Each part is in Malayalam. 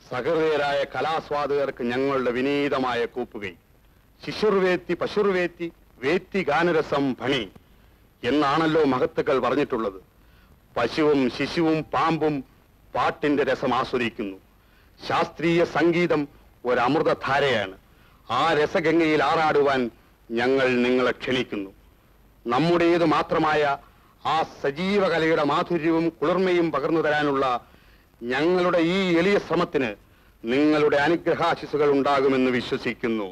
സഹൃദയരായ കലാസ്വാദകർക്ക് ഞങ്ങളുടെ വിനീതമായ കൂപ്പുകൈ ശിശുർവേത്തി പശുർവേത്തി വേത്തി ഗാനരസം ഭണി എന്നാണല്ലോ മഹത്തുക്കൾ പറഞ്ഞിട്ടുള്ളത് പശുവും ശിശുവും പാമ്പും പാട്ടിന്റെ രസം ആസ്വദിക്കുന്നു ശാസ്ത്രീയ സംഗീതം ഒരു അമൃതധാരയാണ് ആ രസഗംഗയിൽ ആറാടുവാൻ ഞങ്ങൾ നിങ്ങളെ ക്ഷണിക്കുന്നു നമ്മുടേത് മാത്രമായ ആ സജീവ കലയുടെ മാധുര്യവും കുളിർമയും പകർന്നു തരാനുള്ള ഞങ്ങളുടെ ഈ എളിയ ശ്രമത്തിന് നിങ്ങളുടെ അനുഗ്രഹാശിസുകൾ ഉണ്ടാകുമെന്ന് വിശ്വസിക്കുന്നു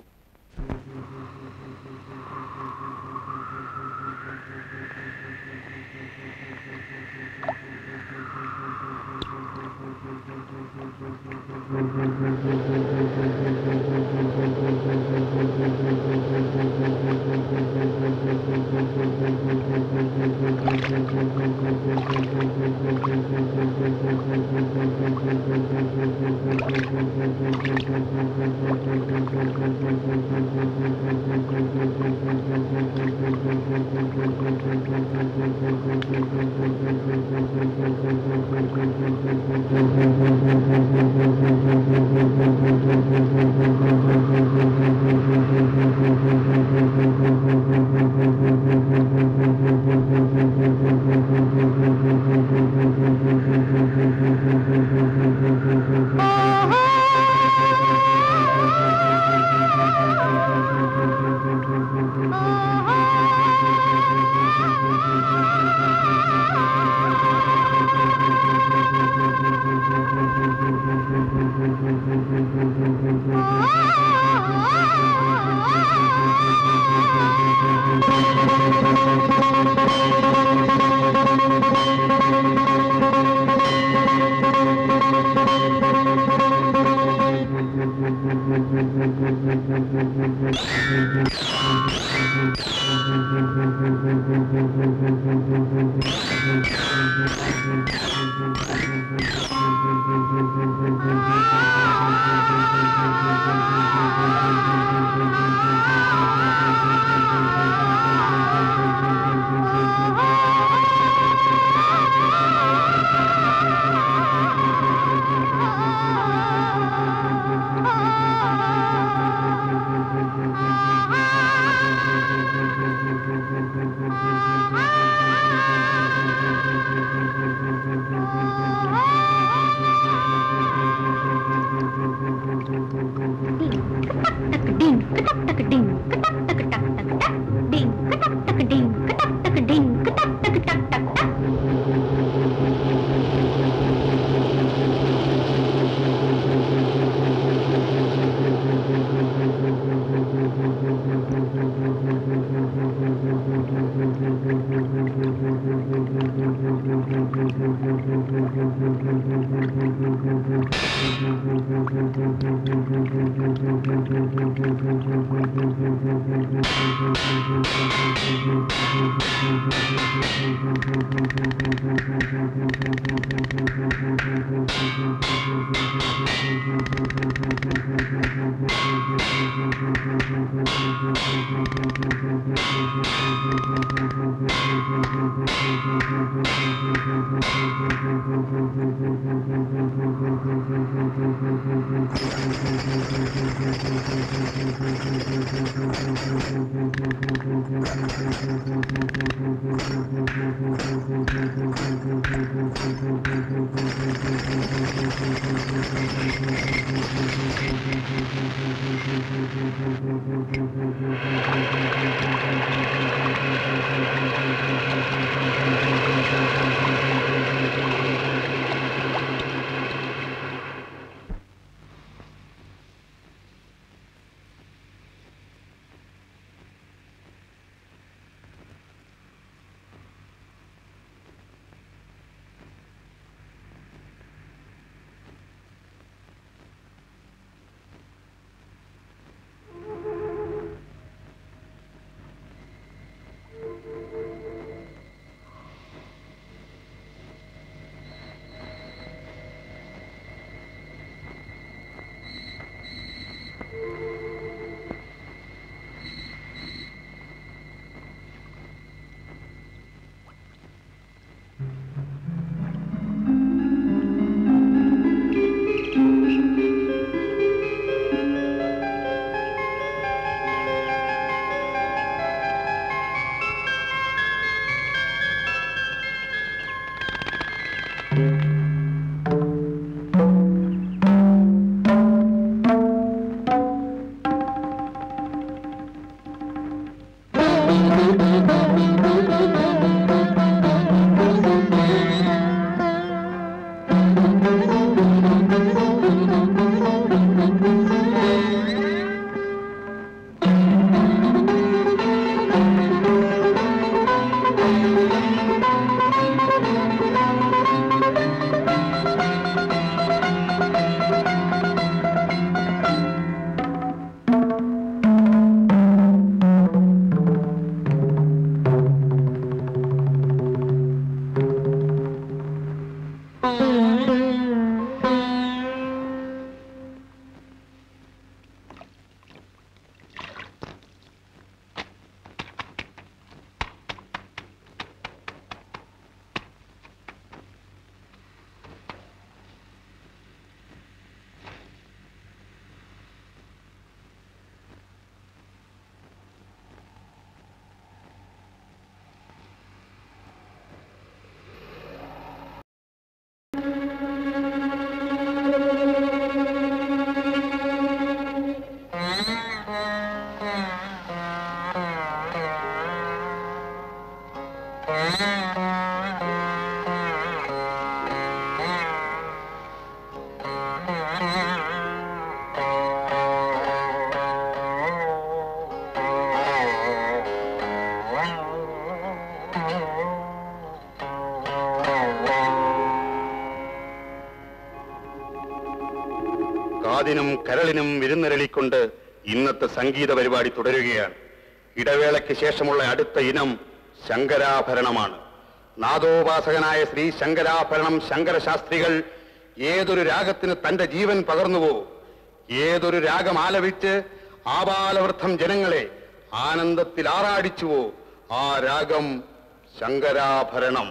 കാതിനും കരളിനും വിരുന്നിരളിക്കൊണ്ട് ഇന്നത്തെ സംഗീത പരിപാടി തുടരുകയാണ് ഇടവേളയ്ക്ക് ശേഷമുള്ള അടുത്ത ഇനം ശങ്കരാഭരണമാണ് നാദോപാസകനായ ശ്രീ ശങ്കരാഭരണം ശങ്കരശാസ്ത്രികൾ ഏതൊരു രാഗത്തിന് തന്റെ ജീവൻ പകർന്നുവോ ഏതൊരു രാഗം ആലപിച്ച് ആപാലവൃദ്ധം ജനങ്ങളെ ആനന്ദത്തിൽ ആറാടിച്ചുവോ ആ രാഗം ശങ്കരാഭരണം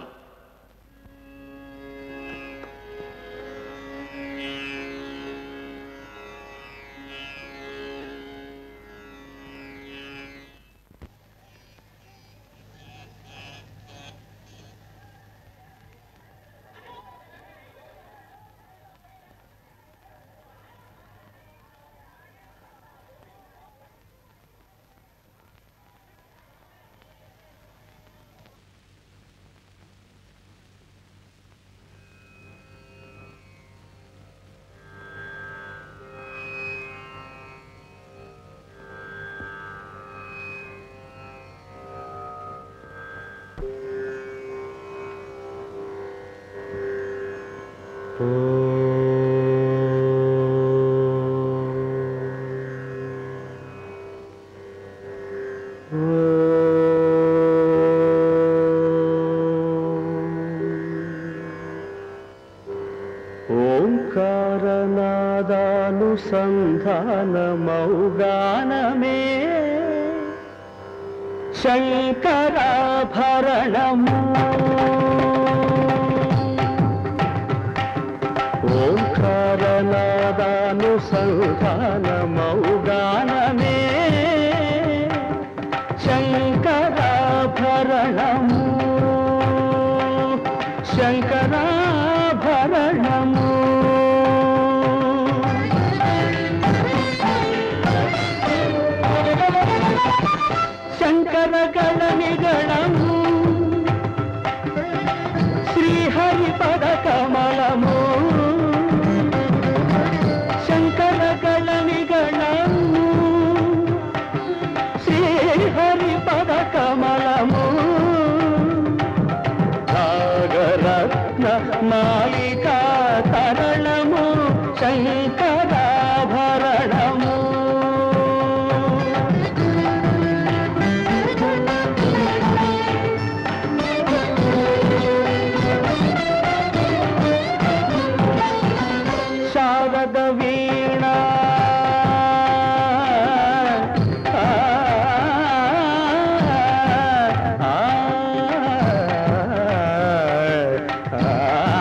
ఓంకారనాదానుసంధానమౌగానమే శంకరాభరణము ఓంకారనాదానుసంధానమౌగానమే శంకరాభరణము శంకరాభరణము శంకరగణనిగణము శ్రీహరిపద కమలము శంకరగణనిగణము శ్రీహరిపద కమలము నాగరత్న మాలికా తరణము శంకరాభరణము శారద వీణ ఆ, ఆ, ఆ,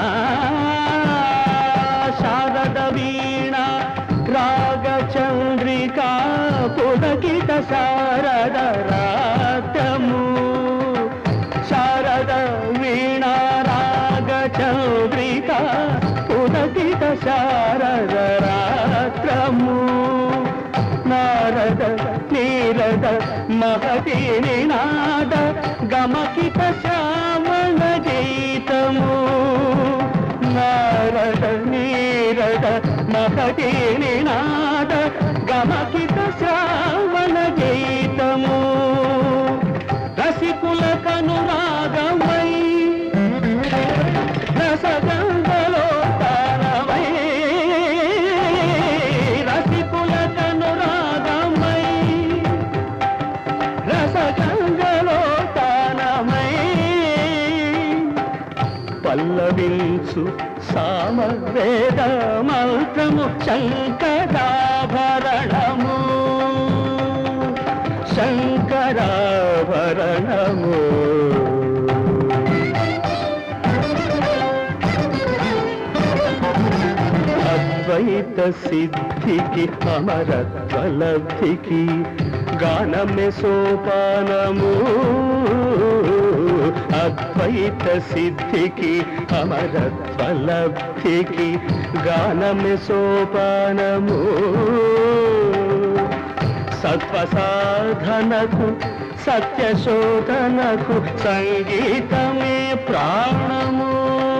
శారద వీణ రాగచంద్రికా పులకిత శారద రాత్రము శారద వీణ రాగచంద్రిక పులకిత శారద రాత్రము నారద నీరద మహతి నినాద గమకిత శ్యామణ గీతము నారద నీరద మహతి నినాద గమకిత శ్రావణ గీతము రసికుల కనురాగమై రసగంగలో తారమై రసికుల కనురాగమై రసగంగలో తానమై పల్లవించు సామవేద మంత్రము శంకరాభరణము శంకరాభరణము అద్వైత సిద్ధికి అమరత్వ లబ్ధికి గానమే సోపానము అద్వైత సిద్ధికి అమరత్వ లబ్ధికి గానమే సోపానము సత్వ సాధనకు సత్యశోధనకు సంగీతమే ప్రాణము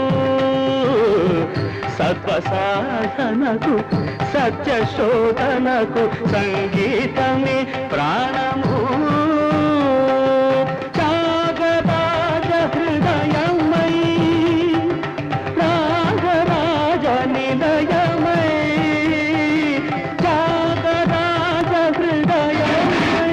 సత్వసాధనకు సత్యశోధనకు సంగీతమే ప్రాణము త్యాగరాజ హృదయమై రాగరాజ నిలయమై త్యాగరాజ హృదయమై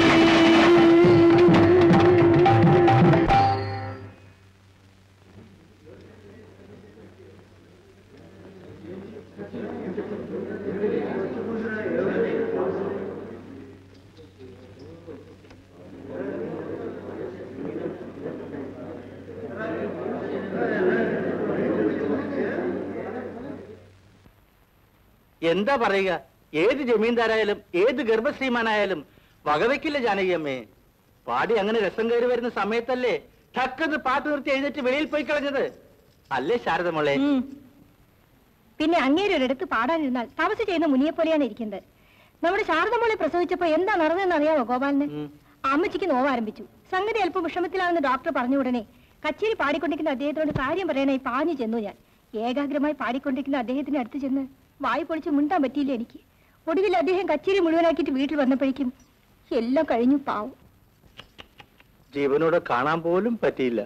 എന്താ പറയുക ഏത് ജമീന്ദാരായാലും ഏത് ഗർഭശ്രീമാനായാലും വകവയ്ക്കില്ല ജാനകിയമ്മേ പാടി അങ്ങനെ രസം കയറി വരുന്ന സമയത്തല്ലേ ടക്കെന്ന് പാട്ട് നിർത്തി എഴുന്നേറ്റ് വെളിയിൽ പോയി കളഞ്ഞത് അല്ലേ ശാരദമോളെ ഉം. പിന്നെ അങ്ങേര് ഒരിടത്ത് പാടാനിരുന്നാൽ തപസ് ചെയ്യുന്ന മുനിയെ പോലെയാണ് ഇരിക്കുന്നത് നമ്മുടെ ശാരദമോളെ പ്രസവിച്ചപ്പോ എന്താ നടന്നതെന്ന് അറിയാമോ ഗോപാലിന് ഉം. അമ്മച്ചിക്ക് നോവ് ആരംഭിച്ചു സംഗതി അല്പം വിഷമത്തിലാണെന്ന് ഡോക്ടർ പറഞ്ഞ ഉടനെ കച്ചേരി പാടിക്കൊണ്ടിരിക്കുന്ന അദ്ദേഹത്തോട് കാര്യം പറയാനായി പാഞ്ഞു ചെന്നു ഞാൻ ഏകാഗ്രമായി പാടിക്കൊണ്ടിരിക്കുന്ന അദ്ദേഹത്തിന് അടുത്ത് ചെന്ന് വായി പൊളിച്ച് മിണ്ടാൻ പറ്റിയില്ല എനിക്ക് ഒടുവിൽ അദ്ദേഹം കച്ചേരി മുഴുവനാക്കിയിട്ട് വീട്ടിൽ വന്നപ്പോഴേക്കും എല്ലാം കഴിഞ്ഞു പാവം ജീവനോടെ കാണാൻ പോലും പറ്റിയില്ല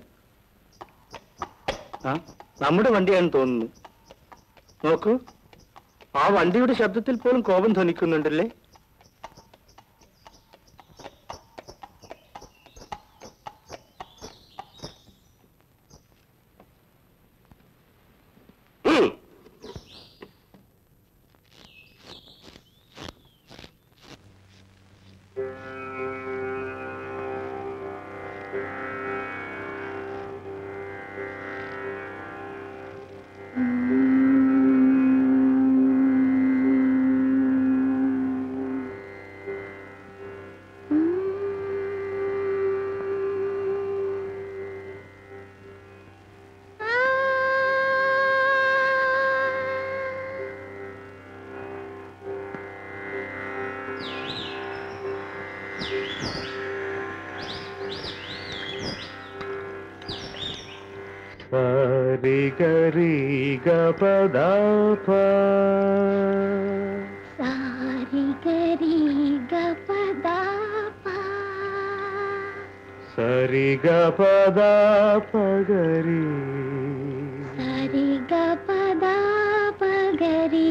ആ നമ്മുടെ വണ്ടിയാണെന്ന് തോന്നുന്നു നോക്കൂ ആ വണ്ടിയുടെ ശബ്ദത്തിൽ പോലും കോപം ധ്വനിക്കുന്നുണ്ടല്ലേ సరి గరి గపద സാരി ഗരി ഗപദാ సరి గపద పగరి സരി ഗപദാ പഗരി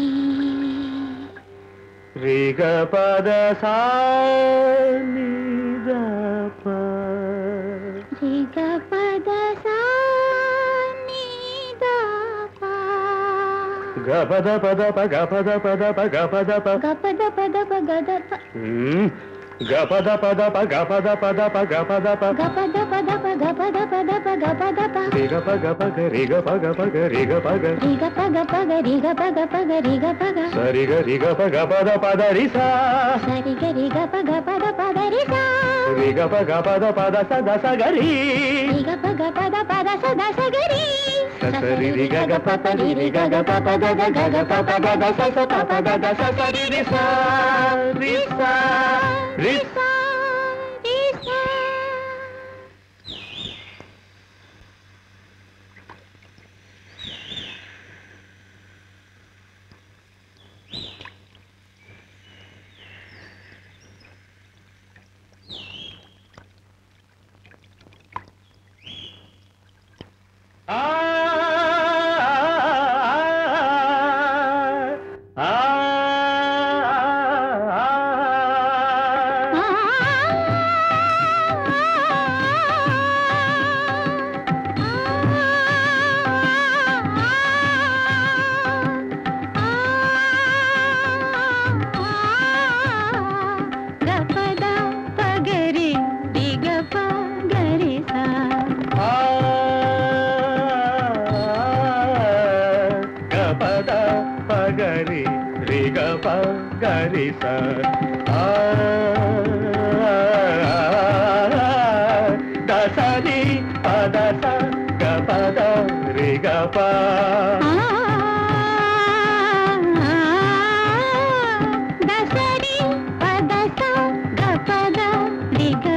రి గపద సా ని ద ప രി ഗപദ സാ നി ദാ പ గపద పద ప గపద పద ప గపద ప ഗപദ പദ പ ഗദ പ ఉమ్, గపద పద ప గపద పద ప గపద ప ഗപദ പദ പ ഗപദ പദ പ ഗപദ ప రి గ ప గ ప గ రి గ ప గ ప గ రి గ ప గ രി ഗ പ ഗ പ ഗ രി ഗ പ ഗ പ ഗ രി ഗ പ ഗ సరి గ రి గ ప గ పద పద రి సా സരി ഗരി ഗ പ ഗ പദ പദ രി സా రి గ ప గ పద పద స ద స గ రి രി ഗ പ ഗ പദ പദ സ ദ സ ഗരി స స రి రి గ గ ప ప రి రి గ గ ప ప గ గ గ గ ప ప గ గ స స ప ప గ గ స స రి రి సా రి సా రి సా രി സാ ఆ ఆ ഗപദ പഗരി രി ഗ പ ഗരി സാ గపద పగరి రి గ ప గరి స ఆ దసరి పద స గ పద రి గ ప దసరి పద స గ పద రి గ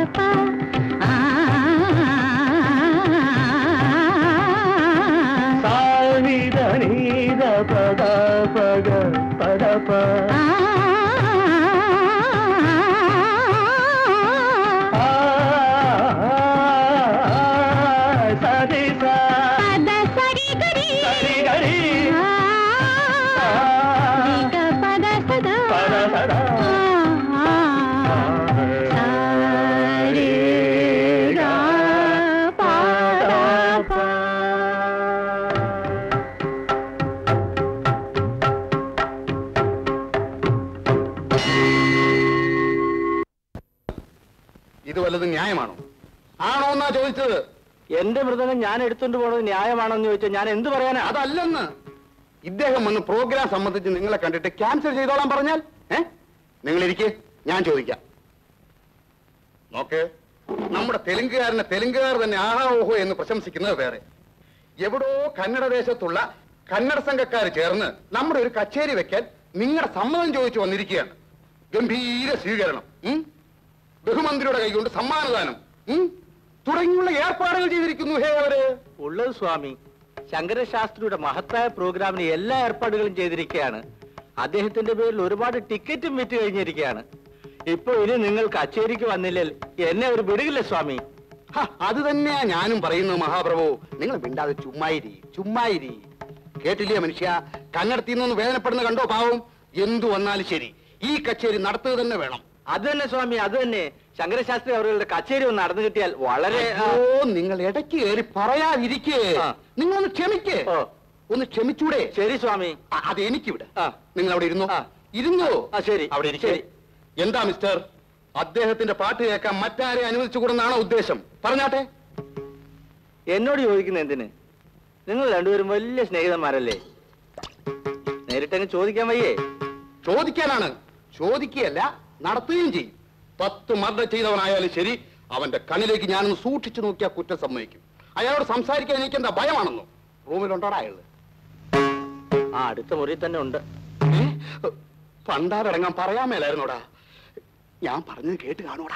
ന്യായമാണോ ആണോ എന്നാ ചോദിച്ചത് എന്റെ മൃതനം ഞാൻ എടുത്തുകൊണ്ട് പോണത് ന്യായമാണോ എന്ന് ചോദിച്ചാൽ ഞാൻ എന്ത് പറയാനാ അതല്ലെന്ന് ഇദ്ദേഹം വന്ന് പ്രോഗ്രാം സംബന്ധിച്ച് നിങ്ങളെ കണ്ടിട്ട് ക്യാൻസൽ ചെയ്തോളാൻ പറഞ്ഞാൽ ഏ നിങ്ങൾ ഇരിക്കെ ഞാൻ ചോദിക്കാം നോക്ക് നമ്മുടെ തെലുങ്കുകാരനെ തെലുങ്കുകാർ തന്നെ ആഹാ ഓഹോ എന്ന് പ്രശംസിക്കുന്നത് വേറെ എവിടോ കന്നഡ ദേശത്തുള്ള കന്നഡ സംഘക്കാർ ചേർന്ന് നമ്മുടെ ഒരു കച്ചേരി വെക്കാൻ നിങ്ങളുടെ സമ്മതം ചോദിച്ചു വന്നിരിക്കുകയാണ് ഗംഭീര സ്വീകരണം ഉം? ബഹുമന്ത്രിയുടെ കൈകൊണ്ട് സമ്മാനദാനം ഉം? തുടങ്ങിയുള്ള ഏർപ്പാടുകൾ ചെയ്തിരിക്കുന്നു ഹേ അവര് ഉള്ളത് സ്വാമി ശങ്കരശാസ്ത്രിയുടെ മഹത്തായ പ്രോഗ്രാമിന് എല്ലാ ഏർപ്പാടുകളും ചെയ്തിരിക്കുകയാണ് അദ്ദേഹത്തിന്റെ പേരിൽ ഒരുപാട് ടിക്കറ്റും വിറ്റ് കഴിഞ്ഞിരിക്കുകയാണ് ഇപ്പൊ ഇനി നിങ്ങൾ കച്ചേരിക്ക് വന്നില്ലെങ്കിൽ എന്നെ ഒരു വിടുകില്ല സ്വാമി ഹ, അത് തന്നെയാ ഞാനും പറയുന്നത് മഹാപ്രഭു നിങ്ങൾ മിണ്ടാതെ ചുമ്മായിരി ചുമ്മായിരി കേട്ടില്ലേ മനുഷ്യ കന്നടത്തിൽ നിന്നൊന്ന് വേദനപ്പെടുന്ന കണ്ടോ പാവം എന്തു വന്നാലും ശരി ഈ കച്ചേരി നടത്തുക തന്നെ വേണം അത് തന്നെ സ്വാമി അത് തന്നെ ശങ്കരശാസ്ത്രി അവരുടെ കച്ചേരി ഒന്ന് നടന്നു കിട്ടിയാൽ വളരെ ആ, ഓ നിങ്ങൾ ഇടയ്ക്ക് കയറി പറയാതിരിക്കേ ആ. നിങ്ങളൊന്ന് ക്ഷമിക്കേ ഓ. ഒന്ന് ക്ഷമിച്ചൂടെ ശരി സ്വാമി അ- അത് എനിക്കിവിടെ ആ. നിങ്ങൾ അവിടെ ഇരുന്നു ആ. ഇരുന്നോ ആ, ശരി. അവിടെ ഇരിക്കേ ശരി. എന്താ മിസ്റ്റർ അദ്ദേഹത്തിന്റെ പാട്ട് കേൾക്കാൻ മറ്റാരെ അനുവദിച്ചുകൂടെന്നാണോ ഉദ്ദേശം പറഞ്ഞാട്ടെ എന്നോട് ചോദിക്കുന്ന എന്തിന് നിങ്ങൾ രണ്ടുപേരും വലിയ സ്നേഹിതന്മാരല്ലേ നേരിട്ടങ്ങ് ചോദിക്കാൻ വയ്യേ ചോദിക്കാനാണ് ചോദിക്കുകയല്ല നടത്തുകയും ചെയ്യും പത്ത് മർദ്ദം ചെയ്തവനായാലും ശരി അവന്റെ കണ്ണിലേക്ക് ഞാനൊന്ന് സൂക്ഷിച്ചു നോക്കിയാൽ കുറ്റം സമ്മതിക്കും അയാളോട് സംസാരിക്കാൻ എനിക്ക് എന്താ ഭയമാണെന്നോ റൂമിലുണ്ടോടാ അയാള് ആ അടുത്ത മുറിയിൽ തന്നെ ഉണ്ട് ഏ? പണ്ടാരടങ്ങാൻ പറയാൻ മേലായിരുന്നോടാ ഞാൻ പറഞ്ഞത് കേട്ട് കാണൂടാ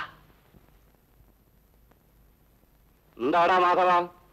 എന്താടാ മാധവ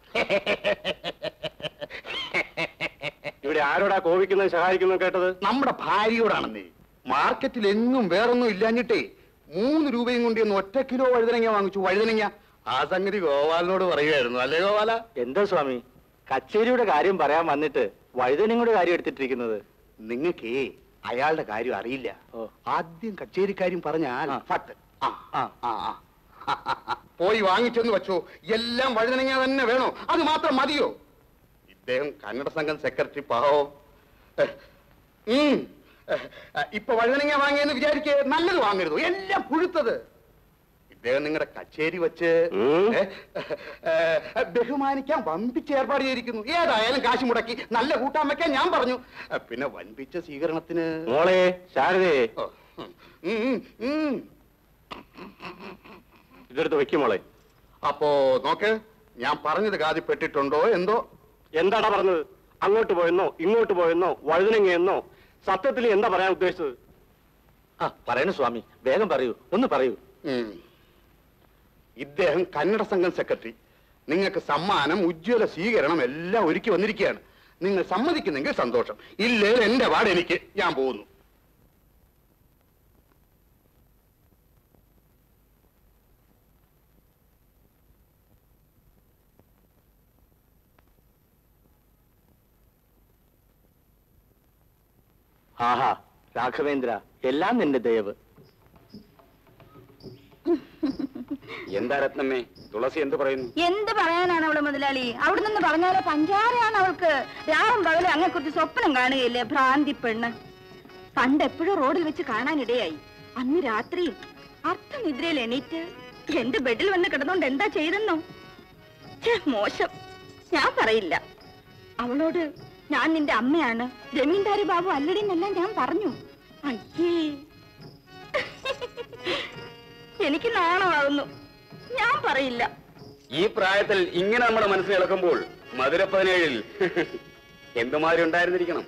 ഇവിടെ ആരോടാ കോപിക്കുന്നത് സഹായിക്കുന്നത് കേട്ടത് നമ്മുടെ ഭാര്യയോടാണെന്നേ മാർക്കറ്റിൽ എങ്ങും വേറൊന്നും ഇല്ലാഞ്ഞിട്ടേ മൂന്ന് രൂപയും കൊണ്ട് ഒന്ന് ഒറ്റ കിലോ വഴുതനങ്ങ വാങ്ങിച്ചു വഴുതനങ്ങ ആ സംഗതി ഗോപാലിനോട് പറയുമായിരുന്നു അല്ലേ ഗോപാല എന്താ സ്വാമി കച്ചേരിയുടെ കാര്യം പറയാൻ വന്നിട്ട് വഴുതനങ്ങളുടെ കാര്യം എടുത്തിട്ടിരിക്കുന്നത് നിങ്ങൾക്കേ അയാളുടെ കാര്യം അറിയില്ല ഓ. ആദ്യം കച്ചേരിക്കാര്യം പറഞ്ഞാൽ ആ. ഫട്ട് ആ, ആ. ആ, ആ. പോയി വാങ്ങിച്ചെന്ന് വെച്ചോ എല്ലാം വഴുതനങ്ങ തന്നെ വേണോ അത് മാത്രം മതിയോ ഇദ്ദേഹം കന്നഡ സംഘം സെക്രട്ടറി പാവോ എഹ്, ഉം. എഹ്, ഇപ്പൊ വഴുതനങ്ങ വാങ്ങിയെന്ന് വിചാരിക്കേ നല്ലത് വാങ്ങരുത് എല്ലാം പുഴുത്തത് ഇദ്ദേഹം നിങ്ങളുടെ കച്ചേരി വെച്ച് ഉം. ഏ, ഏ, ബഹുമാനിക്കാൻ വമ്പിച്ച ഏർപ്പാട് ചെയ്തിരിക്കുന്നു ഏതായാലും കാശ് മുടക്കി നല്ല കൂട്ടാൻ വെക്കാൻ ഞാൻ പറഞ്ഞു ഏ, പിന്നെ വൻപിച്ച സ്വീകരണത്തിന് മോളെ ശാരദേ ഓ, ഉം, ഉം, ഉം. ഇതെടുത്ത് വെക്കും മോളെ അപ്പോ നോക്ക് ഞാൻ പറഞ്ഞത് കാതി പെട്ടിട്ടുണ്ടോ എന്തോ എന്താടാ പറഞ്ഞത് അങ്ങോട്ട് പോയെന്നോ ഇങ്ങോട്ട് പോയെന്നോ വഴുതനങ്ങയെന്നോ സത്യത്തിൽ എന്താ പറയാൻ ഉദ്ദേശിച്ചത് ആ പറയണു സ്വാമി വേഗം പറയൂ ഒന്ന് പറയൂ ഉം. ഇദ്ദേഹം കന്നഡ സംഘം സെക്രട്ടറി നിങ്ങൾക്ക് സമ്മാനം ഉജ്ജ്വല സ്വീകരണം എല്ലാം ഒരുക്കി വന്നിരിക്കുകയാണ് നിങ്ങൾ സമ്മതിക്കുന്നെങ്കിൽ സന്തോഷം ഇല്ലേ എന്റെ പാട് എനിക്ക് ഞാൻ പോകുന്നു ആഹാ രാഘവേന്ദ്ര എല്ലാം നിന്റെ ദയവ് എന്താ രത്നമ്മേ തുളസി എന്ത് പറയുന്നു എന്ത് പറയാനാണ് അവള് മുതലാളി അവിടെ നിന്ന് പറഞ്ഞാലോ പഞ്ചാരയാണ് അവൾക്ക് രാവും പകലും അങ്ങനെ കുറിച്ച് സ്വപ്നം കാണുകയില്ലേ ഭ്രാന്തി പെണ്ണ് പണ്ട് എപ്പോഴും റോഡിൽ വെച്ച് കാണാനിടയായി അന്ന് രാത്രിയും അർത്ഥനിദ്രയിൽ എണീറ്റ് എന്റെ ബെഡിൽ വന്ന് കിടന്നോണ്ട് എന്താ ചെയ്തെന്നോ ഛെ, മോശം ഞാൻ പറയില്ല അവളോട് ഞാൻ നിന്റെ അമ്മയാണ് ജമീന്ദാരി ബാബു അല്ലടി എന്നെല്ലാം ഞാൻ പറഞ്ഞു അയ്യേ എനിക്ക് നാണമാകുന്നു ഞാൻ പറയില്ല ഈ പ്രായത്തിൽ ഇങ്ങനെ നമ്മുടെ മനസ്സിൽ ഇളക്കുമ്പോൾ മധുര പതിനേഴിൽ എന്തുമാതിരി ഉണ്ടായിരുന്നിരിക്കണം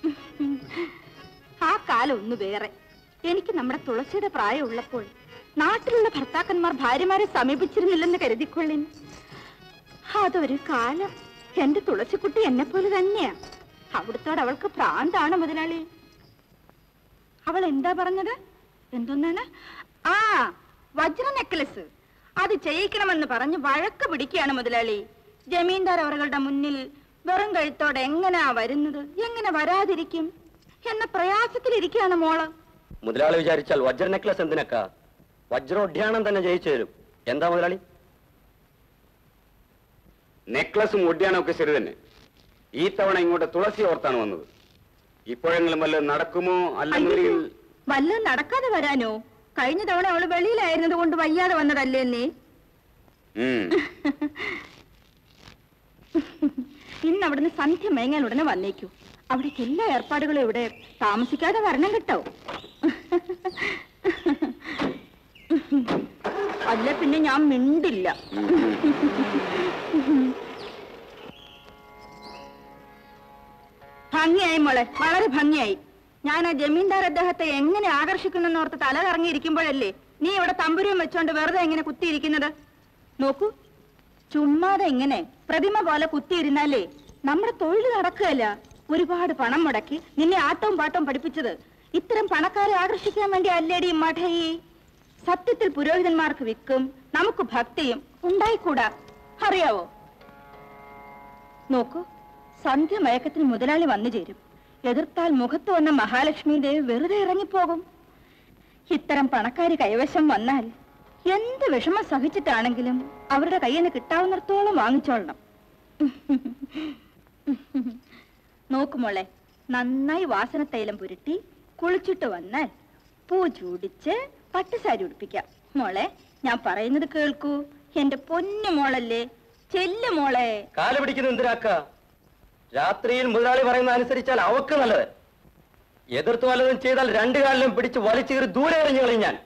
ആ കാലം ഒന്ന് വേറെ എനിക്ക് നമ്മുടെ തുളസിയുടെ പ്രായമുള്ളപ്പോൾ നാട്ടിലുള്ള ഭർത്താക്കന്മാർ ഭാര്യമാരെ സമീപിച്ചിരുന്നില്ലെന്ന് കരുതിക്കൊള്ളിൻ അതൊരു കാലം എന്റെ തുളസിക്കുട്ടി എന്നെ പോലെ തന്നെയാ അവിടുത്തോട് അവൾക്ക് പ്രാന്താണ് മുതലാളി അവൾ എന്താ പറഞ്ഞത് എന്തൊന്നാണ് ആ വജ്ര നെക്ലസ് അത് ചെയ്യിക്കണമെന്ന് പറഞ്ഞ് വഴക്ക് പിടിക്കുകയാണ് മുതലാളി ജമീന്ദാർ അവരുടെ മുന്നിൽ വെറും കഴുത്തോടെ എങ്ങനെയാ വരുന്നത് എങ്ങനെ വരാതിരിക്കും എന്ന പ്രയാസത്തിലിരിക്കുകയാണ് മോള് മുതലാളി വിചാരിച്ചാൽ വജ്ര നെക്ലസ് എന്തിനക്ക വജ്രോഡ്യാണം തന്നെ ജയിച്ചു തരും എന്താ മുതലാളി നെക്ലസും ഒഡിയാനും ഒക്കെ ശരി തന്നെ ഈ തവണ ഇങ്ങോട്ട് തുളസി ഓർത്താണ് വന്നത് ഇപ്പോഴെങ്കിലും വല്ലതും നടക്കുമോ അല്ലെങ്കിൽ വല്ലതും നടക്കാതെ വരാനോ കഴിഞ്ഞ തവണ അവള് വെളിയിലായിരുന്നത് കൊണ്ട് വയ്യാതെ വന്നതല്ലേ നീ ഉം. ഇന്ന് അവിടുന്ന് സന്ധ്യ മയങ്ങാൻ ഉടനെ വന്നേക്കൂ അവിടേക്ക് എല്ലാ ഏർപ്പാടുകളും ഇവിടെ താമസിക്കാതെ വരണം കേട്ടോ അല്ല പിന്നെ ഞാൻ മിണ്ടില്ല ഭംഗിയായി മോളെ വളരെ ഭംഗിയായി ഞാൻ ആ ജമീന്ദാർ അദ്ദേഹത്തെ എങ്ങനെ ആകർഷിക്കുന്നെന്നോർത്ത് തല കറങ്ങിയിരിക്കുമ്പോഴല്ലേ നീ ഇവിടെ തമ്പുരും വെച്ചോണ്ട് വെറുതെ എങ്ങനെ കുത്തിയിരിക്കുന്നത് നോക്കൂ ചുമ്മാതെ ഇങ്ങനെ പ്രതിമ പോലെ കുത്തിയിരുന്നാലേ നമ്മുടെ തൊഴിൽ നടക്കുകയല്ല ഒരുപാട് പണം മുടക്കി നിന്നെ ആട്ടവും പാട്ടവും പഠിപ്പിച്ചത് ഇത്തരം പണക്കാരെ ആകർഷിക്കാൻ വേണ്ടി അല്ലേടി മഠയി സത്യത്തിൽ പുരോഹിതന്മാർക്ക് വിക്കും നമുക്ക് ഭക്തിയും ഉണ്ടായിക്കൂടാ അറിയാവോ നോക്കൂ സന്ധ്യ മയക്കത്തിന് മുതലാളി വന്നു ചേരും എതിർത്താൽ മുഖത്ത് വന്ന മഹാലക്ഷ്മി ദേവി വെറുതെ ഇറങ്ങിപ്പോകും ഇത്തരം പണക്കാരി കൈവശം വന്നാൽ എന്ത് വിഷമം സഹിച്ചിട്ടാണെങ്കിലും അവരുടെ കയ്യിൽ നിന്ന് കിട്ടാവുന്നിടത്തോളം വാങ്ങിച്ചോളണം നോക്കുമോളെ നന്നായി വാസന തൈലം പുരട്ടി കുളിച്ചിട്ട് വന്നാൽ പൂ ചൂടിച്ച് പട്ടുസാരി ഉടുപ്പിക്കാം മോളെ ഞാൻ പറയുന്നത് കേൾക്കൂ എന്റെ പൊന്നു മോളല്ലേ ചെല്ലു മോളെ കാല പിടിക്കുന്ന എന്തിനാക്ക രാത്രിയിൽ മുതലാളി പറയുന്ന അനുസരിച്ചാൽ അവക്ക് നല്ലത് എതിർത്ത് വല്ലതും ചെയ്താൽ രണ്ടു കാലിലും പിടിച്ച് വലിച്ചേറി ദൂരെ എറിഞ്ഞു കളയും ഞാൻ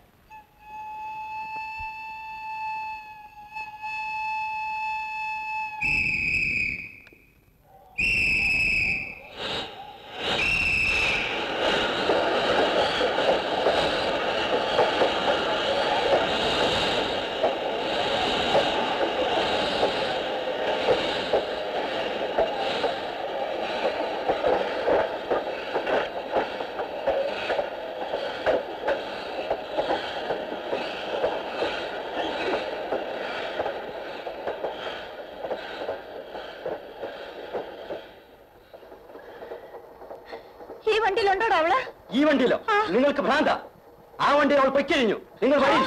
ഈ വണ്ടിയിലുണ്ടോടാ അവള് ഈ വണ്ടിയിലോ ആ. നിങ്ങൾക്ക് ഭ്രാന്ത ആ വണ്ടി അവൾ പൊയ്ക്കഴിഞ്ഞു നിങ്ങൾ വഴി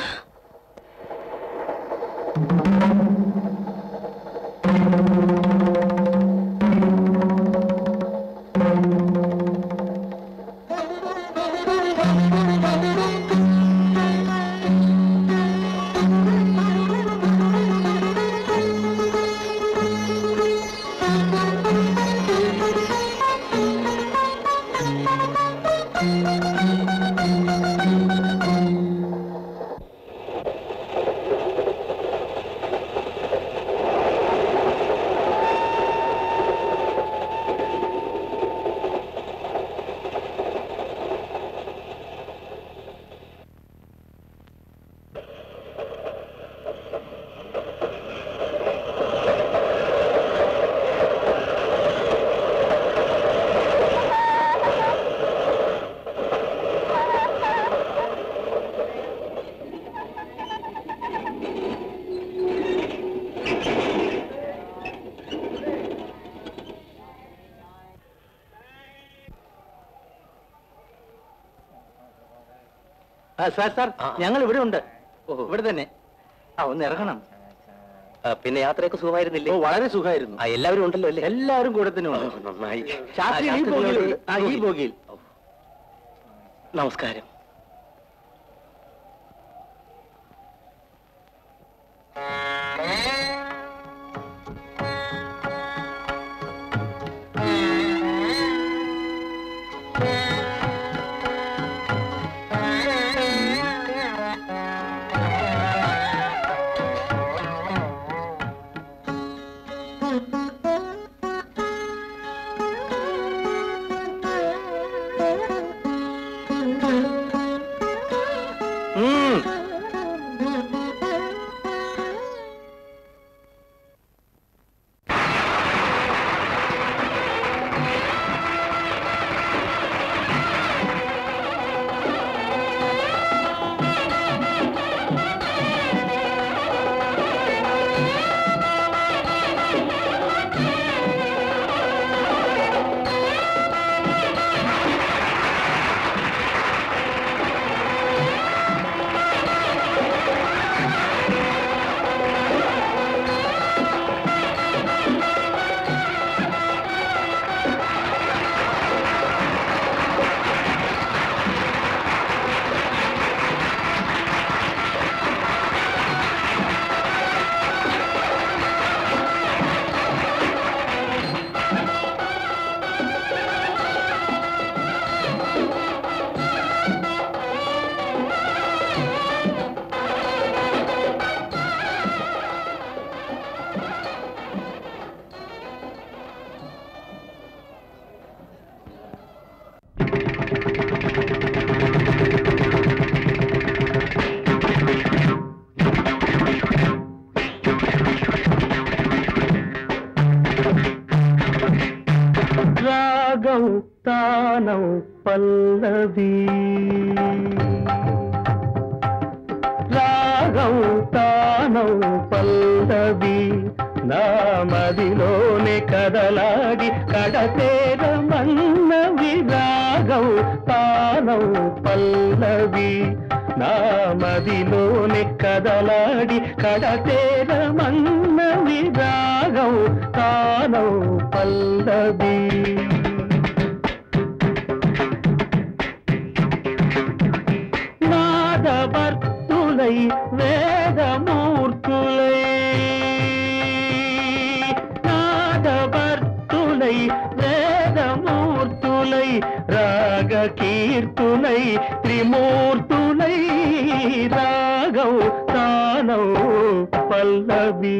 ആ, സാർ സാർ ആ. ഞങ്ങൾ ഇവിടെ ഉണ്ട് ഓഹോ. ഇവിടെ തന്നെ ആ ഒന്ന് ഇറങ്ങണം പിന്നെ യാത്രയൊക്കെ സുഖമായിരുന്നില്ലേ ഓ വളരെ സുഖമായിരുന്നു ആ എല്ലാവരും ഉണ്ടല്ലോ അല്ലേ എല്ലാവരും കൂടെ തന്നെ ഓ, ഉണ്ട് നന്നായി ശാസ്ത്രി ആ, ഈ ശാസ്ത്രി ബോഗിയിൽ ഇവിടെ- ആ ഈ ബോഗിയിൽ നമസ്കാരം Thank you. రాగం తానం పల్లవి రాగం తానం పల్లవి నా మదిలోనే కదలాడి కడతేర మన్నవి రాగం తానం పల్లవి నా మదిలోనే కదలాడి కడతేర మన్నవి రాగం తానం పల్లవి నాదవర్తులై వేదమూర్తులై నాదవర్తులై వేదమూర్తులై రాగ కీర్తులై త్రిమూర్తులై రాగౌ తానౌ పల్లవి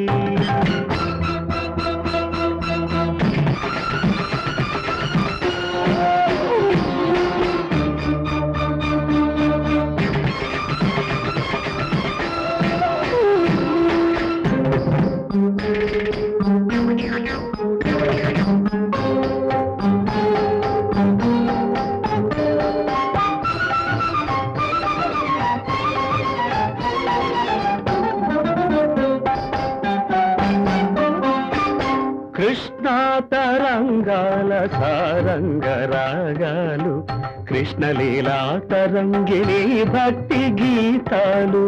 కృష్ణా తరంగాల సారంగ రాగాలు కృష్ణలీలా తరంగిణి భక్తి గీతాలు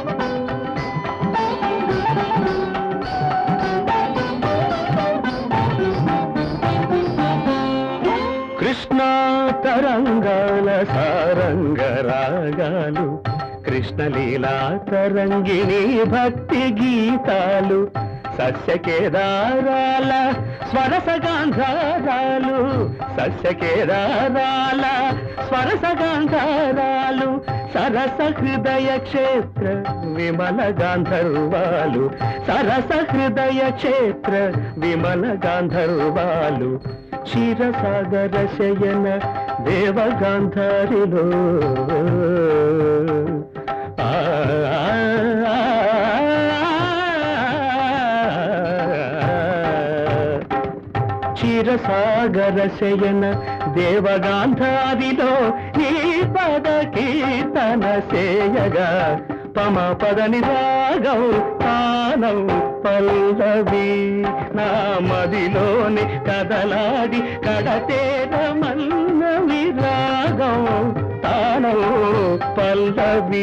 కృష్ణా తరంగాల సారంగ రాగాలు కృష్ణలీలా తరంగిణి భక్తి గీతాలు సస్యకేదారాల స్వరసగాంధారాలు సస్యకేదారాల స్వరసగాంధారాలు సరస హృదయ క్షేత్ర విమల గాంధర్వాలు సరస హృదయ క్షేత్ర విమల గాంధర్వాలు క్షీరసాగర శయన దేవగాంధారిలో ఆ, ఆ, క్షీరసాగర శయన దేవగాంధారిలో నీ పద కీర్తన సేయగా పమ పదని రాగం తానం పల్లవి నా మదిలోని కదలాడి కడతేర మన్నవి రాగం తానం పల్లవి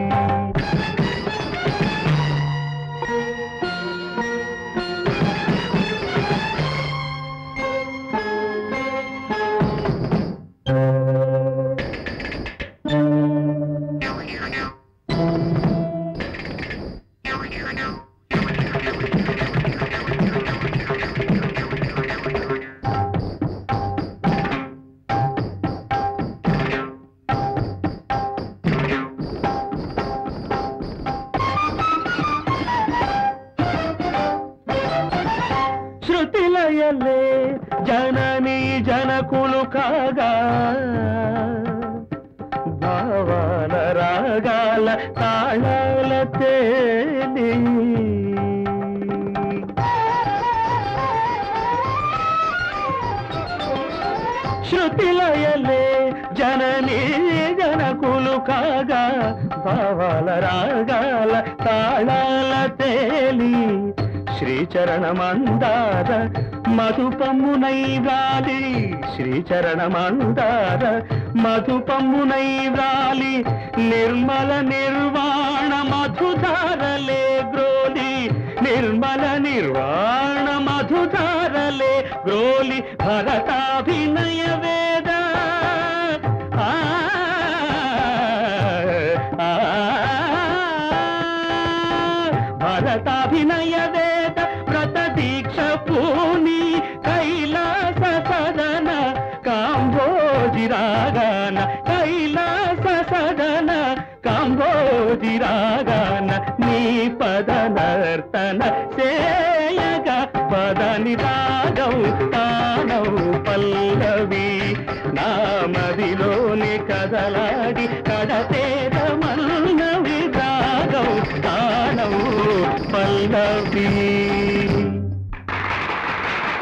శృతిలయలే జనని జనకులు కాగా భావాల రాగాల తాళాల తేలి శృతిలయలే జనని జనకులు కాగా భావాల రాగాల తాళాల తేలి శ్రీచరణమందార మధుపమ్మునై వ్రాలి శ్రీచరణమందార మధుపమ్మునై వ్రాలి నిర్మల నిర్వాణ మధుధారలే గ్రోలి నిర్మల నిర్వాణ మధుధారలే గ్రోలి భరతాభినయ వేద ఆ, ఆ, భరతాభినయ వేద వ్రత దీక్ష పూని కైలాస సదన కాంబోజి రాగాన కైలాస సదన కాంబోజి రాగాన నీ పద నర్తన సేయగ పదని రాగం తానౌ పల్లవి నా మదిలోని కదలాడి కడతేద మన్నవి రాగం తానౌ పల్లవి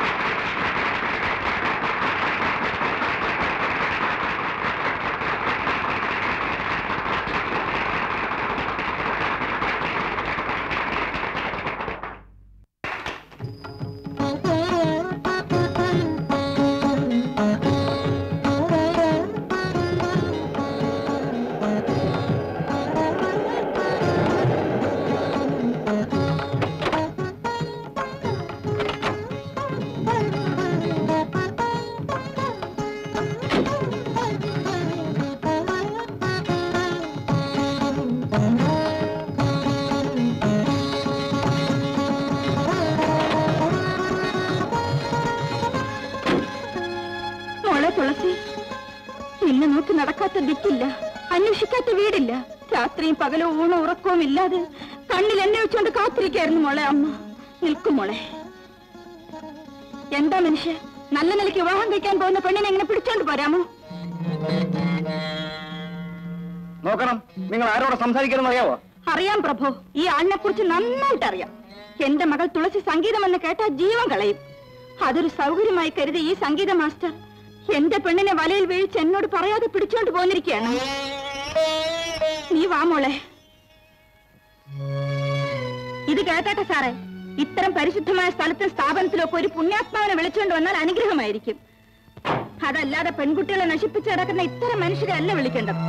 നടക്കാത്ത ദിക്കില്ല അന്വേഷിക്കാത്ത വീടില്ല രാത്രിയും പകലും ഊണും ഉറക്കവും ഇല്ലാതെ കണ്ണിൽ എണ്ണ വെച്ചുകൊണ്ട് കാത്തിരിക്കായിരുന്നു മോളെ അമ്മ നിൽക്കും മോളെ എന്താ മനുഷ്യ നല്ല നിലയ്ക്ക് വിവാഹം കഴിക്കാൻ പോകുന്ന പെണ്ണിനെ എങ്ങനെ പിടിച്ചോണ്ട് പോരാമോ നോക്കണം നിങ്ങൾ ആരോട് സംസാരിക്കണമെന്ന് അറിയാവോ അറിയാം പ്രഭു ഈ ആളിനെ കുറിച്ച് നന്നായിട്ട് അറിയാം എന്റെ മകൾ തുളസി സംഗീതം എന്ന് കേട്ടാൽ ജീവൻ കളയും അതൊരു സൗകര്യമായി കരുതി ഈ സംഗീത മാസ്റ്റർ എന്റെ പെണ്ണിനെ വലയിൽ വീഴ്ച എന്നോട് പറയാതെ പിടിച്ചോണ്ട് പോന്നിരിക്കുകയാണ് നീ വാ മോളെ ഇത് കേട്ടെ സാറേ ഇത്തരം പരിശുദ്ധമായ സ്ഥലത്തും സ്ഥാപനത്തിലൊക്കെ ഒരു പുണ്യാത്മാവിനെ വിളിച്ചുകൊണ്ട് വന്നാൽ അനുഗ്രഹമായിരിക്കും അതല്ലാതെ പെൺകുട്ടികളെ നശിപ്പിച്ച് കിടക്കുന്ന ഇത്തരം മനുഷ്യരെ അല്ല വിളിക്കേണ്ടത്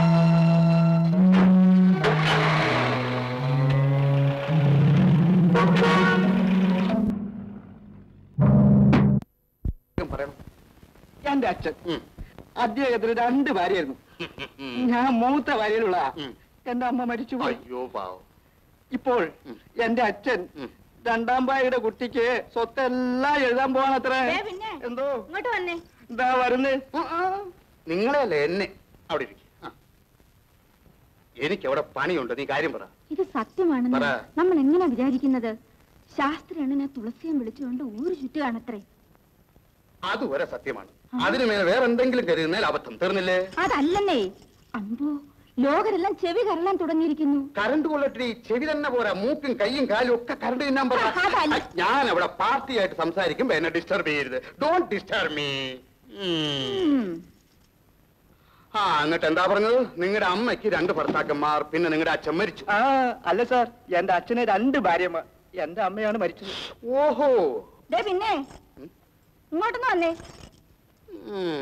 പറയണം എന്റെ അച്ഛൻ ഉം. അദ്ദേഹത്തിന് രണ്ട് ഭാര്യയായിരുന്നു ഞാൻ മൂത്ത ഭാര്യയിലുള്ള ഉം. എന്റെ അമ്മ മരിച്ചുപോയി അയ്യോ പാവം ഇപ്പോൾ ഉം. എന്റെ അച്ഛൻ ഉം. രണ്ടാം ഭാര്യയുടെ കുട്ടിക്ക് സ്വത്തെല്ലാം എഴുതാൻ പോവാണത്ര ദേ പിന്നെ. എന്തോ ഇങ്ങോട്ട് വന്നേ എന്താ വരുന്നേ നിങ്ങളെയല്ലേ എന്നെ അവിടെ ഇരിക്കും എനിക്ക് അവിടെ പണിയുണ്ട് നീ കാര്യം പറ ഇത് സത്യമാണെന്ന് പറ. നമ്മൾ എങ്ങനെ വിചാരിക്കുന്നത് ശാസ്ത്രിയണ്ണനെ തുളസിയും വിളിച്ചുകൊണ്ട് ഊര് ചുറ്റുകയാണത്രേ അതുവരെ സത്യമാണ് അതിനു മേലെ വേറെ എന്തെങ്കിലും കരുതുന്നതിൽ അബദ്ധം തീർന്നില്ലേ അതല്ലെന്നേ അമ്പോ ലോകരെല്ലാം ചെവി കരളാൻ തുടങ്ങിയിരിക്കുന്നു കറണ്ട് കൊള്ളട്ടി ചെവി തന്നെ പോരാ മൂക്കും കൈയും കാലും ഒക്കെ കറണ്ട് തിന്നാൻ പറ ആ, അതല്ല. ഞാൻ അവിടെ പാർട്ടിയായിട്ട് സംസാരിക്കുമ്പോ എന്നെ ഡിസ്റ്റർബ് ചെയ്യരുത് ഡോണ്ട് ഡിസ്റ്റർബ് മീ ഉം. ആ എന്നിട്ട് എന്താ പറഞ്ഞത് നിങ്ങളുടെ അമ്മയ്ക്ക് രണ്ട് ഭർത്താക്കന്മാർ പിന്നെ നിങ്ങളുടെ അച്ഛൻ മരിച്ചു ആ അല്ല സാർ എന്റെ അച്ഛന് രണ്ട് ഭാര്യമാർ എന്റെ അമ്മയാണ് മരിച്ചത് ഓഹോ ദേ പിന്നെ ഇങ്ങോട്ടൊന്ന് വന്നേ ഉം.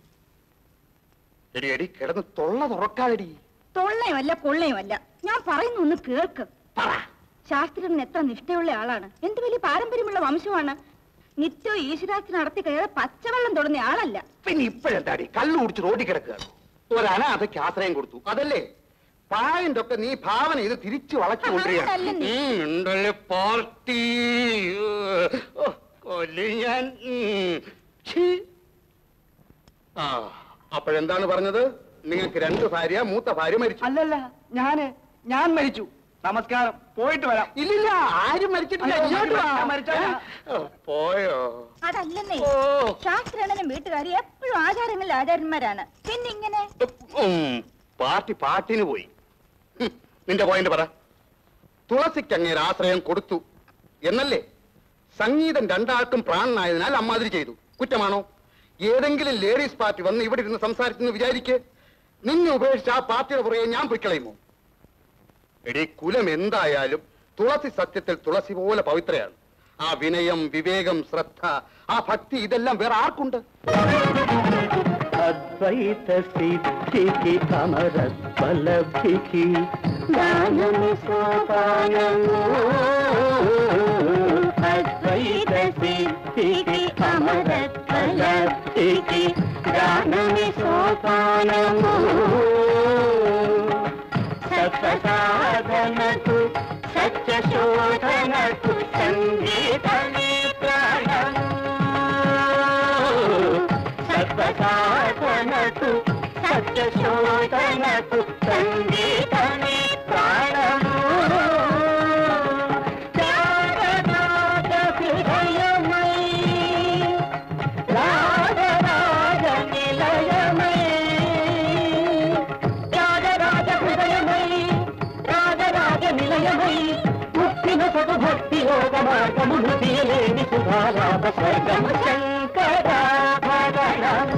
എടി എടി കിടന്ന് തൊള്ള തുറക്കാതെടി തൊള്ളയുമല്ല കൊള്ളയുമല്ല ഞാൻ പറയുന്ന ഒന്ന് കേൾക്ക് പറ ശാസ്ത്രജ്ഞൻ എത്ര നിഷ്ഠയുള്ള ആളാണ് എന്ത് വലിയ പാരമ്പര്യമുള്ള വംശമാണ് നിത്യവും ഈശ്വരാസ്ത്രം നടത്തി കയറി പച്ചവെള്ളം തുടങ്ങിയ ആളല്ല പിന്നെ ഇപ്പോഴെന്താടി കള്ളു കുടിച്ച് റോഡിൽ കിടക്കുകയാണ് ഒരനാഥയ്ക്ക് ആശ്രയം കൊടുത്തു അതല്ലേ പായന്റെ ഒക്കെ നീ ഭാവന ഇത് തിരിച്ചു വളച്ചു അതല്ല നീ. കൊണ്ടുവരികയാണ് പാർട്ടി ഓ, കൊല്ലും ഞാൻ ഉം. ഛീ. ആ അപ്പോഴെന്താണ് പറഞ്ഞത് നിങ്ങൾക്ക് രണ്ട് ഭാര്യ മൂത്ത ഭാര്യ മരിച്ചു അല്ലല്ല ഞാന് ഞാൻ മരിച്ചു നമസ്കാരം പോയിട്ട് വരാം ഇല്ലില്ല ആരും മരിച്ചിട്ടില്ല അയ്യോ, ഇങ്ങോട്ട് വാ. ഞാൻ മരിച്ചോളാം. ഏ? ഓ, പോയോ അതല്ലെന്നേ ഓ ശാസ്ത്രജ്ഞനും വീട്ടുകാരും എപ്പോഴും ആചാരങ്ങളിൽ ആചാര്യന്മാരാണ് പിന്നെ ഇങ്ങനെ ഉം, പാർട്ടി പാട്ടിന് പോയി ഹും, നിന്റെ പോയിന്റ് പറ തുളസിക്ക് അങ്ങേര് ആശ്രയം കൊടുത്തു എന്നല്ലേ സംഗീതം രണ്ടാൾക്കും പ്രാണനായതിനാൽ അമ്മാതിരി ചെയ്തു കുറ്റമാണോ ഏതെങ്കിലും ലേഡീസ് പാർട്ടി വന്ന് ഇവിടെ ഇരുന്ന് സംസാരിച്ചെന്ന് വിചാരിക്ക് നിന്നെ ഉപേക്ഷിച്ച് ആ പാർട്ടിയുടെ പുറകെ ഞാൻ പൊയ്ക്കളയുമോ എടി കുലം എന്തായാലും തുളസി സത്യത്തിൽ തുളസി പോലെ പവിത്രയാണ് ആ വിനയം വിവേകം ശ്രദ്ധ ആ ഭക്തി ഇതെല്ലാം വേറെ ആർക്കുണ്ട് అద్వైత సిద్ధికి అమరత్వలబ్ధికి జ్ఞానము సోపానము అద్వైత సిద్ధికి అమరత్వలబ్ధికి జ్ఞానమి సోపానము సత్వసాధనకు సత్య శోధనకు సంగీతమే ప్రాణము సత్వసాధనకు సత్య శోధనకు సంగీతమే ప్రాణము త్యాగరాజ హృదయమై రాజరాజ నిలయమై త్యాగరాజ హృదయమై రాజరాజ నిలయమై ముక్తిన సగు భక్తి యోగ మార్గమును తీయలేని సుధాలాభ స్వర్గము శంకరాభరణము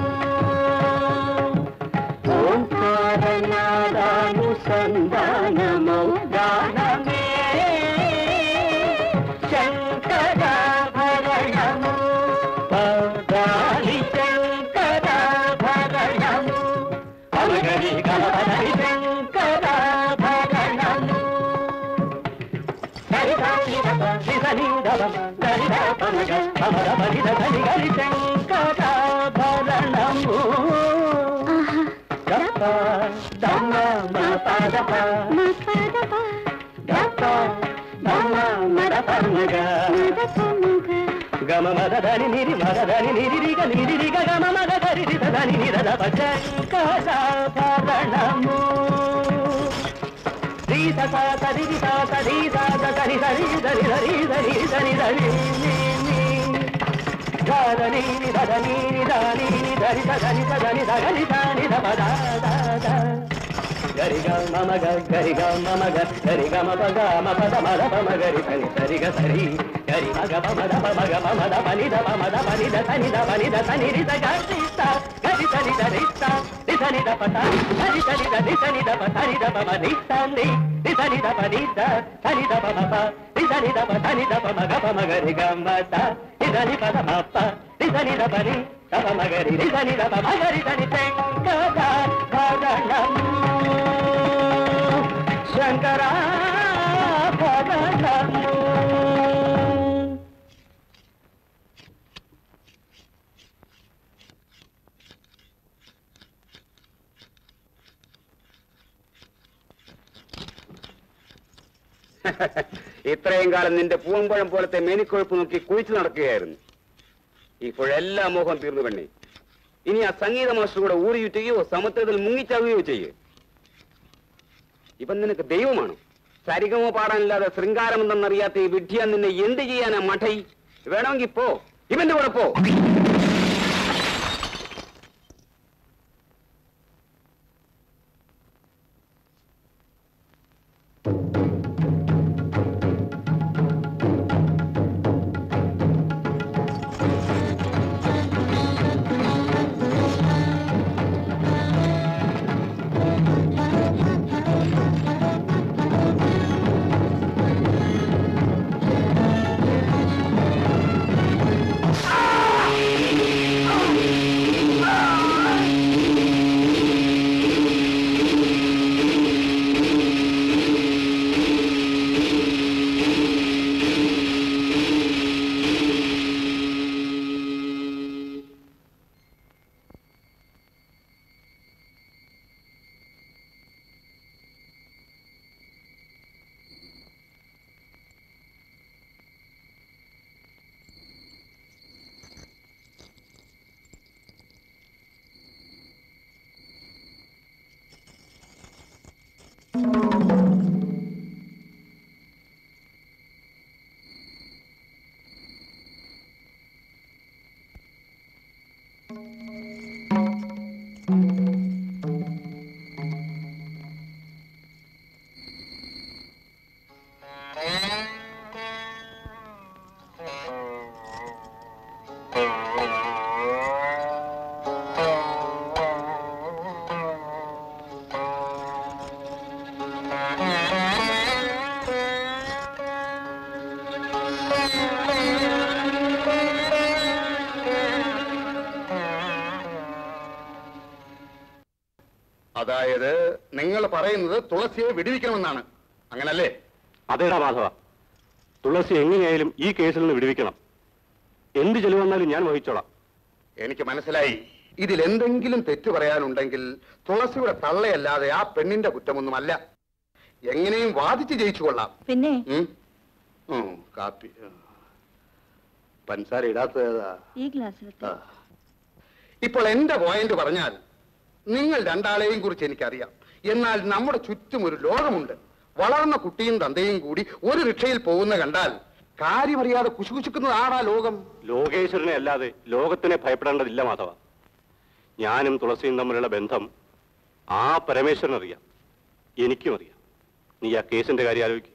ఓంకారనాదానుసంధానమౌ గానమే శంకరాభరణము పదాలి శంకరాభరణము అవగరి గణపతి శంకరాభరణము శంకరాభరణము గప్ప దమ్మ పదప గప్ప దమ్మ మద పర్మగ గమ మద ధని నిరి మద ధని నిరి రిగ నిరి రిగ గమ మద ధరి రి ధని నిర ద భరణము రీ స స సరి రి స సరి స స సరి సరి ధరి ధరి ధరి ధరి ధరి ధని ని ధని ని ధని ని ధరి ధని ధని ధని ధని ధ పద ద ద గరి గ మమ గ గరి గ మమ గ గరి గ మ ప గ మ ప ద మ ద ప మ గరి సరి సరి గ సరి గరి మ గ ప మ ద ప మ గ ప మ ద ప ని ద ప మ ద ప ని ద స ని ద ప ని ద స ని రి ద గ రి స గరి స ని ద రి స రి స ని ద ప త గరి స ని ద రి స ని ద ప త ని ద ప మ ని స ని రి స ని ద ప ని ద స ని ద ప మ ప రి స ని ద ప త ని ద ప మ గ ప మ గ రి గ మ త రి స ని ప ద మ ప రి స ని ద ప ని ద ప మ గ రి రి స ని ద ప మ గ రి స ని తె గ ద భరణము శంకరా భరణము ഇത്രയും കാലം നിന്റെ പൂവമ്പഴം പോലത്തെ മേനിക്കൊഴുപ്പ് നോക്കി കുഴിച്ചു നടക്കുകയായിരുന്നു ഇപ്പോഴെല്ലാം മോഹം തീർന്നു പെണ്ണെ ഇനി ആ സംഗീത മാസ്റ്റർ കൂടെ ഊറിയുറ്റുകയോ സമുദ്രത്തിൽ മുങ്ങിച്ചാവുകയോ ചെയ്യ് ഇവൻ നിനക്ക് ദൈവമാണ് സരിഗമോ പാടാനില്ലാതെ ശൃംഗാരം എന്തെന്നറിയാത്ത ഈ വിഡ്ഢിയാൻ നിന്നെ എന്ത് ചെയ്യാനാ മഠൈ വേണമെങ്കിൽ പോ ഇവന്റെ കൂടെ പോ അതായത് നിങ്ങൾ പറയുന്നത് തുളസിയെ വിടുവിക്കണമെന്നാണ് അങ്ങനല്ലേ അതേടാ മാധവ തുളസി എങ്ങനെയായാലും ഈ കേസിൽ നിന്ന് വിടുവിക്കണം എന്ത് ചെലവ് വന്നാലും ഞാൻ വഹിച്ചോളാം എനിക്ക് മനസ്സിലായി ഇതിൽ എന്തെങ്കിലും തെറ്റു പറയാനുണ്ടെങ്കിൽ തുളസിയുടെ തള്ളയല്ലാതെ ആ പെണ്ണിന്റെ കുറ്റമൊന്നുമല്ല എങ്ങനെയും വാദിച്ച് ജയിച്ചു കൊള്ളാം പിന്നെ ഉം? ഉം, കാപ്പി ആ. പഞ്ചസാര ഇടാത്തതാ ഈ ഗ്ലാസ്സിൽ ആ. ഇപ്പോൾ എന്റെ പോയിന്റ് പറഞ്ഞാൽ നിങ്ങൾ രണ്ടാളെയും കുറിച്ച് എനിക്കറിയാം എന്നാൽ നമ്മുടെ ചുറ്റും ഒരു ലോകമുണ്ട് വളർന്ന കുട്ടിയും തന്തയും കൂടി ഒരു റിക്ഷയിൽ പോകുന്ന കണ്ടാൽ കാര്യമറിയാതെ കുശുകുശുക്കുന്നതാണാ ലോകം ലോകേശ്വരനെ അല്ലാതെ ലോകത്തിനെ ഭയപ്പെടേണ്ടതില്ല മാധവ ഞാനും തുളസിയും തമ്മിലുള്ള ബന്ധം ആ പരമേശ്വരൻ അറിയാം എനിക്കും അറിയാം നീ ആ കേസിന്റെ കാര്യം ആലോചിക്കും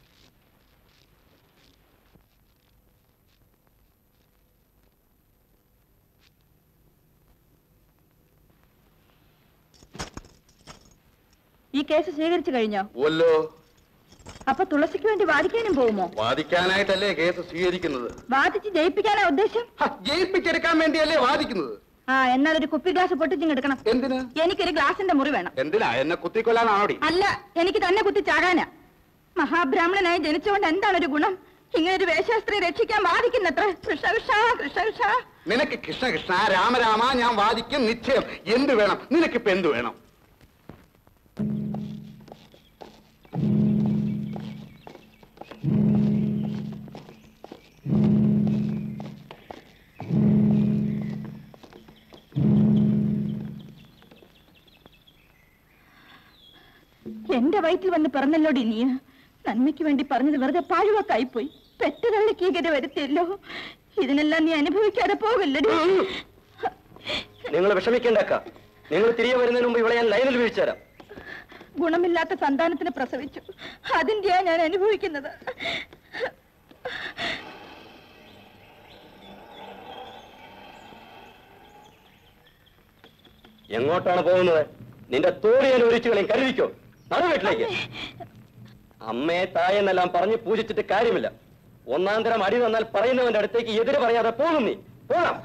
ഈ കേസ് സ്വീകരിച്ചു കഴിഞ്ഞോ ഓല്ലോ അപ്പൊ തുളസിക്ക് വേണ്ടി വാദിക്കാനും പോകുമോ വാദിക്കാനായിട്ടല്ലേ കേസ് സ്വീകരിക്കുന്നത് വാദിച്ച് ജയിപ്പിക്കാനാ ഉദ്ദേശം ഹ, ജയിപ്പിച്ചെടുക്കാൻ വേണ്ടിയല്ലേ വാദിക്കുന്നത് ആ എന്നാൽ ഒരു കുപ്പി ഗ്ലാസ് പൊട്ടിച്ചിങ്ങെടുക്കണം എന്തിന് എനിക്കൊരു ഗ്ലാസിന്റെ മുറി വേണം എന്തിനാ എന്നെ കുത്തിക്കൊല്ലാനാണോടി അല്ല എനിക്ക് തന്നെ കുത്തി ചാകാനാ മഹാബ്രാഹ്മണനായി ജനിച്ചുകൊണ്ട് എന്താണ് ഒരു ഗുണം ഇങ്ങനെ ഒരു വേശാസ്ത്രീ രക്ഷിക്കാൻ വാദിക്കുന്നത്ര കൃഷ്ണ കൃഷ്ണ കൃഷ്ണ കൃഷ്ണ നിനക്ക് കൃഷ്ണ കൃഷ്ണ രാമരാമ ഞാൻ വാദിക്കും നിശ്ചയം എന്ത് വേണം നിനക്കിപ്പോ എന്ത് വേണം വയറ്റിൽ വന്ന് പിറന്നല്ലോടി നീ നന്മയ്ക്ക് വേണ്ടി പറഞ്ഞത് വെറുതെ പാഴുവാക്കായിപ്പോയി പെറ്റതള്ളിക്ക് ഈ ഗതി വരുത്തിയല്ലോ ഇതിനെല്ലാം നീ അനുഭവിക്കാതെ പോകല്ലടി നിങ്ങൾ വിഷമിക്കേണ്ടക്ക നിങ്ങൾ തിരികെ വരുന്നതിന് മുമ്പ് ഇവിടെ ഞാൻ ലൈനിൽ വീഴ്ച തരാം ഗുണമില്ലാത്ത സന്താനത്തിന് പ്രസവിച്ചു അതിന്റെയാ ഞാൻ അനുഭവിക്കുന്നത് എങ്ങോട്ടാണ് പോകുന്നത് നിന്റെ തോടി ഞാൻ ഒരിച്ചു കളയും കരുതിക്കോ നടു വീട്ടിലേക്ക് അമ്മയെ തായെന്നെല്ലാം പറഞ്ഞ് പൂജിച്ചിട്ട് കാര്യമില്ല ഒന്നാം തരം അടി തന്നാൽ പറയുന്നവന്റെ അടുത്തേക്ക് എതിര് പറയാതെ പോകും നീ പോകാം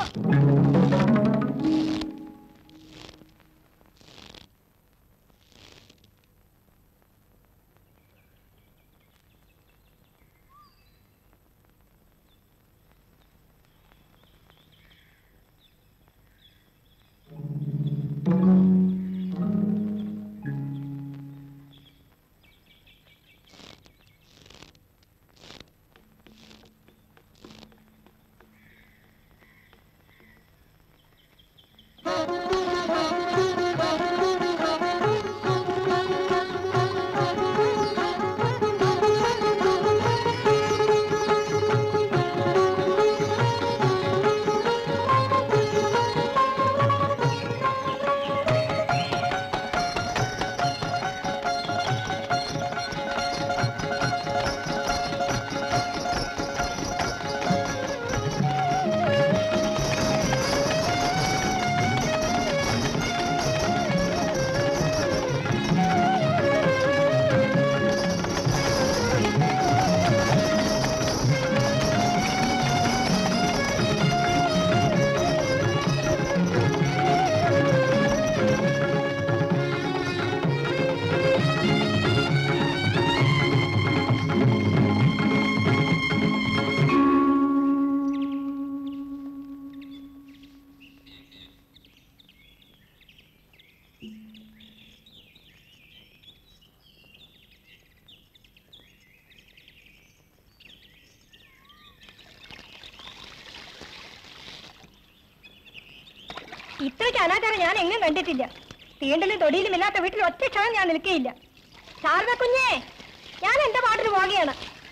ഇത്രയ്ക്ക് അനാചാരം ഞാൻ എങ്ങും കണ്ടിട്ടില്ല തീണ്ടലും തൊടിയിലും ഇല്ലാത്ത വീട്ടിൽ ഒറ്റ ക്ഷണം ഞാൻ നിൽക്കുകയില്ല ശാരദ കുഞ്ഞേ ഞാൻ എന്റെ പാട്ടിന് പോവുകയാണ്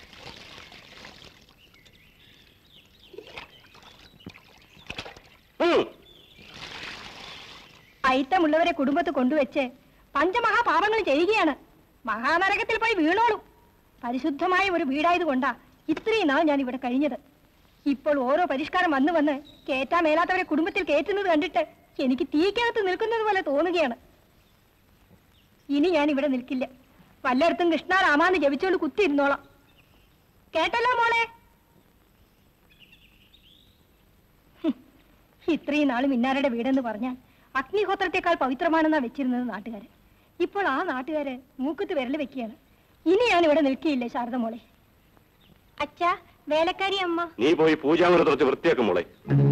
ഉം. അയിത്തമുള്ളവരെ കുടുംബത്ത് കൊണ്ടുവച്ച് പഞ്ചമഹാപാപങ്ങൾ ചെയ്യുകയാണ് മഹാനരകത്തിൽ പോയി വീണോളും പരിശുദ്ധമായ ഒരു വീടായതുകൊണ്ടാ ഇത്രയും നാൾ ഞാൻ ഇവിടെ കഴിഞ്ഞത് ഇപ്പോൾ ഓരോ പരിഷ്കാരം വന്നു വന്ന് കേറ്റാൻ മേലാത്തവരെ കുടുംബത്തിൽ കയറ്റുന്നത് കണ്ടിട്ട് എനിക്ക് തീക്കകത്ത് നിൽക്കുന്നത് പോലെ തോന്നുകയാണ് ഇനി ഞാൻ ഇവിടെ നിൽക്കില്ല വല്ലയിടത്തും കൃഷ്ണ രാമാന്ന് ജപിച്ചോണ്ട് കുത്തിയിരുന്നോളാം കേട്ടല്ലോ മോളെ ഹും, ഇത്രയും നാൾ മിന്നാരുടെ വീടെന്ന് പറഞ്ഞാൽ അഗ്നിഹോത്രത്തെക്കാൾ പവിത്രമാണെന്നാ വെച്ചിരുന്നത് നാട്ടുകാര് ഇപ്പോൾ ആ നാട്ടുകാര് മൂക്കത്ത് വിരൽ വെക്കുകയാണ് ഇനി ഞാൻ ഇവിടെ നിൽക്കുകയില്ല ശാരദ മോളെ അച്ഛാ വേലക്കാരി അമ്മ നീ പോയി പൂജാമുറി തുറച്ച് വൃത്തിയാക്കും മോളെ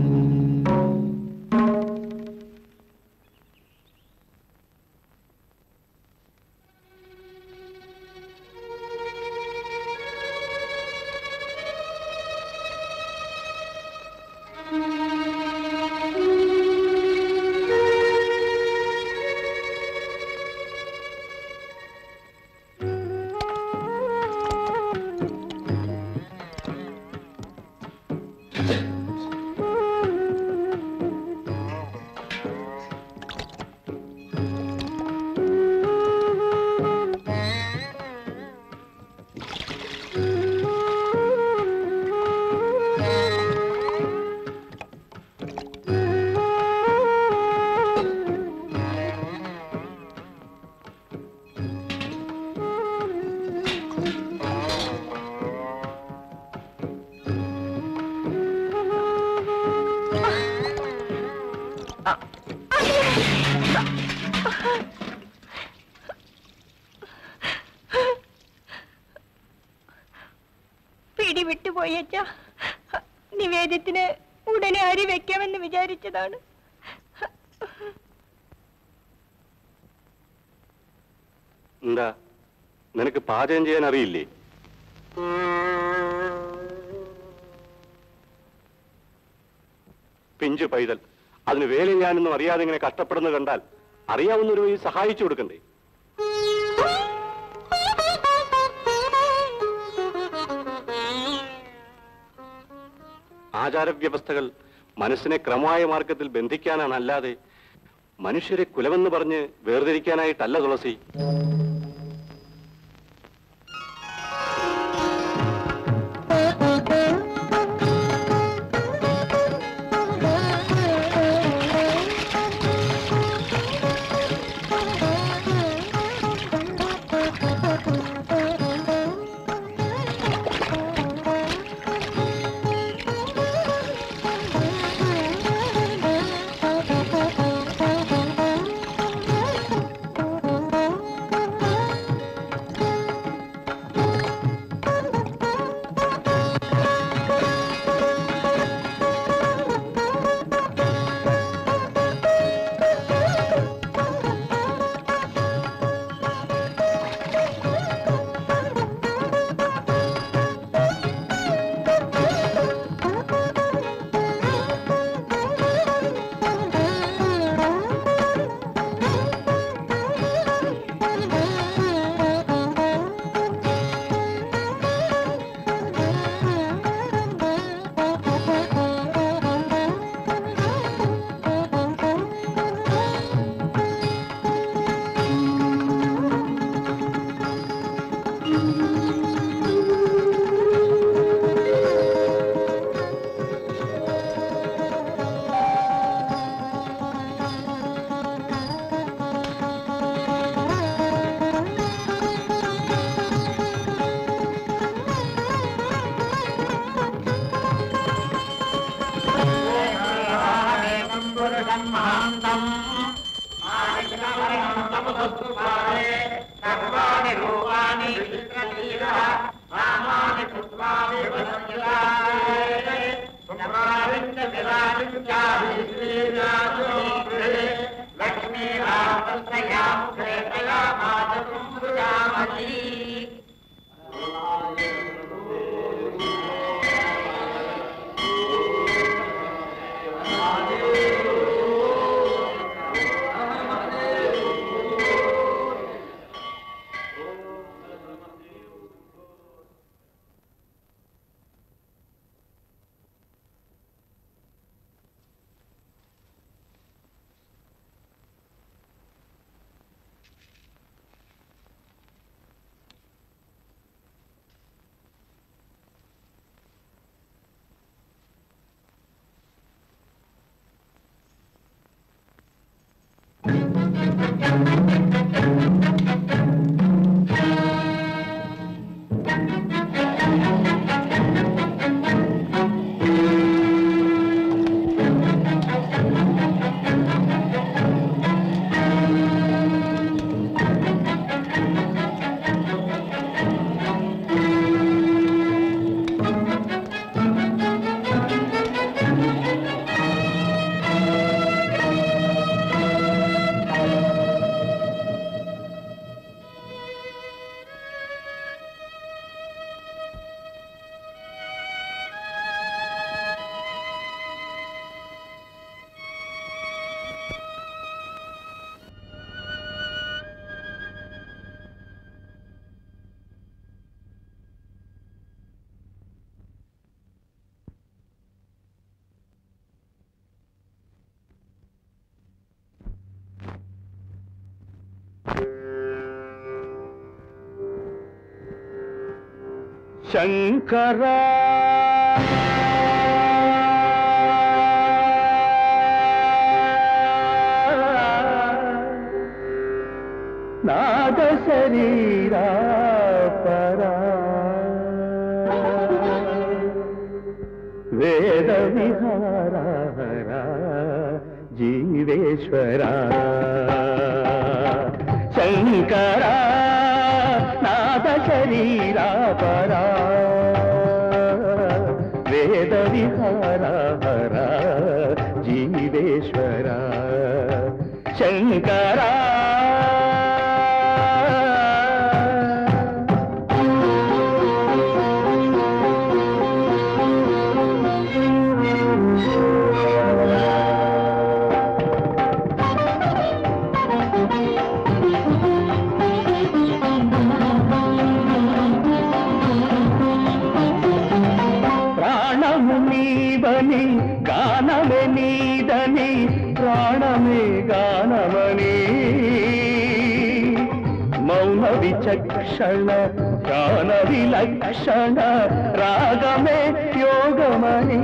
പിടി വിട്ടുപോയി അച്ഛാ നിവേദ്യത്തിന് ഉടനെ അരി വെക്കാമെന്ന് വിചാരിച്ചതാണ് എന്താ നിനക്ക് പാചകം ചെയ്യാൻ അറിയില്ലേ പിഞ്ചു പൈതൽ അതിന് വേലയും ഞാനൊന്നും അറിയാതെ ഇങ്ങനെ കഷ്ടപ്പെടുന്നത് കണ്ടാൽ അറിയാവുന്ന ഒരു വഴി സഹായിച്ചു കൊടുക്കണ്ടേ ആചാരവ്യവസ്ഥകൾ മനസ്സിനെ ക്രമമായ മാർഗത്തിൽ ബന്ധിക്കാനാണ് അല്ലാതെ മനുഷ്യരെ കുലമെന്ന് പറഞ്ഞ് വേർതിരിക്കാനായിട്ടല്ല തുളസി ശങ്കര നാദശരീര വേദവിഹാര ജീവേശ്വര ശങ്കര നാദശരീര പരാ വേദവിഹാര ജീവേശ്വര ശങ്കര ప్రాణము నీవని గానమే నీదని ప్రాణమే గానమని మౌన విచక్షణ గాన విలక్షణ రాగమే యోగమని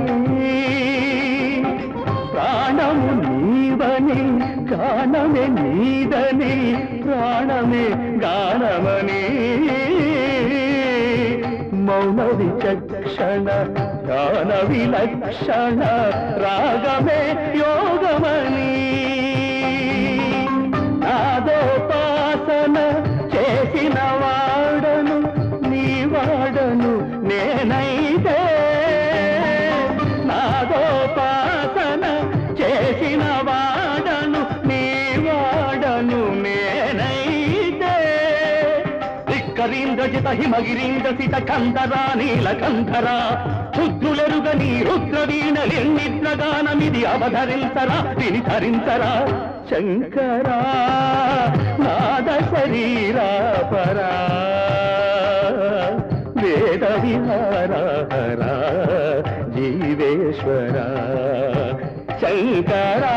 ప్రాణము నీవని గానమే నీదని ప్రాణమే గానమని మౌన విచక్షణ గాన విలక్షణ రాగమే యోగమని నాదోపాసన చేసిన వాడను నీ వాడను నేనైతే నాదోపాసన చేసిన వాడను నీ వాడను నేనైతే ధిక్కరీంద్రజిత హిమగిరీంద్ర సిత కందరా నీలకంధర శుద్ధులెరుగని రుద్రవీణలిన్నిద్రగానమిది అవధరించరా విని ధరించరా శంకరా నాద శరీరా పరా వేద విహారా జీవేశ్వర శంకరా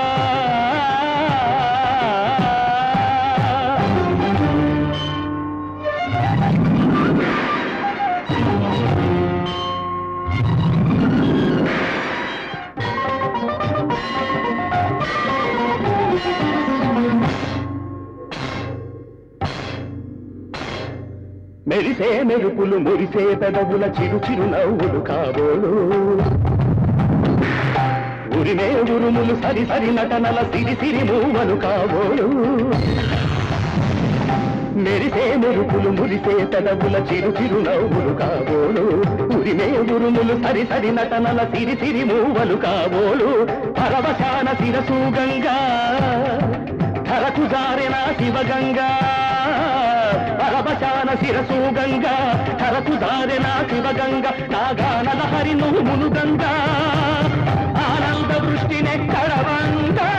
మెరిసే మెరుపులు మురిసే పెదవుల చిరు చిరు నవ్వులు కాబోలు ఉరిమే ఉరుములు సరి సరి నటనల సిరి సిరి మూవలు కాబోలు మెరిసే మెరుపులు మురిసే పెదవుల చిరు చిరు నవ్వులు కాబోలు ఉరిమే ఉరుములు సరి సరి నటనల సిరి సిరి మూవలు కాబోలు పరవశాన శిరసు గంగా ధరకు జారిన శివగంగా పరవశాన శిరసు గంగా ధరకు జారిన శివగంగ నాగానల హరి నువ్వు మునుగంగా ఆనంద వృష్టినే కడవంగా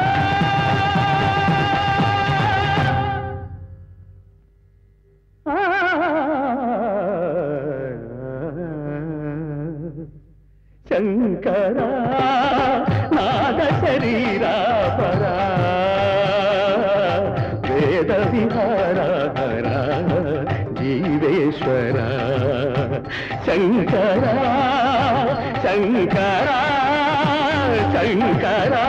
శంకరా నాద శరీరా పరా వేద విహారా జీవేశ్వర శంకరా శంకరా శంకరా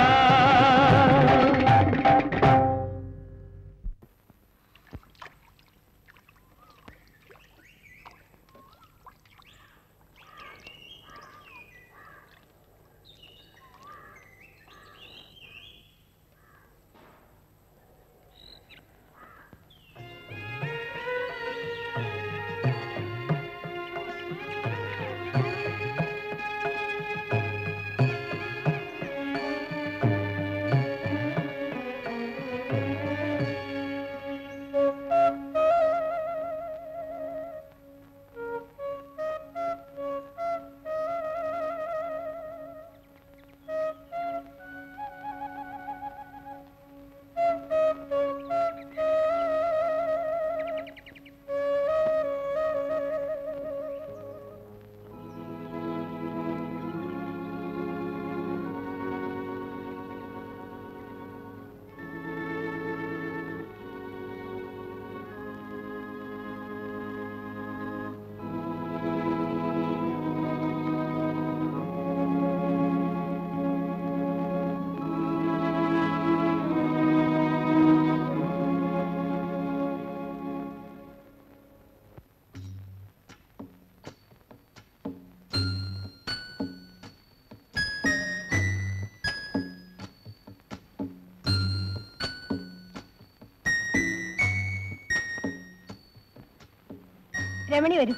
രമണി വരൂ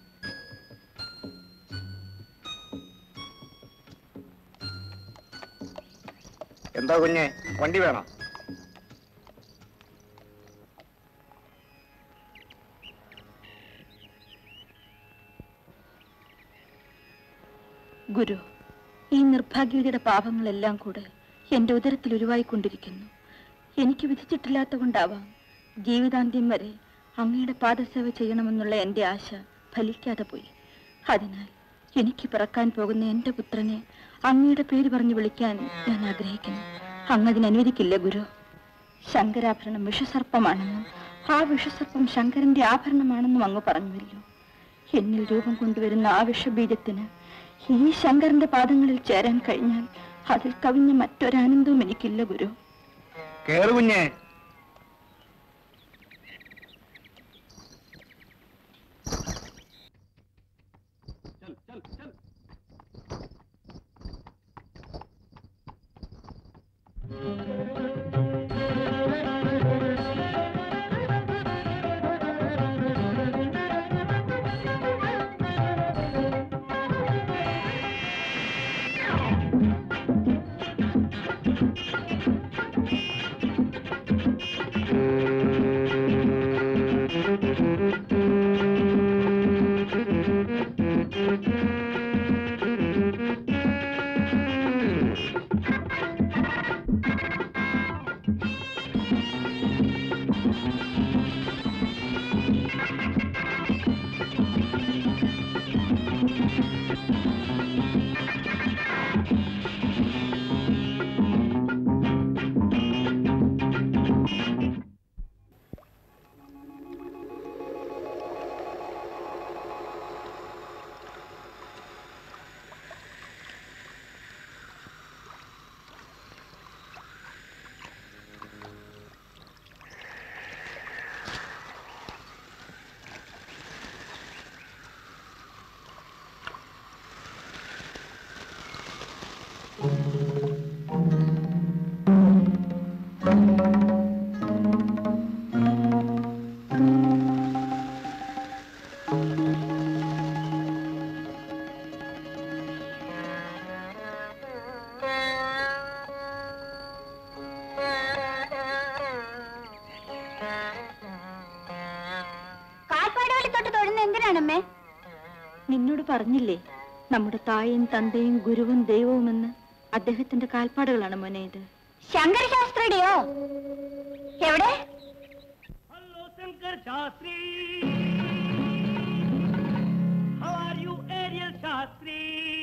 എന്താ കുഞ്ഞെ വണ്ടി വേണോ ഗുരു ഈ നിർഭാഗ്യതയുടെ പാപങ്ങളെല്ലാം കൂടെ എന്റെ ഉദരത്തിൽ ഉരുവായിക്കൊണ്ടിരിക്കുന്നു എനിക്ക് വിധിച്ചിട്ടില്ലാത്ത കൊണ്ടാവാം ജീവിതാന്ത്യം വരെ അങ്ങയുടെ പാദസേവ ചെയ്യണമെന്നുള്ള എന്റെ ആശ ഫലിക്കാതെ പോയി അതിനാൽ എനിക്ക് പിറക്കാൻ പോകുന്ന എന്റെ പുത്രനെ അങ്ങയുടെ പേര് പറഞ്ഞു വിളിക്കാൻ ഞാൻ ആഗ്രഹിക്കുന്നു അങ്ങ് അതിന് അനുവദിക്കില്ല ഗുരു ശങ്കരാഭരണം വിഷസർപ്പമാണെന്നും ആ വിഷസർപ്പം ശങ്കരന്റെ ആഭരണമാണെന്നും അങ്ങ് പറഞ്ഞുവല്ലോ എന്നിൽ രൂപം കൊണ്ടുവരുന്ന ആ വിഷബീജത്തിന് ഈ ശങ്കരന്റെ പാദങ്ങളിൽ ചേരാൻ കഴിഞ്ഞാൽ അതിൽ കവിഞ്ഞ മറ്റൊരാനന്ദവും എനിക്കില്ല ഗുരു കേറു കുഞ്ഞേ കാൽപ്പാടുകളിൽ തൊട്ട് തൊഴുന്ന എന്തിനാണമ്മേ നിന്നോട് പറഞ്ഞില്ലേ നമ്മുടെ തായും തന്തയും ഗുരുവും ദൈവവുമെന്ന് അദ്ദേഹത്തിന്റെ കാൽപ്പാടുകളാണ് മോനെ ഇത് ശങ്കരശാസ്ത്രിയുടെയോ എവിടെ Hello, Shankar Shastri. How are you, Ariel Shastri?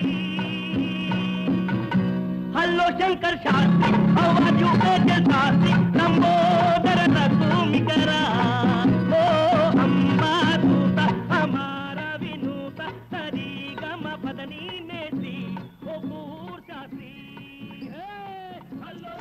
Hello, Shankar Shastri. How are you, Ariel Shastri? Lambodara Rakumikara. Oh, Amma Duta, Amara Vinuta, Sarigama Padani Netri. Oh, Poor Shastri. Hey, hello,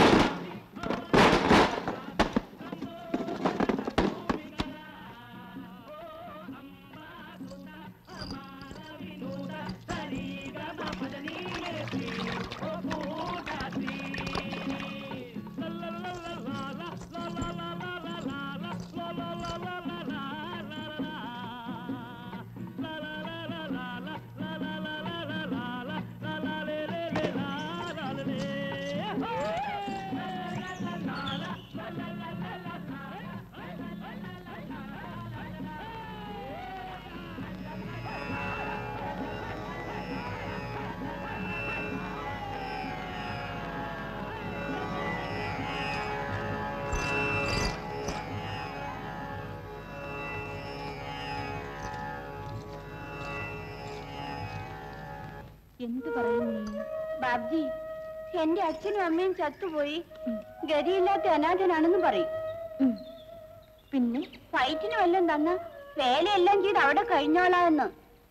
എന്ത് പറയും നീ ബാബ്ജി എന്റെ അച്ഛനും അമ്മയും ചത്തുപോയി ഗതിയില്ലാത്ത അനാഥനാണെന്ന് പറയും ഉം. പിന്നെ ഫൈറ്റിന് വല്ലതും തന്ന വേലയെല്ലാം ചെയ്ത് അവിടെ കഴിഞ്ഞോളാന്ന്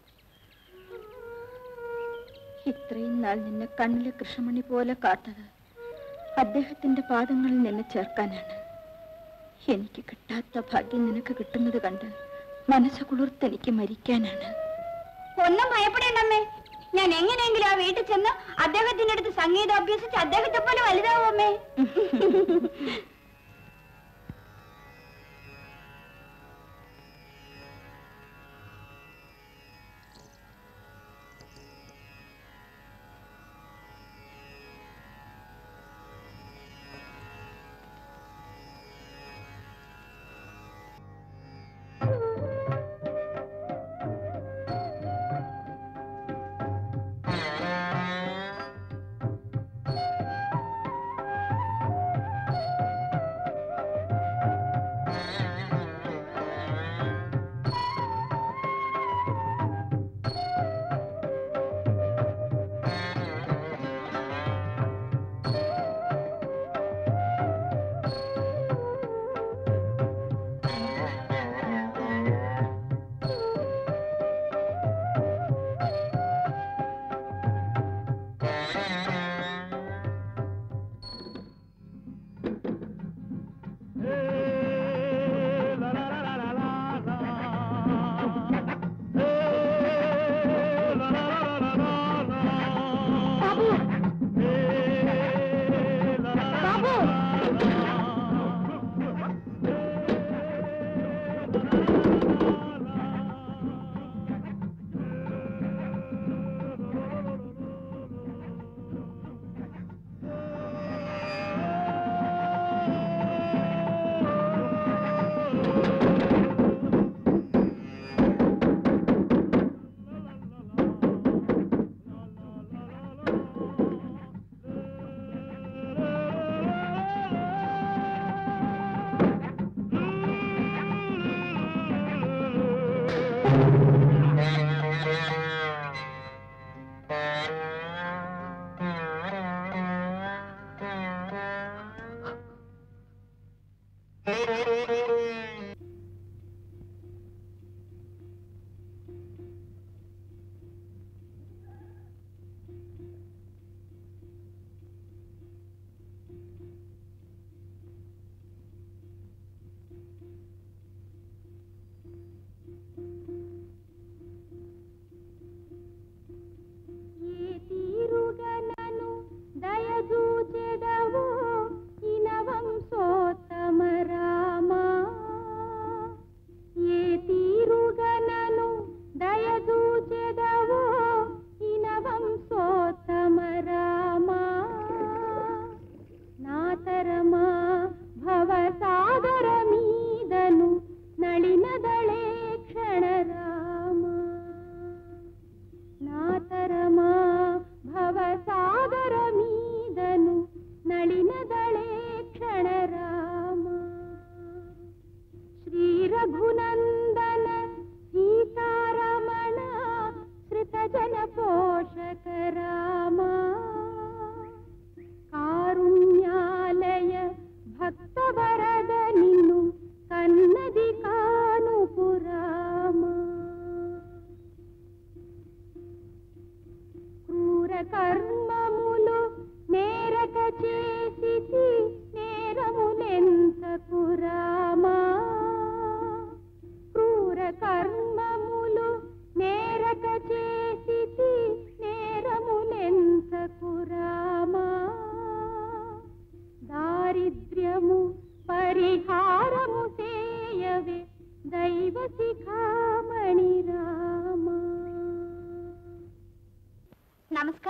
ഇത്രയും നാൾ നിന്നെ കണ്ണിലെ കൃഷ്ണമണി പോലെ കാത്തത് അദ്ദേഹത്തിന്റെ പാദങ്ങളിൽ നിന്നെ ചേർക്കാനാണ് എനിക്ക് കിട്ടാത്ത ഭാഗ്യം നിനക്ക് കിട്ടുന്നത് കണ്ട് മനസ്സ് കുളിർത്തെനിക്ക് മരിക്കാനാണ് ഒന്നും ഭയപ്പെടേണ്ടമ്മേ ഞാൻ എങ്ങനെയെങ്കിലും ആ വീട്ടിൽ ചെന്ന് അദ്ദേഹത്തിന്റെ അടുത്ത് സംഗീതം അഭ്യസിച്ച് അദ്ദേഹത്തെ പോലെ വലുതാവുമേ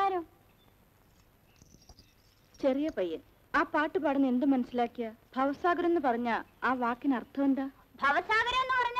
നമസ്കാരം ചെറിയ പയ്യൻ ആ പാട്ട് പാടുന്ന എന്ത് മനസ്സിലാക്കിയ ഭവസാഗർ എന്ന് പറഞ്ഞ ആ വാക്കിന് അർത്ഥം എന്താ ഭവസാഗരം എന്ന് പറഞ്ഞ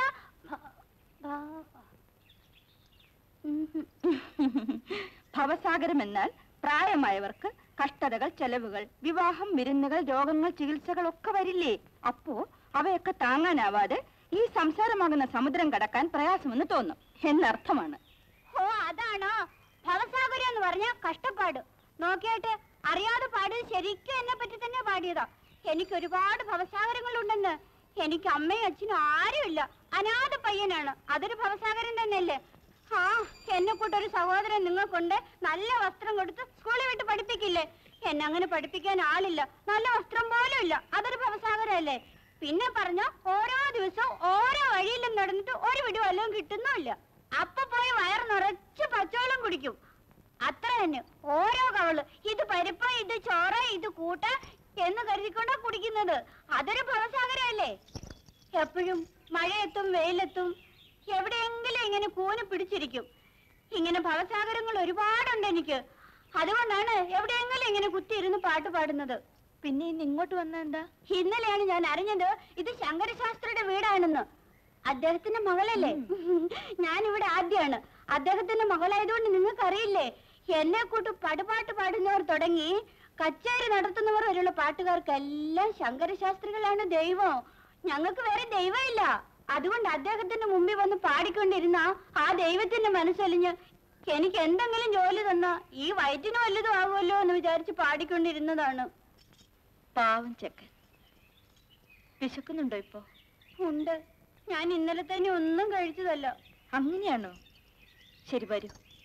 ഭവസാഗരം എന്നാൽ പ്രായമായവർക്ക് കഷ്ടതകൾ ചെലവുകൾ വിവാഹം വിരുന്നുകൾ രോഗങ്ങൾ ചികിത്സകൾ ഒക്കെ വരില്ലേ അപ്പോ അവയൊക്കെ താങ്ങാനാവാതെ ഈ സംസാരമാകുന്ന സമുദ്രം കടക്കാൻ പ്രയാസമെന്ന് തോന്നും എന്നർത്ഥമാണ് ഓ അതാണോ ഭവസാഗരം എന്ന് പറഞ്ഞ കഷ്ടപ്പാട് നോക്കിയാട്ടെ അറിയാതെ പാടിയത് ശരിക്കും എന്നെ പറ്റി തന്നെ പാടിയതാ എനിക്ക് ഒരുപാട് ഭവസാഗരങ്ങളുണ്ടെന്ന് എനിക്ക് അമ്മയും അച്ഛനും ആരുമില്ല അനാഥ പയ്യനാണ് അതൊരു ഭവസാഗരം തന്നെയല്ലേ ആ എന്നെ കൂട്ടൊരു സഹോദരൻ നിങ്ങൾക്കുണ്ട് നല്ല വസ്ത്രം കൊടുത്ത് സ്കൂളിൽ വിട്ട് പഠിപ്പിക്കില്ലേ എന്നെ അങ്ങനെ പഠിപ്പിക്കാൻ ആളില്ല നല്ല വസ്ത്രം പോലും ഇല്ല അതൊരു ഭവസാഗരമല്ലേ പിന്നെ പറഞ്ഞ ഓരോ ദിവസവും ഓരോ വഴിയിലും നടന്നിട്ട് ഒരു പിടി വല്ലതും കിട്ടുന്നുമില്ല അപ്പൊ പോയി വയറ് നിറച്ച് പച്ചവെള്ളം കുടിക്കും അത്ര തന്നെ ഓരോ കവള് ഇത് പരിപ്പ് ഇത് ചോറ് ഇത് കൂട്ട എന്ന് കരുതിക്കൊണ്ടാ കുടിക്കുന്നത് അതൊരു ഭവസാഗരമല്ലേ എപ്പോഴും മഴയെത്തും വെയിലെത്തും എവിടെയെങ്കിലും ഇങ്ങനെ കൂന് പിടിച്ചിരിക്കും ഇങ്ങനെ ഭവസാഗരങ്ങൾ ഒരുപാടുണ്ട് എനിക്ക് അതുകൊണ്ടാണ് എവിടെയെങ്കിലും ഇങ്ങനെ കുത്തിയിരുന്ന് പാട്ട് പാടുന്നത് പിന്നെ ഇന്ന് ഇങ്ങോട്ട് വന്ന എന്താ ഇന്നലെയാണ് ഞാൻ അറിഞ്ഞത് ഇത് ശങ്കരശാസ്ത്രിയുടെ വീടാണെന്ന് അദ്ദേഹത്തിന്റെ മകളല്ലേ ഞാൻ ഇവിടെ ആദ്യമാണ് അദ്ദേഹത്തിന്റെ മകളായതുകൊണ്ട് നിങ്ങൾക്ക് അറിയില്ലേ എന്നെ കൂട്ട് പടുപാട്ട് പാടുന്നവർ തുടങ്ങി കച്ചേരി നടത്തുന്നവർ വരെയുള്ള പാട്ടുകാർക്കെല്ലാം ശങ്കരശാസ്ത്രികളാണ് ദൈവം ഞങ്ങൾക്ക് വേറെ ദൈവമില്ല അതുകൊണ്ട് അദ്ദേഹത്തിന്റെ മുമ്പിൽ വന്ന് പാടിക്കൊണ്ടിരുന്ന ആ ദൈവത്തിന്റെ മനസ്സലിഞ്ഞ് എനിക്ക് എന്തെങ്കിലും ജോലി തന്നാ ഈ വയറ്റിന് വല്ലതും ആവുമല്ലോ എന്ന് വിചാരിച്ച് പാടിക്കൊണ്ടിരുന്നതാണ് പാവം ചെക്കൻ വിശക്കുന്നുണ്ടോ ഇപ്പോ ഉണ്ട് ഞാൻ ഇന്നലെ തന്നെ ഒന്നും കഴിച്ചതല്ല അങ്ങനെയാണോ ശരി വരൂ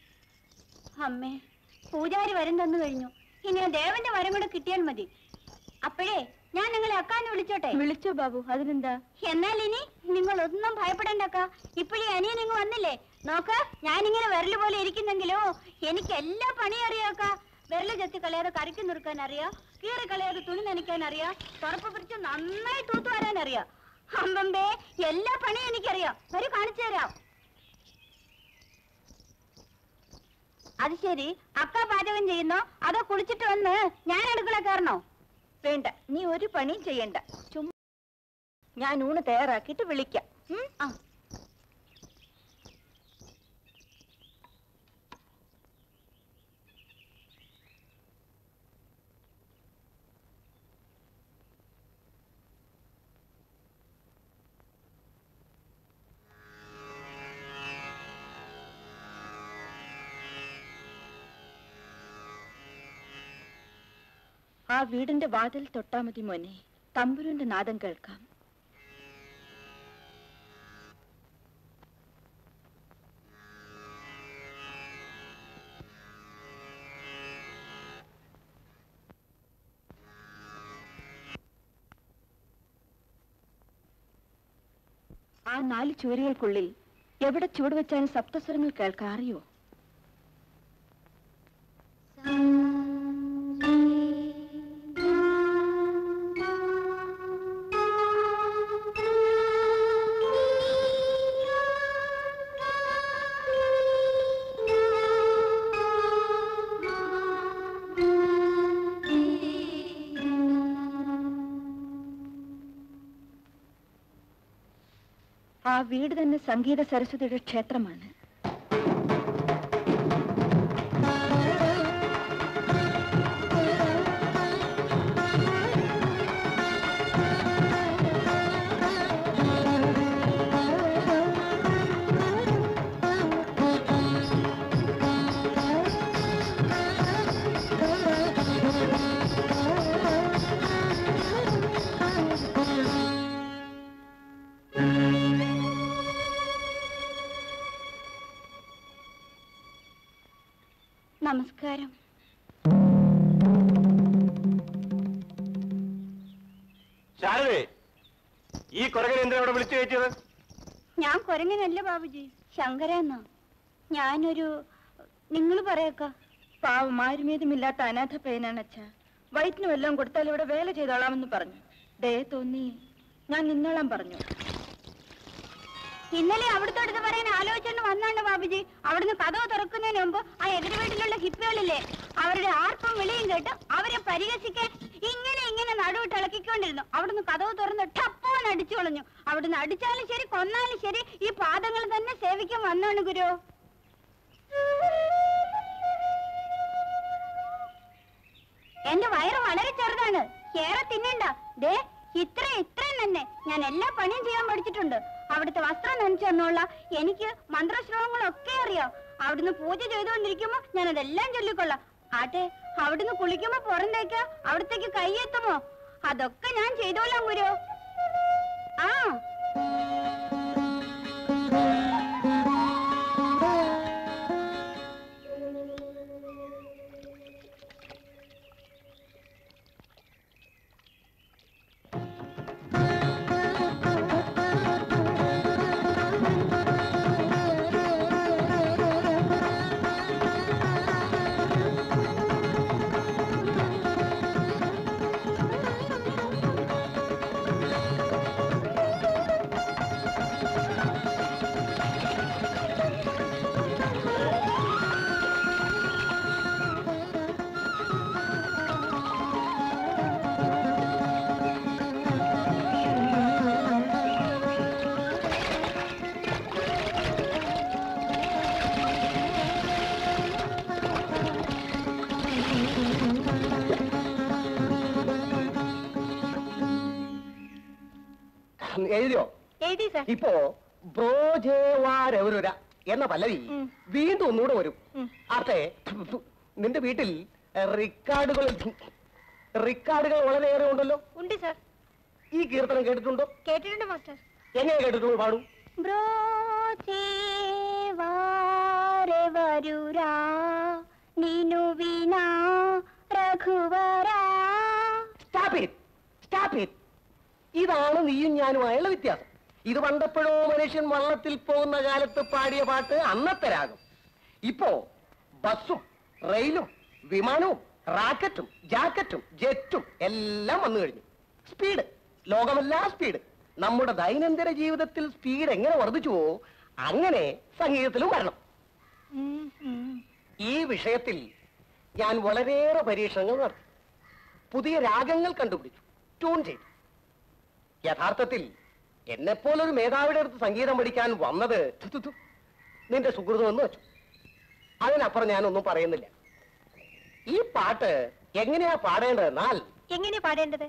അമ്മേ പൂജാരി വരം തന്നു കഴിഞ്ഞു ഇനി ആ ദേവന്റെ വരം കൂടെ കിട്ടിയാൽ മതി അപ്പോഴേ ഞാൻ നിങ്ങളെ അക്കാന്ന് വിളിച്ചോട്ടെ വിളിച്ചോ ബാബു അതിനെന്താ എന്നാൽ ഇനി നിങ്ങൾ ഒന്നും ഭയപ്പെടണ്ടക്ക ഇപ്പോഴേ അനിയൻ ഇങ്ങ് വന്നില്ലേ നോക്ക് ഞാനിങ്ങനെ വിരല് പോലെ ഇരിക്കുന്നെങ്കിലോ എനിക്ക് എല്ലാ പണിയും അറിയാക്ക വിരല് ചെത്തി കളയാതെ കറിക്ക് നിറുക്കാൻ അറിയാം കീറി കളയാതെ തുണി നനയ്ക്കാൻ അറിയാം തുറപ്പ് പിടിച്ച് നന്നായി തൂത്തു വരാൻ അറിയാം അമ്പമ്പേ എല്ലാ പണിയും എനിക്കറിയാം ഒരു കാണിച്ചു തരാം അത് ശരി അക്ക പാചകം ചെയ്യുന്നോ അതോ കുളിച്ചിട്ട് വന്ന് ഞാൻ അടുക്കള കയറണോ വേണ്ട നീ ഒരു പണിയും ചെയ്യണ്ട ചുമ്മാ ഞാൻ ഊണ് തയ്യാറാക്കിയിട്ട് വിളിക്കാം ഉം? ആ ആ വീടിന്റെ വാതിൽ തൊട്ടാ മതി മോനെ തമ്പുരുവിന്റെ നാദം കേൾക്കാം ആ നാല് ചുവരുകൾക്കുള്ളിൽ എവിടെ ചുവട് വെച്ചാലും സപ്തസ്വരങ്ങൾ കേൾക്കാം അറിയോ ആ വീട് തന്നെ സംഗീത സരസ്വതിയുടെ ക്ഷേത്രമാണ് നമസ്കാരം ശാരദേ ഈ കൊരകൻ എന്തിനാ ഇവിടെ വിളിച്ചു കയറ്റിയത് ഞാൻ കുരങ്ങനല്ല ബാബുജി ശങ്കരന്നാ ഞാനൊരു നിങ്ങൾ പറയക്ക പാവം ആരുമേതുമില്ലാത്ത അനാഥ പയ്യനാണ് അച്ഛ വയറ്റിന് വല്ലതും കൊടുത്താൽ ഇവിടെ വേല ചെയ്തോളാമെന്ന് പറഞ്ഞു ദയ തോന്നി ഞാൻ നിന്നോളാൻ പറഞ്ഞു ഇന്നലെ അവിടുത്തെ അടുത്ത് പറയാൻ ആലോചിച്ചോണ്ട് വന്നാണ് ബാബുജി അവിടുന്ന് കഥവ് തുറക്കുന്നതിന് മുമ്പ് ആ എതിര് വീട്ടിലുള്ള ഹിപ്പികളില്ലേ അവരുടെ ആർപ്പും വിളിയും കേട്ട് അവരെ പരിഹസിക്കാൻ ഇങ്ങനെ ഇങ്ങനെ നടുവിട്ട് ഇളക്കിക്കൊണ്ടിരുന്നു അവിടുന്ന് കഥവ് തുറന്ന് ടപ്പോന്ന് അടിച്ചു കളഞ്ഞു അവിടുന്ന് അടിച്ചാലും ശരി കൊന്നാലും ശരി ഈ പാദങ്ങൾ തന്നെ സേവിക്കാൻ വന്നാണ് ഗുരു എന്റെ വയറ് വളരെ ചെറുതാണ് ഏറെ തിന്നണ്ട ദേ ഇത്ര ഇത്രയും തന്നെ ഞാൻ എല്ലാ പണിയും ചെയ്യാൻ പഠിച്ചിട്ടുണ്ട് അവിടുത്തെ വസ്ത്രം നനച്ചു തന്നോള എനിക്ക് മന്ത്രശ്ലോകങ്ങളൊക്കെ അറിയാം അവിടുന്ന് പൂജ ചെയ്തുകൊണ്ടിരിക്കുമ്പോ ഞാൻ അതെല്ലാം ചൊല്ലിക്കൊള്ളാം ആട്ടെ അവിടുന്ന് കുളിക്കുമ്പോ പുറന്തേക്ക് അവിടത്തേക്ക് കൈയെത്തുമോ അതൊക്കെ ഞാൻ ചെയ്തോളാം ഗുരു ആ എഴുതിയോ എഴുതി സാർ ഇപ്പോ ബ്രോജേവാരവരുര എന്ന പല്ലവി ഉം. വീണ്ടും ഒന്നുകൂടെ വരും ഉം. ആട്ടെ നിന്റെ വീട്ടിൽ റെക്കോർഡുകൾ റെക്കോർഡുകൾ വളരെയേറെ ഉണ്ടല്ലോ ഉണ്ട് സാർ ഈ കീർത്തനം കേട്ടിട്ടുണ്ടോ കേട്ടിട്ടുണ്ട് മാസ്റ്റർ എങ്ങനെ കേട്ടിട്ടുള്ളൂ പാടൂ ബ്രോചേവാരെ വരുരാ നീനു വിനാ രഘുവരാ സ്റ്റാപ്പ് ഇറ്റ് സ്റ്റാപ്പ് ഇറ്റ് ഇതാണ് നീയും ഞാനുമായുള്ള വ്യത്യാസം ഇത് പണ്ടപ്പോഴോ മനുഷ്യൻ വള്ളത്തിൽ പോകുന്ന കാലത്ത് പാടിയ പാട്ട് അന്നത്തെ രാഗം ഇപ്പോ ബസ്സും റെയിലും വിമാനവും റാക്കറ്റും ജാക്കറ്റും ജെറ്റും എല്ലാം വന്നു കഴിഞ്ഞു സ്പീഡ് ലോകമെല്ലാം സ്പീഡ് നമ്മുടെ ദൈനംദിന ജീവിതത്തിൽ സ്പീഡ് എങ്ങനെ വർദ്ധിച്ചുവോ അങ്ങനെ സംഗീതത്തിലും വരണം ഈ വിഷയത്തിൽ ഞാൻ വളരെയേറെ പരീക്ഷണങ്ങൾ നടത്തി പുതിയ രാഗങ്ങൾ കണ്ടുപിടിച്ചു ട്യൂൺ ചെയ്തു യഥാർത്ഥത്തിൽ എന്നെപ്പോലൊരു മേധാവിയുടെ അടുത്ത് സംഗീതം പഠിക്കാൻ വന്നത് ഥു ഥു ഥു, നിന്റെ സുഹൃതം എന്ന് വെച്ചു അതിനപ്പുറം ഞാനൊന്നും പറയുന്നില്ല ഈ പാട്ട് എങ്ങനെയാ പാടേണ്ടതെന്നാൽ എങ്ങനെ പാടേണ്ടത്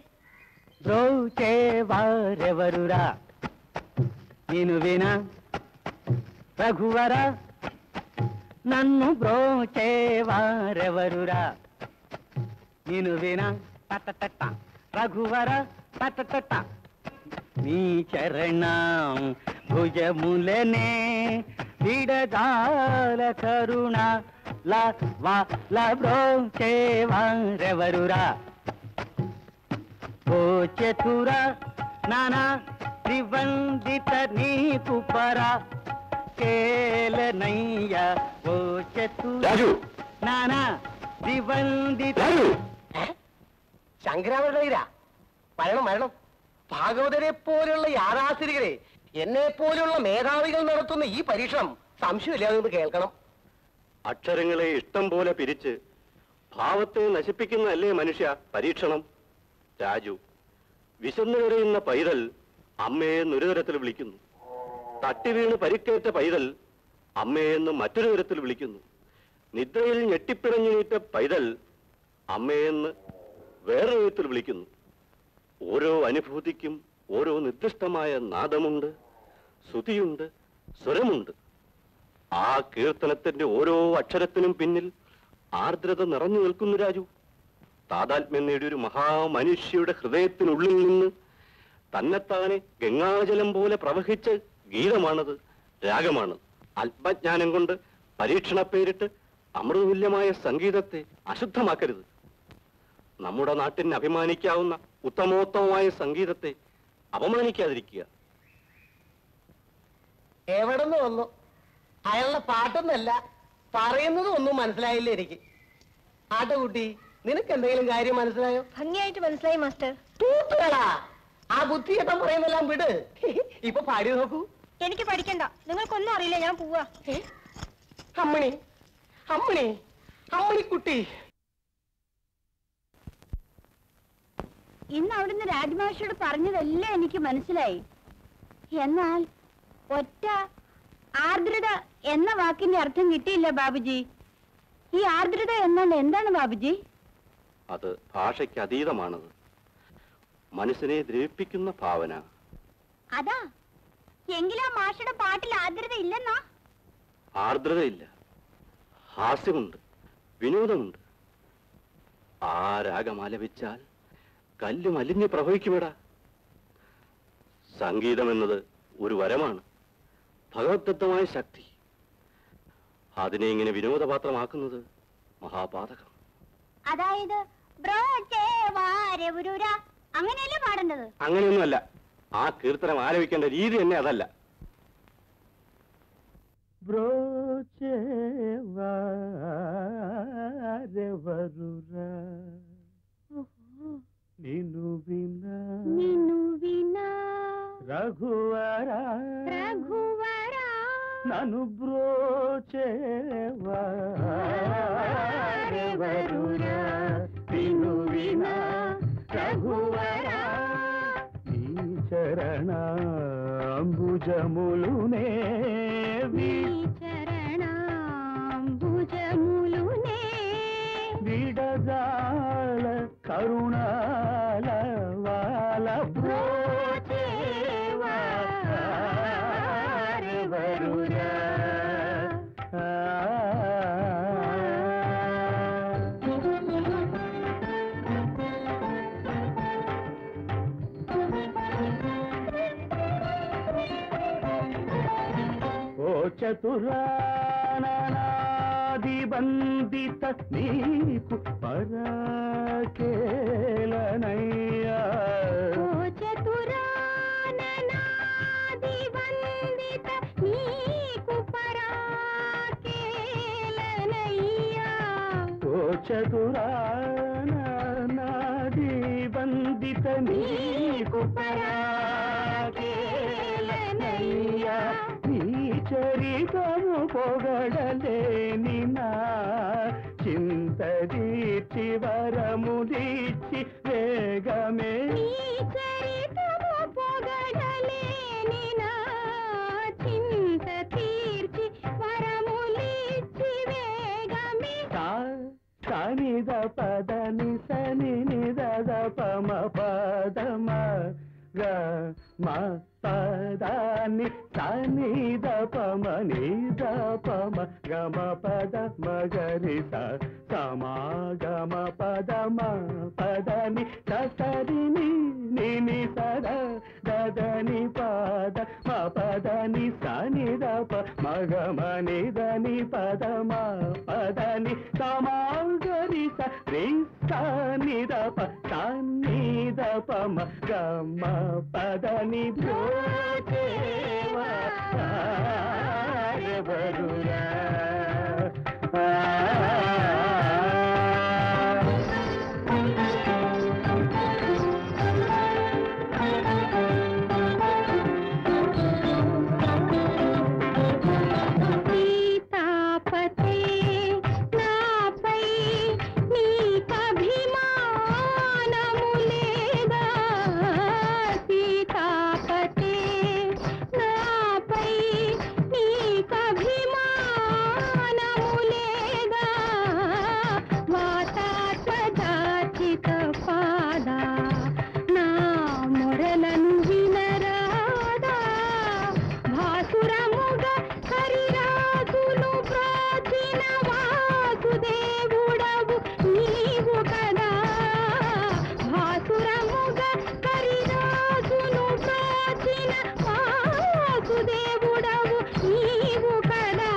ದ್ರೋಚೇವಾರೆವರುರ ನೀನು ವಿನ ರಘುವರ ನನ್ನು ಬ್ರೋಚೇವಾರೆವರುರ ನೀನು ವಿನ ಟಟ ರಘುವರ ಟಟ ನೀ ಚರಣ ಭುಜಮುಲನೆ ಬಿಡದಾಲ ಕರುಣ ಲ ವಾ ಲ ಬ್ರೋಚೇವಾರೆವರುರ ಓ ಚತುರ ನಾನಾ ತ್ರಿವಂದಿತ ನೀಕು ಪರ ಕೇಲನಯ್ಯ ಓ ಚತುರ രാജു ನಾನಾ ತ್ರಿವಂದಿತ രാജു ശങ്കരാമൃതയില മരണം മരണം ഭാഗവതരെ പോലെയുള്ള യാഥാസ്ഥിതികളെ എന്നെ പോലെയുള്ള മേധാവികൾ നടത്തുന്ന ഈ പരീക്ഷണം സംശയമില്ലാതെ ഒന്ന് കേൾക്കണം അക്ഷരങ്ങളെ ഇഷ്ടം പോലെ പിരിച്ച് ഭാവത്തെ നശിപ്പിക്കുന്നതല്ലേ മനുഷ്യ പരീക്ഷണം രാജു വിശന്നു കരയുന്ന പൈതൽ അമ്മയെ നുരുതരത്തിൽ വിളിക്കുന്നു തട്ടി വീണ് പരിക്കേറ്റ പൈതൽ അമ്മയെന്ന് മറ്റൊരു തരത്തിൽ വിളിക്കുന്നു നിദ്രയിൽ ഞെട്ടിപ്പിറഞ്ഞുനീറ്റ പൈതൽ അമ്മയെന്ന് വേറൊരു വിധത്തിൽ വിളിക്കുന്നു ഓരോ അനുഭൂതിക്കും ഓരോ നിർദ്ദിഷ്ടമായ നാദമുണ്ട് ശ്രുതിയുണ്ട് സ്വരമുണ്ട് ആ കീർത്തനത്തിന്റെ ഓരോ അക്ഷരത്തിനും പിന്നിൽ ആർദ്രത നിറഞ്ഞു നിൽക്കുന്നു രാജു താതാത്മ്യം നേടിയ ഒരു മഹാമനുഷ്യയുടെ ഹൃദയത്തിനുള്ളിൽ നിന്ന് തന്നെത്താനെ ഗംഗാജലം പോലെ പ്രവഹിച്ച ഗീതമാണത് രാഗമാണ് അല്പജ്ഞാനം കൊണ്ട് പരീക്ഷണ പേരിട്ട് അമൃതതുല്യമായ സംഗീതത്തെ അശുദ്ധമാക്കരുത് നമ്മുടെ നാട്ടിന് അഭിമാനിക്കാവുന്ന ഉത്തമോത്തമമായ സംഗീതത്തെ അപമാനിക്കാതിരിക്കുക എവിടെ നിന്ന് വന്നു അയാളുടെ പാട്ടൊന്നല്ല പറയുന്നതും ഒന്നും മനസ്സിലായില്ല എനിക്ക് ആട്ടുകുട്ടി നിനക്ക് എന്തെങ്കിലും കാര്യം മനസ്സിലായോ ഭംഗിയായിട്ട് മനസ്സിലായി മാസ്റ്റർ തൂത്തുകളാ ആ ബുദ്ധിയേട്ടൻ പറയുന്നെല്ലാം വിട് ഇപ്പൊ പാടി നോക്കൂ എനിക്ക് പഠിക്കണ്ട നിങ്ങൾക്കൊന്നും അറിയില്ല ഞാൻ പോവാ അമ്മണി അമ്മണി അമ്മണിക്കുട്ടി ഇന്ന് അവിടുന്ന് രാജമാഷയോട് പറഞ്ഞതെല്ലാം എനിക്ക് മനസ്സിലായി എന്നാൽ ഒറ്റ ആർദ്രത എന്ന വാക്കിന്റെ അർത്ഥം കിട്ടിയില്ല ബാബുജി ഈ ആർദ്രത എന്നാൽ എന്താണ് ബാബുജി അത് ഭാഷയ്ക്ക് അതീതമാണത് മനസ്സിനെ ദ്രവിപ്പിക്കുന്ന ഭാവന അതാ എങ്കിലും ആ മാഷയുടെ പാട്ടിൽ ആർദ്രത ഇല്ലെന്നാ ആർദ്രതയില്ല ഹാസ്യമുണ്ട് വിനോദമുണ്ട് ആ രാഗം ആലപിച്ചാൽ കല്ല് മലിഞ്ഞ് പ്രവഹിക്കുമെടാ സംഗീതം എന്നത് ഒരു വരമാണ് ഭഗവത്ദത്തമായ ശക്തി അതിനെ ഇങ്ങനെ വിനോദപാത്രമാക്കുന്നത് മഹാപാതകം അതായത് ബ്രോച്ചേ വാരവുരുര അങ്ങനെയല്ലേ പാടേണ്ടത് അങ്ങനെയൊന്നുമല്ല ആ കീർത്തനം ആലപിക്കേണ്ട രീതി തന്നെ അതല്ല బ్రోచేవారెవరురా నిన్ను వినా నిన్ను వినా రఘువరా రఘువరా నన్ను బ్రోచేవారెవరురా నిన్ను వినా రఘువరా నీ చరణాంబుజములునే నీ చరణాంబుజములునే విడజాల కరుణాల వాల బ్రోచేవారెవరురా ఓ చతురానాది బందిత నీకు పరాకేలనయ్యా ఓ చతురాననాది వందిత నీకు పరాకేలనయ్యా ఓ చతురానాది బందిత నీకు పరాకేలనయ్యా నీ చరితము పొగడలేని నా చింత దీర్చి వరములిచ్చి వేగమే నీ చరితము పొగడలేని నా చింత తీర్చి వరములిచ్చి వేగమే సా సనిద పదని సని నిద పమ పదమ గ మ పదాని సనిద పమ నిద పమ గమ పద మగరి స సమాగమ పదమ పదని ససరిని నిని సద దదని పద మ పదని సనిద ప మగమ నిదని పదమ పదని సమాగరి స రి సనిద ప సన్నిద పమ గమ పదని భోచేవా వరురా సీతాపతే నాపై నీకభిమానము లేదా సీతాపతే నాపై నీకభిమానము లేదా వాతాత్మజాచిత పాదా నా మొరలను వినరాదా భాసురముగ హరిరాజును ప్రాచీన వాసుదేవుడవు నీవు కదా భాసురముగ హరిరాజును ప్రాచీన వాసుదేవుడవు నీవు కదా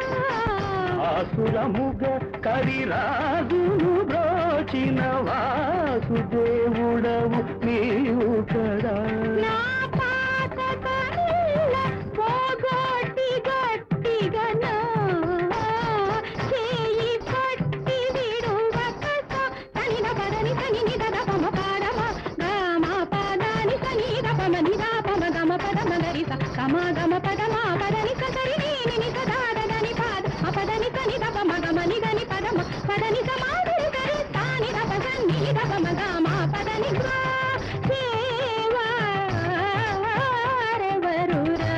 ఆసురముగ కరిరాజును బ్రోచిన వాసుదేవుడవు నీవు కదా నా పాత కనుల పోగొట్టి గట్టిగనా చేయి పట్టి విడువక తనిన పదని తని నిద పమ పాడమ గమ పదని తని పమ నిద పమ గమ పద మగరి స గమ గమ పద మా పదని సరి నీ ని సదా దని పాద అపదని సని దప మగ మని గని పద మ పదని సమాధి సరి తాని దప సన్ని దప మగ మా పదని గా దేవారెవరురా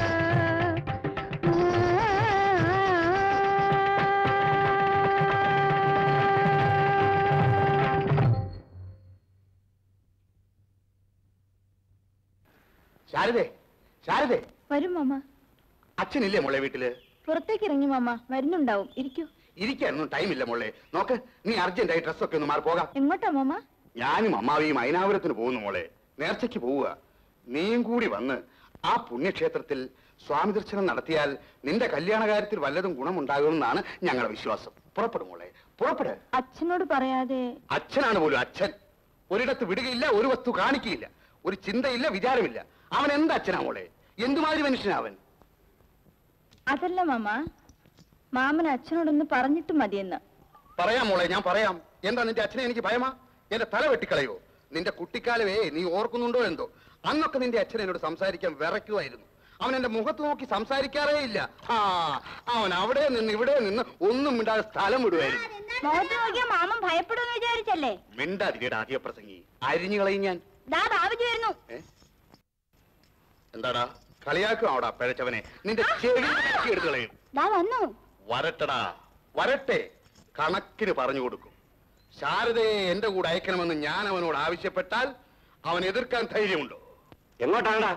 ശാരദേ ശാരദേ വരും മാമ അച്ഛനില്ലേ മോളെ വീട്ടില് പുറത്തേക്ക് ഇറങ്ങി മാമ വരുന്നുണ്ടാവും ഇരിക്കൂ ഇരിക്കാനൊന്നും ടൈമില്ല മോളെ നോക്ക് നീ അർജന്റായി ഡ്രസ്സൊക്കെ ഒന്ന് മാറി പോകാം എങ്ങോട്ടാ മാമ ഞാനും അമ്മാവിയും അയനാപുരത്തിന് പോകുന്നു മോളെ നേർച്ചയ്ക്ക് പോവുക നീയും കൂടി വന്ന് ആ പുണ്യക്ഷേത്രത്തിൽ സ്വാമി ദർശനം നടത്തിയാൽ നിന്റെ കല്യാണ കാര്യത്തിൽ വല്ലതും ഗുണമുണ്ടാകുമെന്നാണ് ഞങ്ങളുടെ വിശ്വാസം പുറപ്പെടും മോളെ പുറപ്പെട് അച്ഛനോട് പറയാതെ അച്ഛനാണ് പോലും അച്ഛൻ ഒരിടത്ത് വിടുകയില്ല ഒരു വസ്തു കാണിക്കുകയില്ല ഒരു ചിന്തയില്ല വിചാരമില്ല അവൻ എന്ത് അച്ഛനാ മോളെ എന്തുമാതിരി മനുഷ്യനാ അവൻ അതല്ല മാമ മാമൻ അച്ഛനോടൊന്ന് പറഞ്ഞിട്ട് മതിയെന്ന് പറയാം മോളെ ഞാൻ പറയാം എന്താ നിന്റെ അച്ഛനെ എനിക്ക് ഭയമാ എന്റെ തല വെട്ടിക്കളയോ നിന്റെ കുട്ടിക്കാലമേ നീ ഓർക്കുന്നുണ്ടോ എന്തോ അന്നൊക്കെ നിന്റെ അച്ഛൻ എന്നോട് സംസാരിക്കാൻ വിറയ്ക്കുമായിരുന്നു അവൻ എന്റെ മുഖത്ത് നോക്കി സംസാരിക്കാറേ ഇല്ല ആ അവൻ അവിടെ നിന്ന് ഇവിടെ നിന്ന് ഒന്നും മിണ്ടാതെ സ്ഥലം വിടുമായിരുന്നു മുഖത്ത് നോക്കിയാ മാമൻ ഭയപ്പെടുമെന്ന് വിചാരിച്ചല്ലേ മിണ്ടാതിരിയുടെ ആദ്യ പ്രസംഗി അരിഞ്ഞു കളയും ഞാൻ ദാ ബാബുജി വരുന്നു ഏ? എന്താടാ കളിയാക്കും അവിടെ പിഴച്ചവനെ നിന്റെ ചെവി എടുത്തു കളയും ദാ വന്നു വരട്ടടാ വരട്ടെ കണക്കിന് പറഞ്ഞു കൊടുക്കും ശാരദയെ എന്റെ കൂടെ അയക്കണമെന്ന് ഞാൻ അവനോട് ആവശ്യപ്പെട്ടാൽ അവൻ എതിർക്കാൻ ധൈര്യമുണ്ടോ എങ്ങോട്ടാണ്ടാ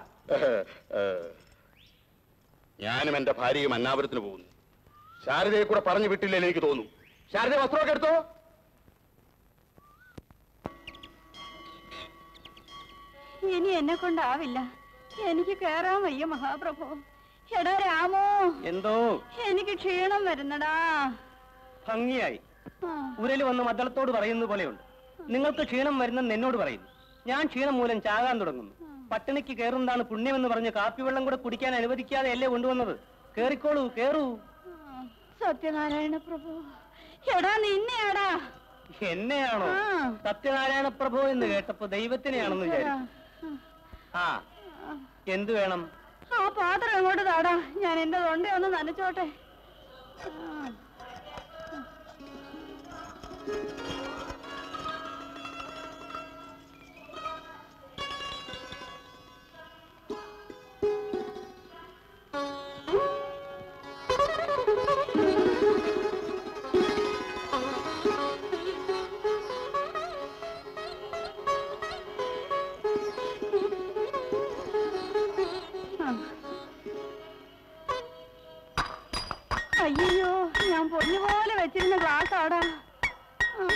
ഞാനും എന്റെ ഭാര്യയും അന്നാപുരത്തിന് പോകുന്നു ശാരദയെ കൂടെ പറഞ്ഞു വിട്ടില്ലെന്ന് എനിക്ക് തോന്നുന്നു ശാരദ വസ്ത്രമൊക്കെ എടുത്തോ ഇനി എന്നെ കൊണ്ടാവില്ല എനിക്ക് കേറാൻ വയ്യ മഹാപ്രഭു എടാ രാമോ എന്തോ എനിക്ക് ക്ഷീണം വരുന്നടാ ഭംഗിയായി ആ, ഉരല് വന്ന് മദ്ദളത്തോട് പറയുന്നത് പോലെയുണ്ട് നിങ്ങൾക്ക് ക്ഷീണം വരുന്നെന്ന് എന്നോട് പറയുന്നു ഞാൻ ക്ഷീണം മൂലം ചാകാൻ തുടങ്ങുന്നു പട്ടിണിക്ക് കയറുന്നതാണ് പുണ്യമെന്ന് പറഞ്ഞ് കാപ്പിവെള്ളം കൂടെ കുടിക്കാൻ അനുവദിക്കാതെ അല്ലേ കൊണ്ടുവന്നത് കേറിക്കോളൂ കേറൂ ആ, സത്യനാരായണ പ്രഭു എടാ നിന്നെയാടാ എന്നെയാണോ ആ. സത്യനാരായണ പ്രഭു എന്ന് കേട്ടപ്പോ ദൈവത്തിനെയാണെന്ന് വിചാരിച്ചു ആ എന്തു വേണം ആ പാത്രം എങ്ങോട്ട് താടാ ഞാൻ എന്റെ തൊണ്ടയൊന്ന് നനച്ചോട്ടെ ആ. അയ്യോ ഞാൻ പൊന്നു പോലെ വെച്ചിരുന്ന ഗ്ലാസ് ആടാ ആ.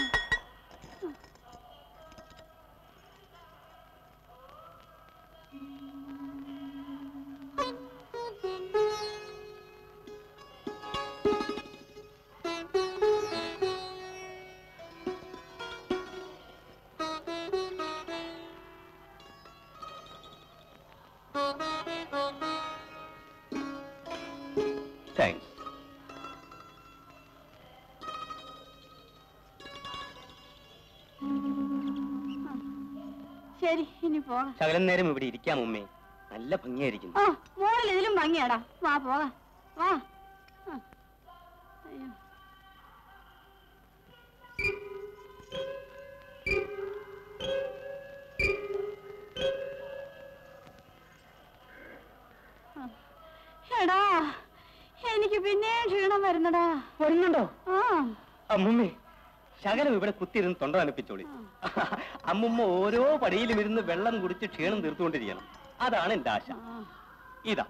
താങ്ക്സ് ശരി ഇനി പോകാം ശകലം നേരം ഇവിടെ ഇരിക്കാം ഉമ്മേ നല്ല ഭംഗിയായിരിക്കുന്നു ആ മോളിൽ ഇതിലും ഭംഗിയാടാ വാ പോകാം വാ ആ. അയ്യോ ആ. എടാ എനിക്ക് പിന്നെയും ക്ഷീണം വരുന്നടാ വരുന്നുണ്ടോ ആ അമ്മുമ്മേ ശകലം ഇവിടെ കുത്തിയിരുന്ന് തൊണ്ട തണുപ്പിച്ചോളി അമ്മുമ്മ ഓരോ പടിയിലും ഇരുന്ന് വെള്ളം കുടിച്ച് ക്ഷീണം തീർത്തുകൊണ്ടിരിക്കണം അതാണ് എന്റെ ആശ ആ. ഇതാ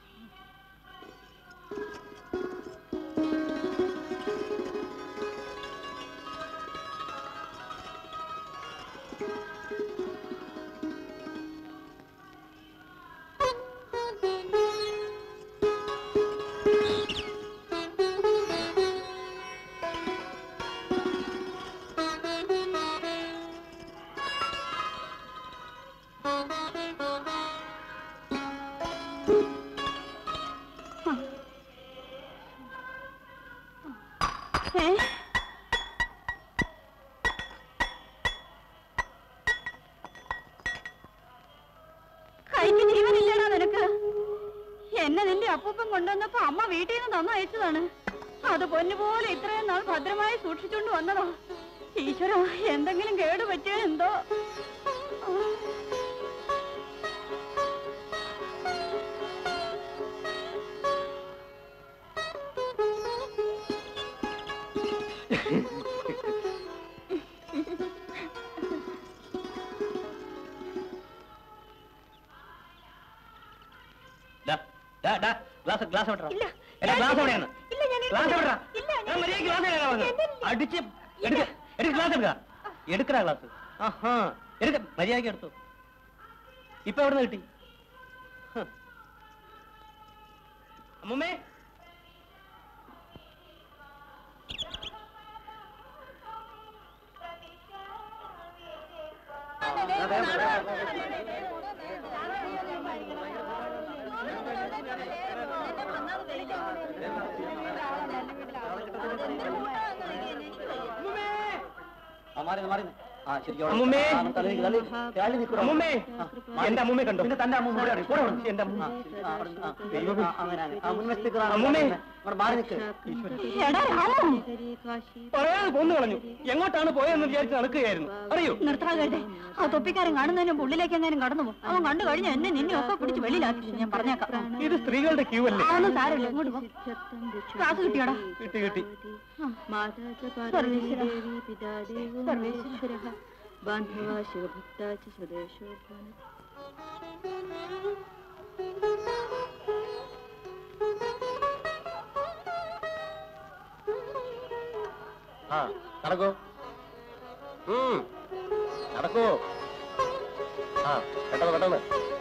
ഏ കൈക്ക് ജീവനില്ലടാ നിനക്ക് എന്നെ നിന്റെ അപ്പൂപ്പൻ കൊണ്ടുവന്നപ്പോ അമ്മ വീട്ടിൽ നിന്ന് തന്നു അയച്ചതാണ് അത് പൊന്നുപോലെ ഇത്രയും നാൾ ഭദ്രമായി സൂക്ഷിച്ചുകൊണ്ട് വന്നതാ ഈശ്വര എന്തെങ്കിലും കേട് പറ്റിയോ എന്തോ ഗ്ലാസ് ഗ്ലാസ് വിട്ടറ ഇല്ല, എടാ ഞാൻ ഗ്ലാസ് ഇല്ല. എവിടെയാണ് ഇല്ല, ഞാൻ ഗ്ലാസ് എടുക്കില്ല. എവിടെടാ ഇല്ല, ഞാൻ ഞാൻ മര്യാദയ്ക്ക് ഗ്ലാസ് എവിടെയാ പറഞ്ഞത് എന്റെ- അടിച്ച് എടുക്ക എടുക്ക ഗ്ലാസ് എടുക്ക എടുക്കടാ ഗ്ലാസ് ആഹാ എടുക്ക മര്യാദയ്ക്ക് എടുത്തു ഇപ്പൊ എവിടെ കിട്ടി ഹ്. അമ്മുമ്മേ അമ്മുമ്മേ അമ്മുമ്മേ എന്റെ അമ്മുമ്മ കണ്ടോ തന്റെ അമ്മുമ്മ എന്റെ അമ്മുമ്മ അമ്മുമ്മേ എടാ രാമു പറയാതെ കൊന്നു കളഞ്ഞു എങ്ങോട്ടാണ് പോയെന്ന് വിചാരിച്ച് നടക്കുകയായിരുന്നു അറിയോ നിർത്താകട്ടെ ആ തൊപ്പിക്കാരൻ കാണുന്നതിന് മുമ്പ് ഉള്ളിലേക്ക് എങ്ങാനും കടന്നു പോകും അവൻ കണ്ടു കഴിഞ്ഞ എന്നെ നിന്നെ ഒക്കെ പിടിച്ച് വെളിയിലാക്കി ഞാൻ പറഞ്ഞേക്കാം ഇത് സ്ത്രീകളുടെ ക്യൂ അല്ലേ അതൊന്നും സാരമില്ല ഇങ്ങോട്ട് പോ ക്ലാസ് കിട്ടിയോടാ കിട്ടി കിട്ടി ബാന്ധവ ശിവഭക്ത സ്വദേശോ ഭവന ആ നടക്കൂ ഉം, നടക്കൂ ആ പെട്ടെന്ന് പെട്ടെന്ന്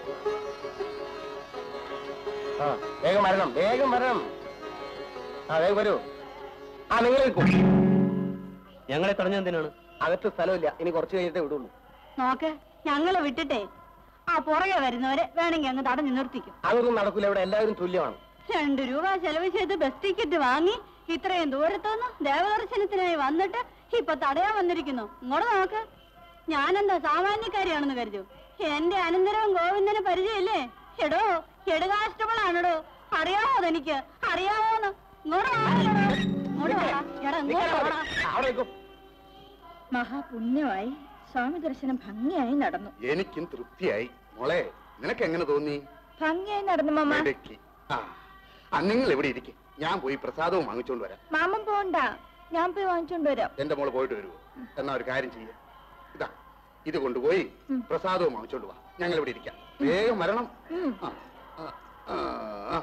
ആ വേഗം വരണം വേഗം വരണം ആ വേഗം വരൂ ആ നിങ്ങൾ നിൽക്കൂ ഞങ്ങളെ തടഞ്ഞെന്തിനാണ് അകത്ത് സ്ഥലമില്ല ഇനി കുറച്ച് കഴിഞ്ഞിട്ടേ വിടുള്ളൂ നോക്ക് ഞങ്ങളെ വിട്ടിട്ടേ ആ പുറകെ വരുന്നവരെ വേണമെങ്കിൽ അങ്ങ് തടഞ്ഞു നിർത്തിക്കും അതൊന്നും നടക്കില്ല ഇവിടെ എല്ലാവരും തുല്യമാണ് രണ്ടു രൂപ ചെലവ് ചെയ്ത് ബസ് ടിക്കറ്റ് വാങ്ങി ഇത്രയും ദൂരത്തുനിന്ന് ദേവദർശനത്തിനായി വന്നിട്ട് ഇപ്പൊ തടയാൻ വന്നിരിക്കുന്നു ഇങ്ങോട്ട് നോക്ക് ഞാനെന്താ സാമാന്യക്കാരിയാണെന്ന് കരുതൂ എന്റെ അനന്തരവും ഗോവിന്ദന് പരിചയമില്ലേ എടോ എടുകാഷ്ടങ്ങളാണെടോ അറിയാമോ അതെനിക്ക് അറിയാമോന്ന് ഇങ്ങോട്ട് വാ, ഇങ്ങോട്ട് വാ. എടാ, ഇങ്ങോട്ട് വാടാ. അവിടെ നിൽക്കും മഹാപുണ്യമായി സ്വാമി ദർശനം ഭംഗിയായി നടന്നു എനിക്കും തൃപ്തിയായി മോളെ നിനക്ക് എങ്ങനെ തോന്നി ഭംഗിയായി നടന്നു മാമ ഇടയ്ക്ക്. ആ ആ, നിങ്ങൾ എവിടെ ഇരിക്കും ഞാൻ പോയി പ്രസാദവും വാങ്ങിച്ചോണ്ട് വരാം മാമൻ പോണ്ട ഞാൻ പോയി വാങ്ങിച്ചോണ്ട് വരാം എന്റെ മോള് പോയിട്ട് വരുമോ എന്നാ ഒരു കാര്യം ചെയ്യാം ഇതാ ഇത് കൊണ്ടുപോയി പ്രസാദവും വാങ്ങിച്ചോണ്ട് വാ ഞങ്ങൾ ഇവിടെ ഇരിക്കാം വേഗം വരണം ആ, ആ, ആ, ആ.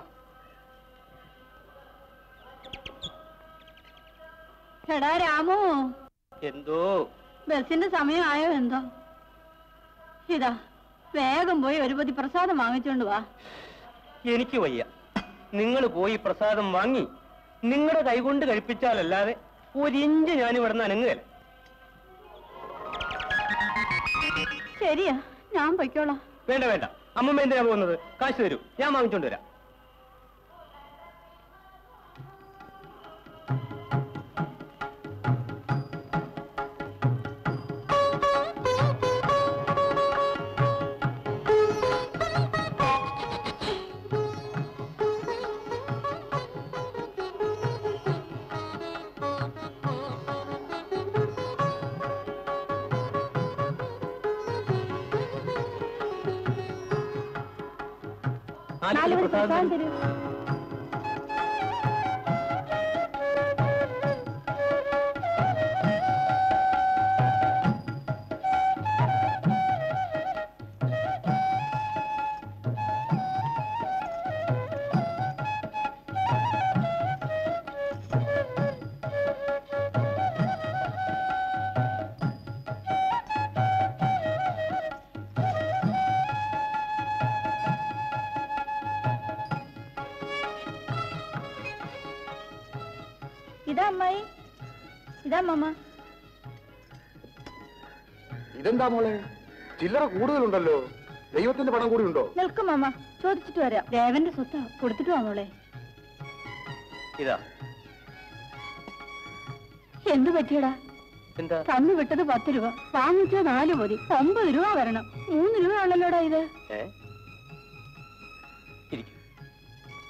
എടാ രാമു എന്തോ ബസിന്റെ സമയമായോ എന്തോ ഇതാ വേഗം പോയി ഒരു പതി പ്രസാദം വാങ്ങിച്ചോണ്ട് വാ എനിക്ക് വയ്യ നിങ്ങൾ പോയി പ്രസാദം വാങ്ങി നിങ്ങളുടെ കൈകൊണ്ട് കഴിപ്പിച്ചാലല്ലാതെ ഒരിഞ്ച് ഞാൻ ഇവിടെ നിന്ന് അനങ്ങുകയല്ല ശരിയാ ഞാൻ പൊയ്ക്കോളാം വേണ്ട വേണ്ട അമ്മമ്മ എന്തിനാ പോകുന്നത് കാശ് തരൂ ഞാൻ വാങ്ങിച്ചോണ്ട് വരാം നാല് പേര് പ്രസാദം തരൂ ഇതാ അമ്മായി ഇതാ മാമ ഇതെന്താ മോളെ ചില്ലറ കൂടുതലുണ്ടല്ലോ ദൈവത്തിന്റെ പണം കൂടി ഉണ്ടോ നിൽക്കും മാമ ചോദിച്ചിട്ട് വരാം ദേവന്റെ സ്വത്താ കൊടുത്തിട്ട് വാങ്ങോളെ ഇതാ എന്തു പറ്റിയടാ എന്താ തന്നു വിട്ടത് പത്ത് രൂപ വാങ്ങിച്ചത് നാല് മതി ഒമ്പത് രൂപ വരണം മൂന്ന് രൂപ ആണല്ലോടാ ഇത് ഏ ഇരിക്കും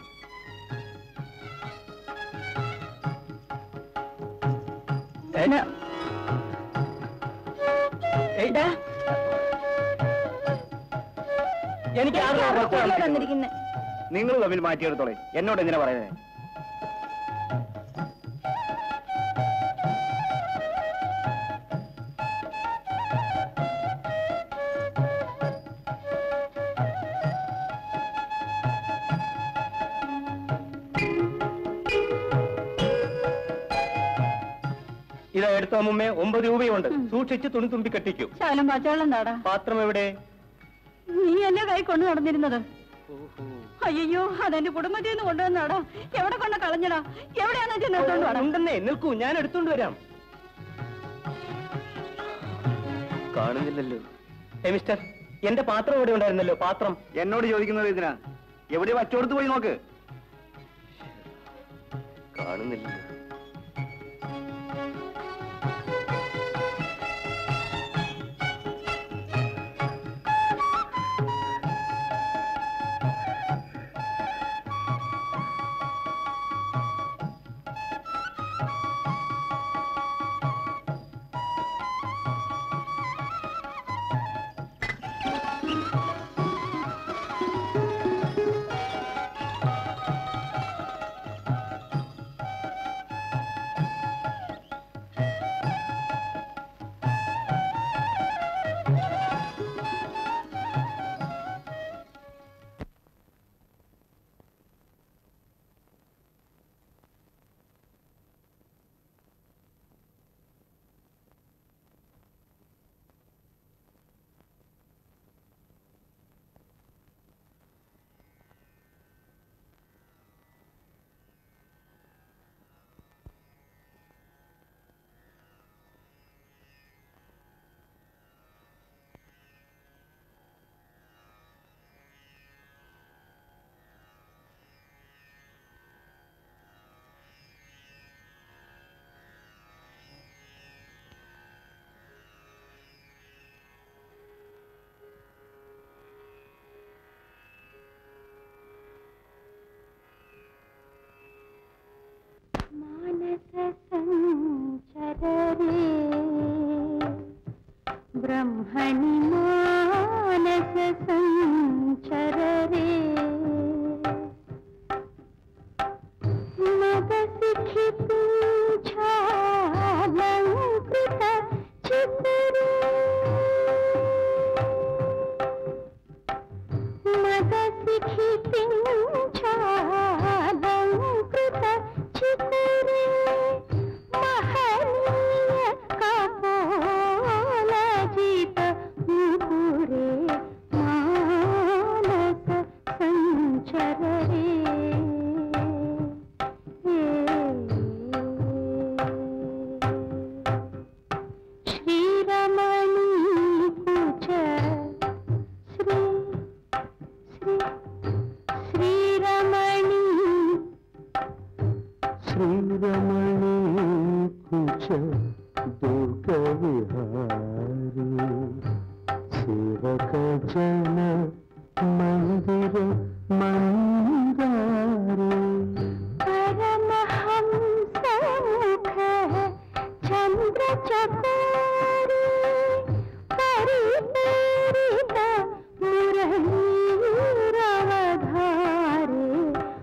എനിക്ക് ആരുടെ പുറത്ത് കാണാൻ പറ്റുമോ? വന്നിരിക്കുന്നത് നിങ്ങൾ തമ്മിൽ മാറ്റിയെടുത്തോളെ എന്നോട് എന്തിനാ പറയുന്നത് ഇതാ എടുത്തോ അമ്മുമ്മേ ഒമ്പത് രൂപയുണ്ട് സൂക്ഷിച്ച് തുണി തുമ്പി കെട്ടിക്കൂ ശകലം പച്ചവെള്ളം നാടാ പാത്രം എവിടെ നീ എന്നെ കൈ കൊണ്ട് നടന്നിരുന്നത് അയ്യോ അതെന്റെ കുടുംബത്തിൽ നിന്ന് കൊണ്ടുവന്നാടാ എവിടെ കൊണ്ട് കളഞ്ഞടാ എവിടെയാന്ന് വെച്ചാൽ നിർത്തോണ്ട് വേണം ഉണ്ടെന്നേ നിൽക്കൂ ഞാൻ എടുത്തോണ്ട് വരാം കാണുന്നില്ലല്ലോ ഏ മിസ്റ്റർ എന്റെ പാത്രം ഇവിടെ ഉണ്ടായിരുന്നല്ലോ പാത്രം എന്നോട് ചോദിക്കുന്നത് ഇതിനാ എവിടെ വച്ചോടുത്ത് പോയി നോക്ക് കാണുന്നില്ലല്ലോ ब्रह्मणि मानस सञ्चररे मदसिखि पूच्छालङ्कृत चितरे मदसिखि पिञ्छालङ्कृत चितरे महनीय कपोलजित मुकुरे मानस सञ्चररे श्रीरमणी कुच श्री श्री श्रीरमणी ശ്രീരമണി കുച ദുർഗ വിഹാരി സേവക ജന മന്ദിര മന്ദാരി परमहंसमुख चन्द्रचकोरी परिपूरित मुरलीरवधारे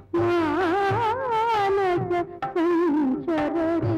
मानस सञ्चररे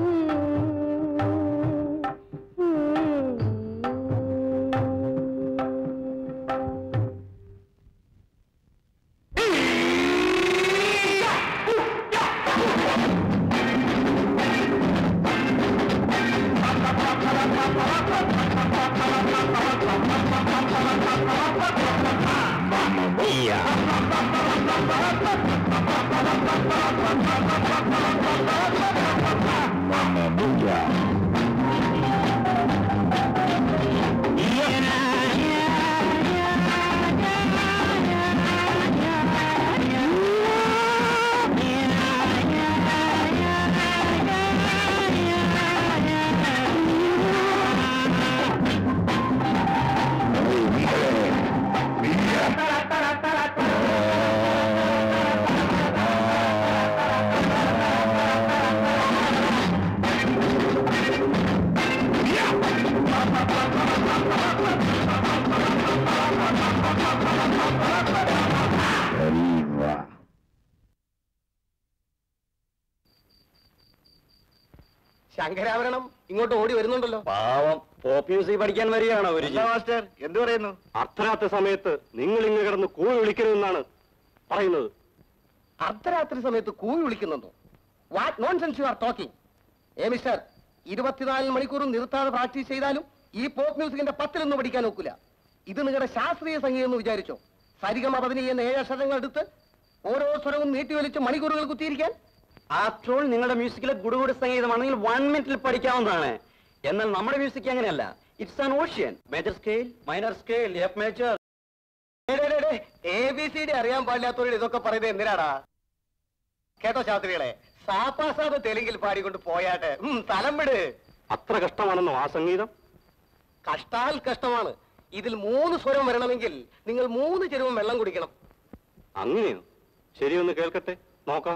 ആ ശങ്കരാഭരണം ഇങ്ങോട്ട് ഓടി വരുന്നുണ്ടല്ലോ പാവം പോപ്പ് മ്യൂസിക് പഠിക്കാൻ വരികയാണോ ഒരു മാസ്റ്റർ എന്തു പറയുന്നു അർദ്ധരാത്രി സമയത്ത് നിങ്ങൾ ഇങ്ങ് കിടന്ന് കൂവി വിളിക്കരുതെന്നാണ് പറയുന്നത് അർദ്ധരാത്രി സമയത്ത് കൂവി വിളിക്കുന്നുണ്ടോ what nonsense you are talking ഏ മിസ്റ്റർ ഇരുപത്തിനാല് മണിക്കൂറും നിർത്താതെ പ്രാക്ടീസ് ചെയ്താലും ഈ പോപ്പ് മ്യൂസിക്കിന്റെ പത്തിലൊന്നും പഠിക്കാൻ ഒക്കില്ല ഇത് നിങ്ങളുടെ ശാസ്ത്രീയ സംഗീതം എന്ന് വിചാരിച്ചോ സരിഗമ പതിനി എന്ന ഏഴ് അക്ഷരങ്ങൾ എടുത്ത് ഓരോ സ്വരവും നീട്ടി വലിച്ച് മണിക്കൂറുകൾ കുത്തിയിരിക്കാൻ ആഫ്റ്റർ ഓൾ നിങ്ങളുടെ മ്യൂസിക്കിലെ ഗുഡുഗുഡ് സംഗീതമാണെങ്കിൽ വൺ മിനിറ്റിൽ പഠിക്കാവുന്നതാണ് എന്നാൽ നമ്മുടെ മ്യൂസിക് അങ്ങനെയല്ല it's an ocean major scale minor scale F major A B C D അറിയാൻ പാടില്ലാത്തവരോട് ഇതൊക്കെ പറയുന്നത് എന്തിനാടാ കേട്ടോ ശാസ്ത്രികളെ സാപ്പാസാദ് തെലുങ്കിൽ പാടിക്കൊണ്ട് പോയാട്ടെ ഉം, സ്ഥലം വിട് അത്ര കഷ്ടമാണെന്നോ ആ സംഗീതം കഷ്ടാൽ കഷ്ടമാണ് ഇതിൽ മൂന്ന് സ്വരം വരണമെങ്കിൽ നിങ്ങൾ മൂന്ന് ചെരുവും വെള്ളം കുടിക്കണം അങ്ങനെയോ ശരിയൊന്ന് കേൾക്കട്ടെ നോക്കാം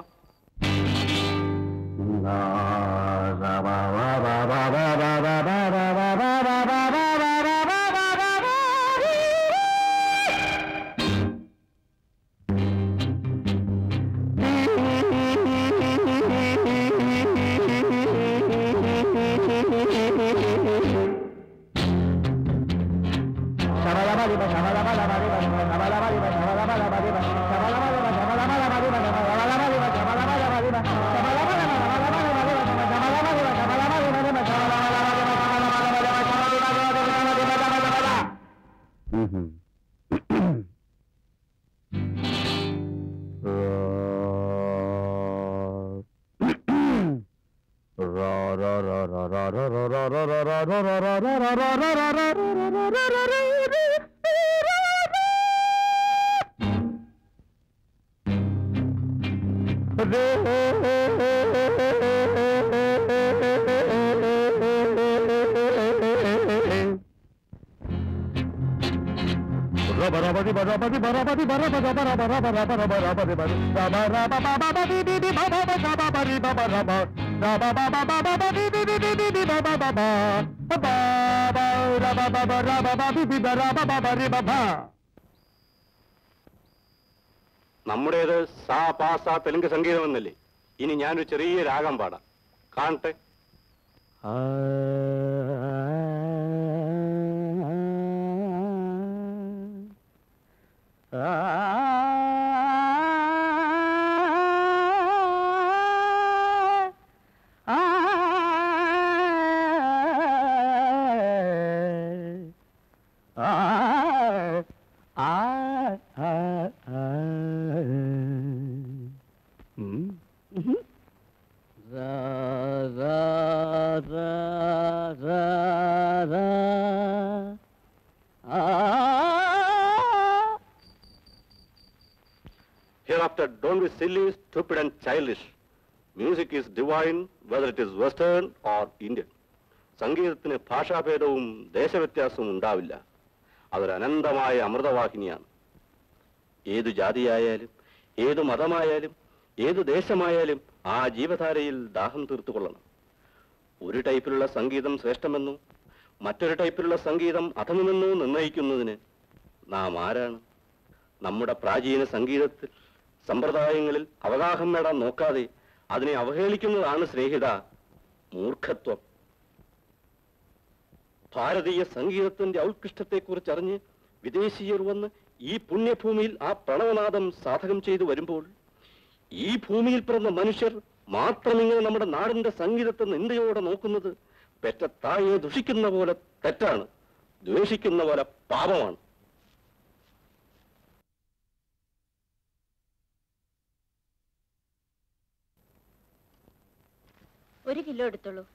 നമ്മുടേത് സാ പാ സാ തെലുങ്ക് സംഗീതം എന്നല്ലേ ഇനി ഞാനൊരു ചെറിയ രാഗം പാടാം കാണട്ടെ Hereafter, don't be silly, stupid and childish. Music is divine, whether it is Western or Indian. സംഗീതത്തിന് ഭാഷാഭേദവും ദേശവ്യത്യാസവും ഉണ്ടാവില്ല അതൊരു അനന്തമായ അമൃതവാഹിനിയാണ് ഏതു ജാതിയായാലും ഏതു മതമായാലും ഏതു ദേശമായാലും ആ ജീവധാരയിൽ ദാഹം തീർത്തുകൊള്ളണം ഒരു ടൈപ്പിലുള്ള സംഗീതം ശ്രേഷ്ഠമെന്നോ മറ്റൊരു ടൈപ്പിലുള്ള സംഗീതം അധമമെന്നോ നിർണയിക്കുന്നതിന് നാം ആരാണ് നമ്മുടെ പ്രാചീന സംഗീതത്തിൽ സമ്പ്രദായങ്ങളിൽ അവഗാഹം നേടാൻ നോക്കാതെ അതിനെ അവഹേളിക്കുന്നതാണ് സ്നേഹിത മൂർഖത്വം ഭാരതീയ സംഗീതത്തിന്റെ ഔത്കൃഷ്ടത്തെക്കുറിച്ച് അറിഞ്ഞ് വിദേശീയർ വന്ന് ഈ പുണ്യഭൂമിയിൽ ആ പ്രണവനാദം സാധകം ചെയ്തു വരുമ്പോൾ ഈ ഭൂമിയിൽ പിറന്ന മനുഷ്യർ മാത്രം ഇങ്ങനെ നമ്മുടെ നാടിന്റെ സംഗീതത്തെ നിന്ദയോടെ നോക്കുന്നത് പെറ്റ തായെ ദുഷിക്കുന്ന പോലെ തെറ്റാണ് ദ്വേഷിക്കുന്ന പോലെ പാപമാണ് ഒരു കിലോ എടുത്തോളൂ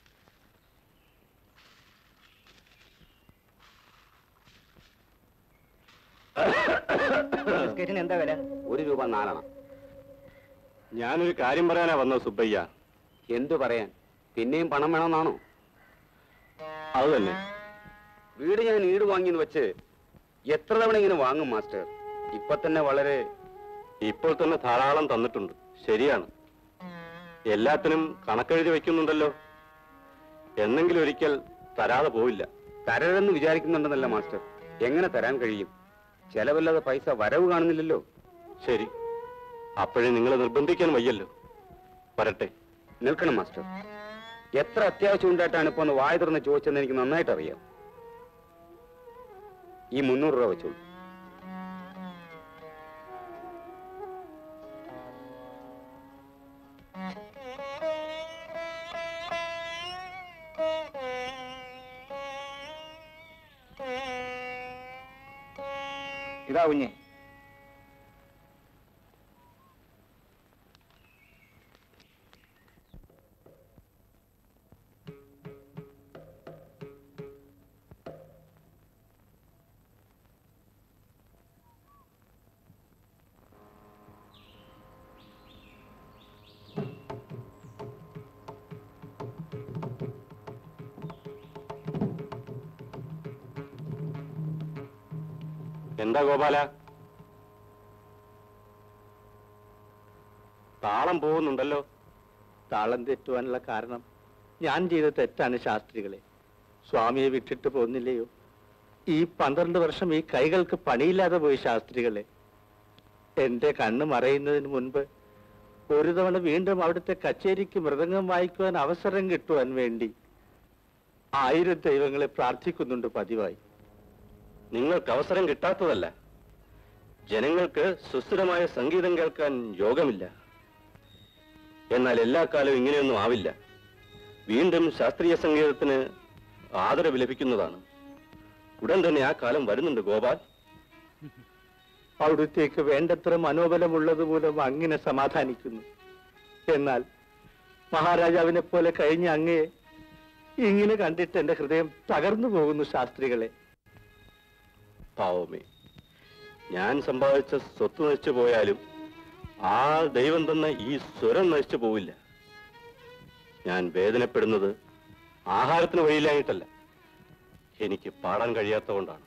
ബിസ്ക്കറ്റിന് എന്താ വില ഒരു രൂപ നാലെണ്ണം ഞാനൊരു കാര്യം പറയാനാ വന്നത് സുബ്ബയ്യ എന്തു പറയാൻ പിന്നെയും പണം വേണമെന്നാണോ അത് തന്നെ വീട് ഞാൻ ഈട് വാങ്ങിയെന്ന് വെച്ച് എത്ര തവണ ഇങ്ങനെ വാങ്ങും മാസ്റ്റർ ഇപ്പൊ തന്നെ വളരെ ഇപ്പോൾ തന്നെ ധാരാളം തന്നിട്ടുണ്ട് ശരിയാണ് എല്ലാത്തിനും കണക്കെഴുതി വെക്കുന്നുണ്ടല്ലോ എന്നെങ്കിലും ഒരിക്കൽ തരാതെ പോവില്ല തരരുതെന്ന് വിചാരിക്കുന്നുണ്ടെന്നല്ല മാസ്റ്റർ എങ്ങനെ തരാൻ കഴിയും ചെലവല്ലാതെ പൈസ വരവ് കാണുന്നില്ലല്ലോ ശരി അപ്പോഴേ നിങ്ങളെ നിർബന്ധിക്കാൻ വയ്യല്ലോ വരട്ടെ നിൽക്കണം മാസ്റ്റർ എത്ര അത്യാവശ്യം ഉണ്ടായിട്ടാണ് ഇപ്പൊ ഒന്ന് വായ തുറന്ന് ചോദിച്ചെന്ന് എനിക്ക് നന്നായിട്ട് അറിയാം ഈ മുന്നൂറ് രൂപ വെച്ചോളൂ ഇതാ കുഞ്ഞെ എന്താ ഗോപാല താളം പോകുന്നുണ്ടല്ലോ താളം തെറ്റുവാനുള്ള കാരണം ഞാൻ ചെയ്ത തെറ്റാണ് ശാസ്ത്രികളെ സ്വാമിയെ വിട്ടിട്ട് പോകുന്നില്ലയോ ഈ പന്ത്രണ്ട് വർഷം ഈ കൈകൾക്ക് പണിയില്ലാതെ പോയി ശാസ്ത്രികളെ എന്റെ കണ്ണ് മറയുന്നതിന് മുൻപ് ഒരു തവണ വീണ്ടും അവിടുത്തെ കച്ചേരിക്ക് മൃദംഗം വായിക്കുവാൻ അവസരം കിട്ടുവാൻ വേണ്ടി ആയിരം ദൈവങ്ങളെ പ്രാർത്ഥിക്കുന്നുണ്ട് പതിവായി നിങ്ങൾക്ക് അവസരം കിട്ടാത്തതല്ല ജനങ്ങൾക്ക് സുസ്ഥിരമായ സംഗീതം കേൾക്കാൻ യോഗമില്ല എന്നാൽ എല്ലാ കാലവും ഇങ്ങനെയൊന്നും ആവില്ല വീണ്ടും ശാസ്ത്രീയ സംഗീതത്തിന് ആദരവ് ലഭിക്കുന്നതാണ് ഉടൻ തന്നെ ആ കാലം വരുന്നുണ്ട് ഗോപാൽ അവിടുത്തേക്ക് വേണ്ടത്ര മനോബലമുള്ളത് മൂലം അങ്ങനെ സമാധാനിക്കുന്നു എന്നാൽ മഹാരാജാവിനെ പോലെ കഴിഞ്ഞ അങ്ങയെ ഇങ്ങനെ കണ്ടിട്ട് എന്റെ ഹൃദയം തകർന്നു പോകുന്നു ശാസ്ത്രികളെ പാവമേ ഞാൻ സമ്പാദിച്ച സ്വത്ത് നശിച്ചു പോയാലും ആ ദൈവം തന്ന ഈ സ്വരം നശിച്ചു പോവില്ല ഞാൻ വേദനപ്പെടുന്നത് ആഹാരത്തിന് വഴിയിലായിട്ടല്ല എനിക്ക് പാടാൻ കഴിയാത്തതുകൊണ്ടാണ്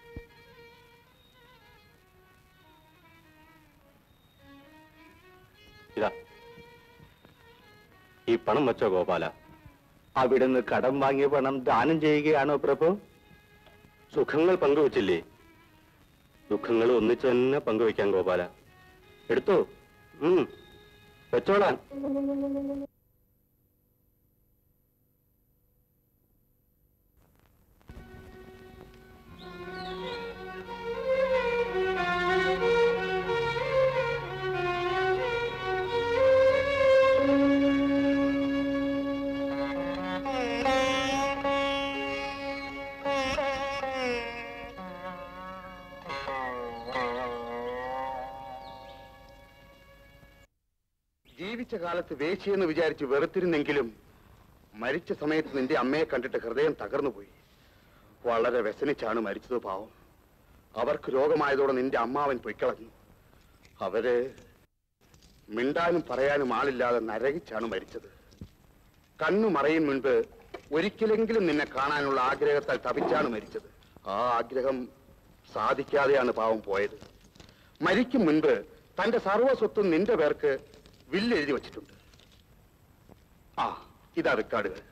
ഇതാ ഈ പണം വെച്ചോ ഗോപാല അവിടുന്ന് കടം വാങ്ങിയ പണം ദാനം ചെയ്യുകയാണോ പ്രഭു സുഖങ്ങൾ പങ്കുവച്ചില്ലേ ദുഃഖങ്ങൾ ഒന്നിച്ചു തന്നെ പങ്കുവയ്ക്കാൻ ഗോപാല എടുത്തോ ഉം വെച്ചോളാൻ ജീവിച്ച കാലത്ത് വേശിയെന്ന് വിചാരിച്ച് വെറുത്തിരുന്നെങ്കിലും മരിച്ച സമയത്ത് നിന്റെ അമ്മയെ കണ്ടിട്ട് ഹൃദയം തകർന്നുപോയി വളരെ വ്യസനിച്ചാണ് മരിച്ചത് പാവം അവർക്ക് രോഗമായതോടെ നിന്റെ അമ്മാവൻ പൊയ്ക്കളഞ്ഞു അവര് മിണ്ടാനും പറയാനും ആളില്ലാതെ നരകിച്ചാണ് മരിച്ചത് കണ്ണു മറയും മുൻപ് ഒരിക്കലെങ്കിലും നിന്നെ കാണാനുള്ള ആഗ്രഹത്താൽ തപിച്ചാണ് മരിച്ചത് ആ ആഗ്രഹം സാധിക്കാതെയാണ് പാവം പോയത് മരിക്കും മുൻപ് തന്റെ സർവ്വസ്വത്തും നിന്റെ പേർക്ക് വില്ലെഴുതി വച്ചിട്ടുണ്ട് ആ ഇതാ റെക്കാർഡുകൾ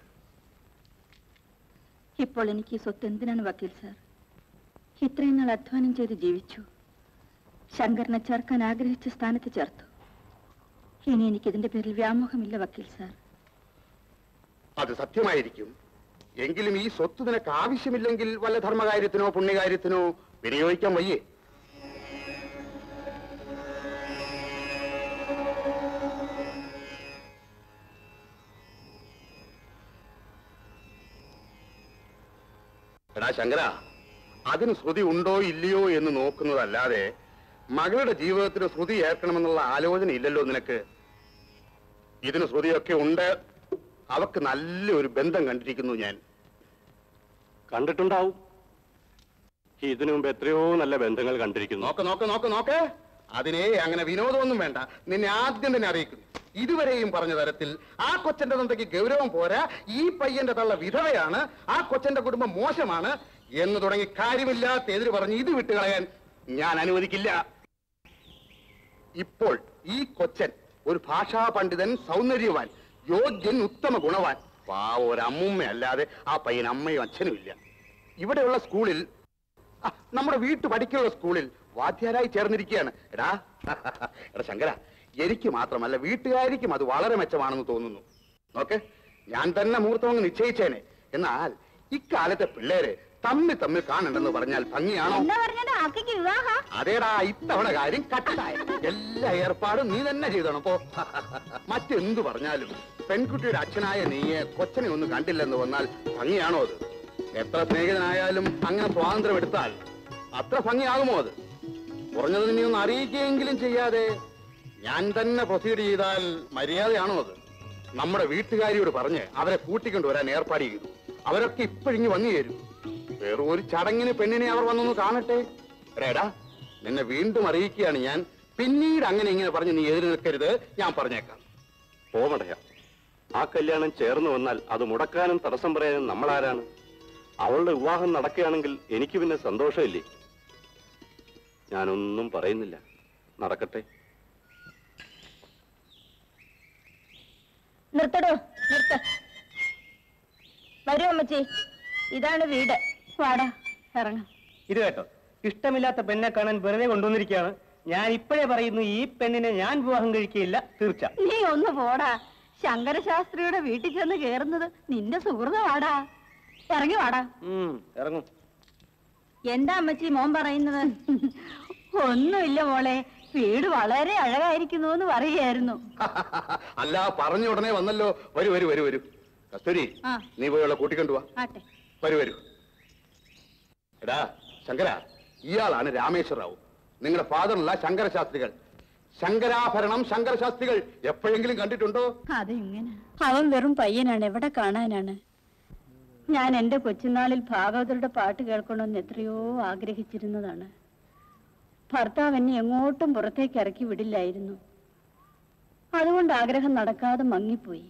ഇപ്പോൾ എനിക്ക് ഈ സ്വത്ത് എന്തിനാണ് വക്കീൽ സാർ ഇത്രയും നാൾ അധ്വാനം ചെയ്ത് ജീവിച്ചു ശങ്കറിനെ ചേർക്കാൻ ആഗ്രഹിച്ച സ്ഥാനത്ത് ചേർത്തു ഇനി എനിക്ക് ഇതിന്റെ പേരിൽ വ്യാമോഹമില്ല വക്കീൽ സാർ അത് സത്യമായിരിക്കും എങ്കിലും ഈ സ്വത്ത് നിനക്ക് ആവശ്യമില്ലെങ്കിൽ വല്ല ധർമ്മകാര്യത്തിനോ പുണ്യകാര്യത്തിനോ വിനിയോഗിക്കാൻ വയ്യേ എടാ ശങ്കര അതിന് ശ്രുതി ഉണ്ടോ ഇല്ലയോ എന്ന് നോക്കുന്നതല്ലാതെ മകളുടെ ജീവിതത്തിന് ശ്രുതി ഏർക്കണമെന്നുള്ള ആലോചന ഇല്ലല്ലോ നിനക്ക് ഇതിന് ശ്രുതിയൊക്കെ ഉണ്ട് അവക്ക് നല്ലൊരു ബന്ധം കണ്ടിരിക്കുന്നു ഞാൻ കണ്ടിട്ടുണ്ടാവും ഇതിനു മുമ്പ് എത്രയോ നല്ല ബന്ധങ്ങൾ കണ്ടിരിക്കുന്നു നോക്ക് നോക്ക് നോക്ക് നോക്ക് അതിനെ അങ്ങനെ വിനോദമൊന്നും വേണ്ട നിന്നെ ആദ്യം തന്നെ അറിയിക്കുന്നു ഇതുവരെയും പറഞ്ഞ തരത്തിൽ ആ കൊച്ചന്റെ തന്തയ്ക്ക് ഗൗരവം പോരാ ഈ പയ്യന്റെ തള്ള വിധവയാണ് ആ കൊച്ചന്റെ കുടുംബം മോശമാണ് എന്ന് തുടങ്ങി കാര്യമില്ലാത്ത എതിര് പറഞ്ഞ് ഇത് വിട്ടുകളയാൻ ഞാൻ അനുവദിക്കില്ല ഇപ്പോൾ ഈ കൊച്ചൻ ഒരു ഭാഷാ പണ്ഡിതൻ സൗന്ദര്യവാൻ യോഗ്യൻ ഉത്തമ ഗുണവാൻ പാവ ഒരു അമ്മൂമ്മ അല്ലാതെ ആ പയ്യൻ അമ്മയും അച്ഛനും ഇല്ല ഇവിടെയുള്ള സ്കൂളിൽ ആ, നമ്മുടെ വീട്ടു പഠിക്കുന്ന സ്കൂളിൽ വാദ്യാരായി ചേർന്നിരിക്കുകയാണ് എടാ എടാ ശങ്കര എനിക്ക് മാത്രമല്ല വീട്ടുകാരിക്കും അത് വളരെ മെച്ചമാണെന്ന് തോന്നുന്നു നോക്ക് ഞാൻ തന്നെ മുഹൂർത്തം അങ്ങ് നിശ്ചയിച്ചേനെ എന്നാൽ ഇക്കാലത്തെ പിള്ളേര് തമ്മിൽ തമ്മിൽ കാണണ്ടെന്ന് പറഞ്ഞാൽ ഭംഗിയാണോ എന്താ പറഞ്ഞത് ആക്കിക്ക് വിവാഹ അതേടാ ഇത്തവണ കാര്യം കട്ടായ എല്ലാ ഏർപ്പാടും നീ തന്നെ ചെയ്തോണം പോ മറ്റെന്തു പറഞ്ഞാലും പെൺകുട്ടിയുടെ അച്ഛനായ നീയെ കൊച്ചനെ ഒന്നും കണ്ടില്ലെന്ന് വന്നാൽ ഭംഗിയാണോ അത് എത്ര സ്നേഹിതനായാലും അങ്ങനെ സ്വാതന്ത്ര്യം എടുത്താൽ അത്ര ഭംഗിയാകുമോ അത് കുറഞ്ഞത് നീ ഒന്ന് അറിയിക്കുകയെങ്കിലും ചെയ്യാതെ ഞാൻ തന്നെ പ്രൊസീഡ് ചെയ്താൽ മര്യാദയാണോ അത് നമ്മുടെ വീട്ടുകാരിയോട് പറഞ്ഞ് അവരെ കൂട്ടിക്കൊണ്ട് വരാൻ ഏർപ്പാട് ചെയ്തു അവരൊക്കെ ഇപ്പോഴിങ്ങ് വന്നു ചേരും വേറെ ഒരു ചടങ്ങിന് പെണ്ണിനെ അവർ വന്നൊന്ന് കാണട്ടെ എടാ നിന്നെ വീണ്ടും അറിയിക്കുകയാണ് ഞാൻ പിന്നീട് അങ്ങനെ ഇങ്ങനെ പറഞ്ഞ് നീ എതിര് നിൽക്കരുത് ഞാൻ പറഞ്ഞേക്കാം പോമടയ ആ കല്യാണം ചേർന്ന് വന്നാൽ അത് മുടക്കാനും തടസ്സം പറയാനും നമ്മളാരാണ് അവളുടെ വിവാഹം നടക്കുകയാണെങ്കിൽ എനിക്ക് പിന്നെ സന്തോഷമില്ലേ ഞാനൊന്നും പറയുന്നില്ല നടക്കട്ടെ നിർത്തടോ നിർത്ത വരൂ അമ്മച്ചി ഇതാണ് വീട് വാടാ ഇറങ്ങാം ഇത് കേട്ടോ ഇഷ്ടമില്ലാത്ത പെണ്ണെ കാണാൻ വെറുതെ കൊണ്ടുവന്നിരിക്കുകയാണ് ഞാൻ ഇപ്പോഴേ പറയുന്നു ഈ പെണ്ണിനെ ഞാൻ വിവാഹം കഴിക്കുകയില്ല തീർച്ച നീ ഒന്ന് പോടാ ശങ്കരശാസ്ത്രിയുടെ വീട്ടിൽ ചെന്ന് കേറുന്നത് നിന്റെ സുഹൃതമാടാ ഇറങ്ങി വാടാ ഉം, ഇറങ്ങും എന്താ അമ്മച്ചി മോൻ പറയുന്നത് ഒന്നുമില്ല മോളെ വീട് വളരെ അഴകായിരിക്കുന്നു എന്ന് പറയുകയായിരുന്നു അല്ല പറഞ്ഞ ഉടനെ വന്നല്ലോ വരൂ വരൂ വരൂ വരൂ കസ്തൂരി ആ. നീ പോയുള്ള കൂട്ടിക്കൊണ്ടുവാ ആട്ടെ വരൂ വരൂ എടാ ശങ്കര ഇയാളാണ് രാമേശ്വര റാവു നിങ്ങളുടെ ഫാദറല്ല ശങ്കരശാസ്ത്രികൾ ശങ്കരാഭരണം ശങ്കരശാസ്ത്രികൾ എപ്പോഴെങ്കിലും കണ്ടിട്ടുണ്ടോ അതെങ്ങനെ അവൻ വെറും പയ്യനാണ് എവിടെ കാണാനാണ് ഞാൻ എന്റെ കൊച്ചുനാളിൽ ഭാഗവതരുടെ പാട്ട് കേൾക്കണമെന്ന് എത്രയോ ആഗ്രഹിച്ചിരുന്നതാണ് ഭർത്താവ് എന്നെ എങ്ങോട്ടും പുറത്തേക്ക് ഇറക്കി വിടില്ലായിരുന്നു അതുകൊണ്ട് ആഗ്രഹം നടക്കാതെ മങ്ങിപ്പോയി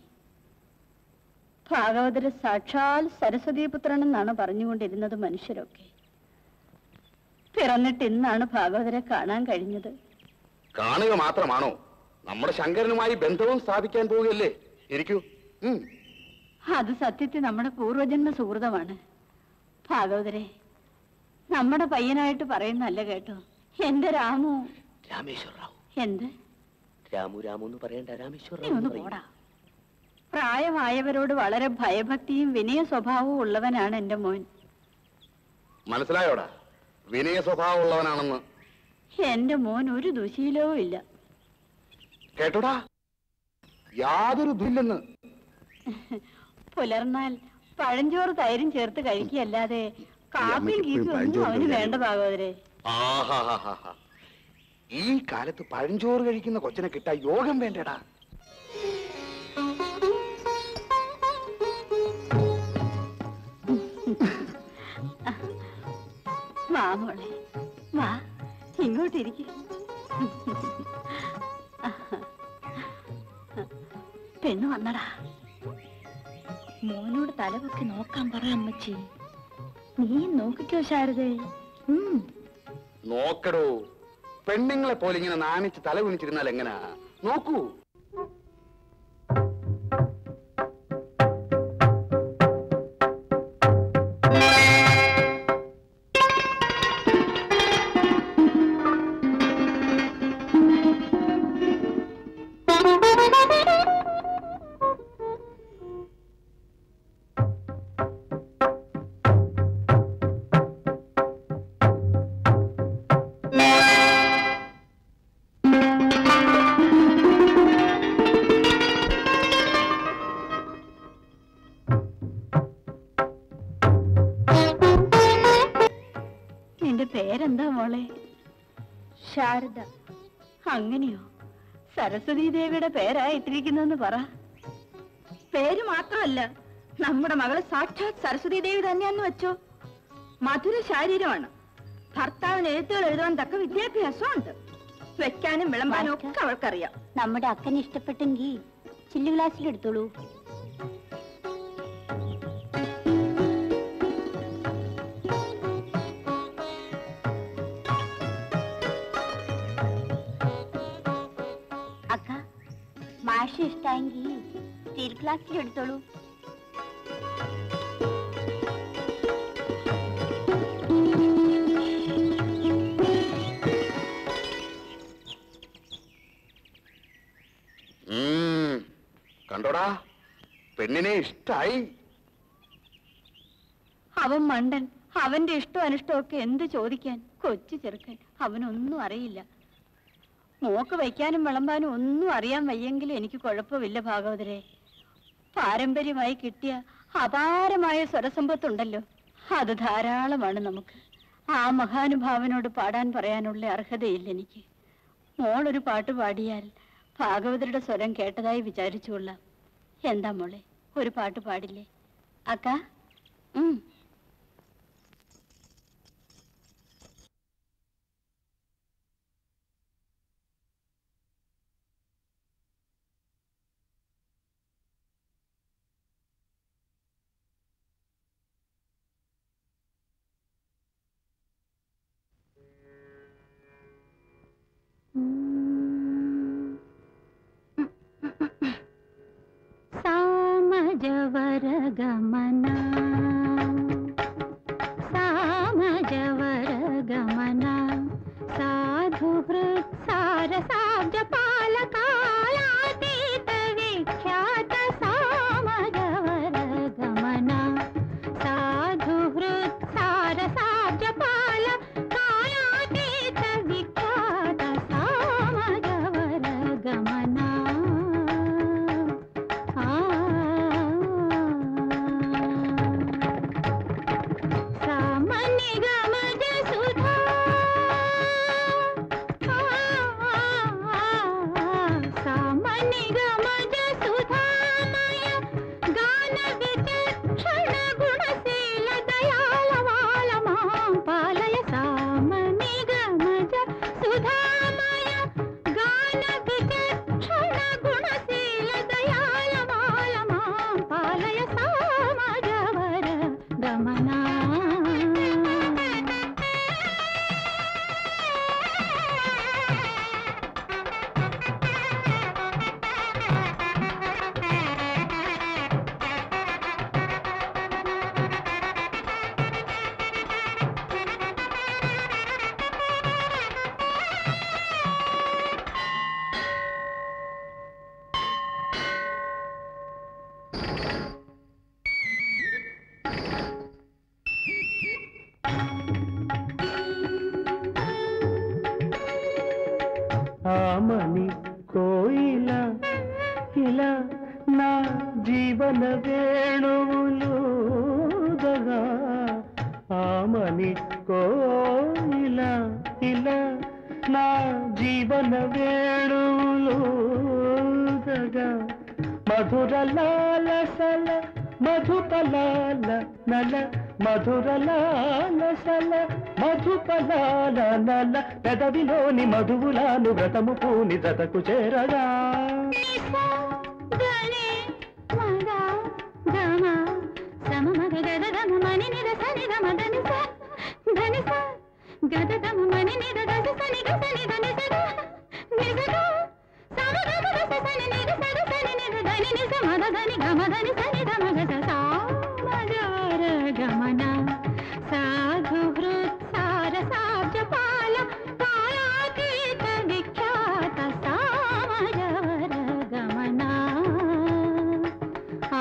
ഭാഗവതര സാക്ഷാൽ സരസ്വതീപുത്രൻ എന്നാണ് പറഞ്ഞുകൊണ്ടിരുന്നത് മനുഷ്യരൊക്കെ പിറന്നിട്ട് ഇന്നാണ് ഭാഗവതരെ കാണാൻ കഴിഞ്ഞത് കാണുക മാത്രമാണോ നമ്മുടെ ശങ്കരനുമായി ബന്ധവും സ്ഥാപിക്കാൻ പോവുകയല്ലേ ഇരിക്കൂ ഉം. അത് സത്യത്തിൽ നമ്മുടെ പൂർവജന്മ സുഹൃതമാണ് ഭാഗവതരെ നമ്മുടെ പയ്യനായിട്ട് പറയുന്നല്ല കേട്ടോ എന്റെ രാമു രാമേശ്വര റാവു എന്ത് രാമു രാമു എന്ന് പറയണ്ട രാമേശ്വര നീ ഒന്ന് പോടാ പ്രായമായവരോട് വളരെ ഭയഭക്തിയും വിനയ സ്വഭാവവും ഉള്ളവനാണ് എന്റെ മോൻ മനസ്സിലായോടാ വിനയ സ്വഭാവമുള്ളവനാണെന്ന് എന്റെ മോൻ ഒരു ദുശീലവും ഇല്ല കേട്ടോടാ യാതൊരു ദുല്ലെന്ന് പുലർന്നാൽ പഴഞ്ചോറ് തൈരും ചേർത്ത് കഴിക്കുകയല്ലാതെ കാപ്പിയും കീപ്പിയും ഒന്നും അവന് വേണ്ട ഭാഗവതരെ ആഹാഹാഹാ. ഈ കാലത്ത് പഴഞ്ചോറ് കഴിക്കുന്ന കൊച്ചിനെ കിട്ടാ യോഗം വേണ്ടടാ വാ മോളെ വാ ഇങ്ങോട്ടിരിക്ക പെണ്ണ് വന്നടാ മോനോട് തലപൊക്കി നോക്കാൻ പറ അമ്മച്ചി നീ നോക്കിക്കോ ശാരദേ ഉം നോക്കടോ പെണ്ണുങ്ങളെ പോലെ ഇങ്ങനെ നാണിച്ച് തല കുനിച്ചിരുന്നാൽ എങ്ങനാ നോക്കൂ നിന്റെ പേരെന്താ മോളെ ശാരദ അങ്ങനെയോ സരസ്വതി ദേവിയുടെ പേരാ ഇട്ടിരിക്കുന്നെന്ന് പറ പേര് മാത്രമല്ല നമ്മുടെ മകള് സാക്ഷാത് സരസ്വതി ദേവി തന്നെയാന്ന് വെച്ചോ മധുര ശാരീരമാണ് ഭർത്താവിന് എഴുത്തുകൾ എഴുതാൻ തക്ക വിദ്യാഭ്യാസം ഉണ്ട് വെക്കാനും വിളമ്പാനും ഒക്കെ അവൾക്കറിയാം നമ്മുടെ അക്കനെ ഇഷ്ടപ്പെട്ടെങ്കിൽ ചില്ലു ഗ്ലാസ്സിൽ എടുത്തോളൂ അക്ക മാഷ് ഇഷ്ടായെങ്കിൽ സ്റ്റീൽ ഗ്ലാസ്സിൽ എടുത്തോളൂ കണ്ടോടാ പെണ്ണിനെ ഇഷ്ടായി അവൻ മണ്ടൻ അവന്റെ ഇഷ്ടം അനിഷ്ടവും ഒക്കെ എന്ത് ചോദിക്കാൻ കൊച്ചു ചെറുക്കൻ അവനൊന്നും അറിയില്ല മോക്ക് വയ്ക്കാനും വിളമ്പാനും ഒന്നും അറിയാൻ വയ്യെങ്കിലും എനിക്ക് കുഴപ്പമില്ല ഭാഗവതരെ പാരമ്പര്യമായി കിട്ടിയ അപാരമായ സ്വരസമ്പത്തുണ്ടല്ലോ അത് ധാരാളമാണ് നമുക്ക് ആ മഹാനുഭാവനോട് പാടാൻ പറയാനുള്ള അർഹതയില്ല എനിക്ക് മോളൊരു പാട്ട് പാടിയാൽ ഭാഗവതരുടെ സ്വരം കേട്ടതായി വിചാരിച്ചുകൊള്ളാം എന്താ മോളെ ഒരു പാട്ട് പാടില്ലേ അക്ക ഉം സാമജവരഗമന സാമജവരഗമന സാധുഹൃത് സാരസാബ്ജപാലകാലാതീത വിഖ്യാത സാമജവരഗമന സാധുഹൃത് സാരസാബ്ജപാല കാലാതീത വിഖ്യാത സാമജവരഗമന സാമനിഗമജ സുധാ സാമനിഗമജ സുധാമയ ഗാന വിചക്ഷണ ഗുണശീല ദയാളവാല മാം പാലയ സാമനിഗമജ സുധാമയ ഗാന വിചക്ഷണ ഗുണശീല ദയാളവാല മാം പാലയ സാമജവര ഗമനാ ఆమని కోయిల ఇలా నా జీవన వేణువులుదగా ఆమని కోయిల ఇలా నా జీవన వేణువులుదగా మధుర లాలసల మధుపలాల నల మధుర లాలసల మధుపలాల నల పెదవిలోని మధువులాను వ్రతము పూని జతకు చేరగా గనే మగా గమ సమ మగ గద గమ మని నిద సని గమ దని స ధని స గద గమ మని నిద దశ సని గ సని ధని స గ నిజ గ సమ గ గ స సని నిద స గ సని నిద ధని ని స మద ధని గమ ధని సని ధ మగ స సా మగర గమన సాధు హృత్ సార సాబ్జ పాల కాలాతీత విఖ్యాత సామజవర గమన ఆ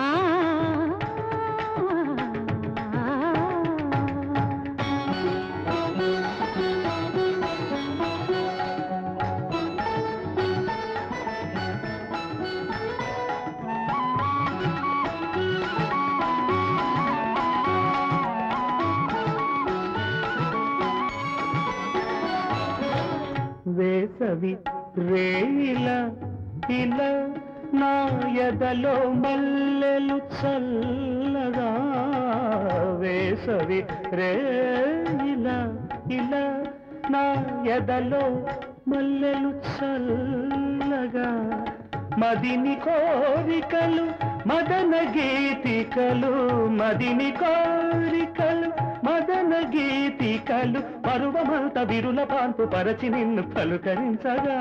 వేసవి రేయిల ఇలా నా ఎదలో మల్లెలు చల్లగా వేసవి రేయిల ఇలా నా ఎదలో మల్లెలు చల్లగా మదిని కోరికలు మదన గీతికలు మదిని కోరికలు మదన గీతికలు పరువమంత విరుల పాన్పు పరచి నిన్ను పలుకరించగా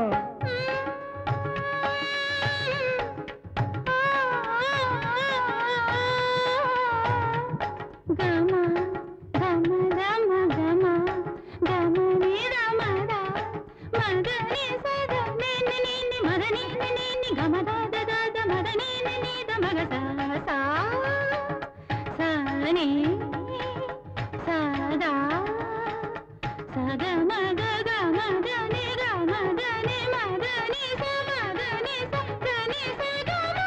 గమ గమ గమ గమ గమ ని రమ ద మద ని స ద ని ని ని ని మద ని ని ని ని గమ ద ద ద ద మద ని മദ മദ ഗ മദ നി ഗ മദ നി മദ നി സ മദ നി സ ഗ നി സ ഗ മ.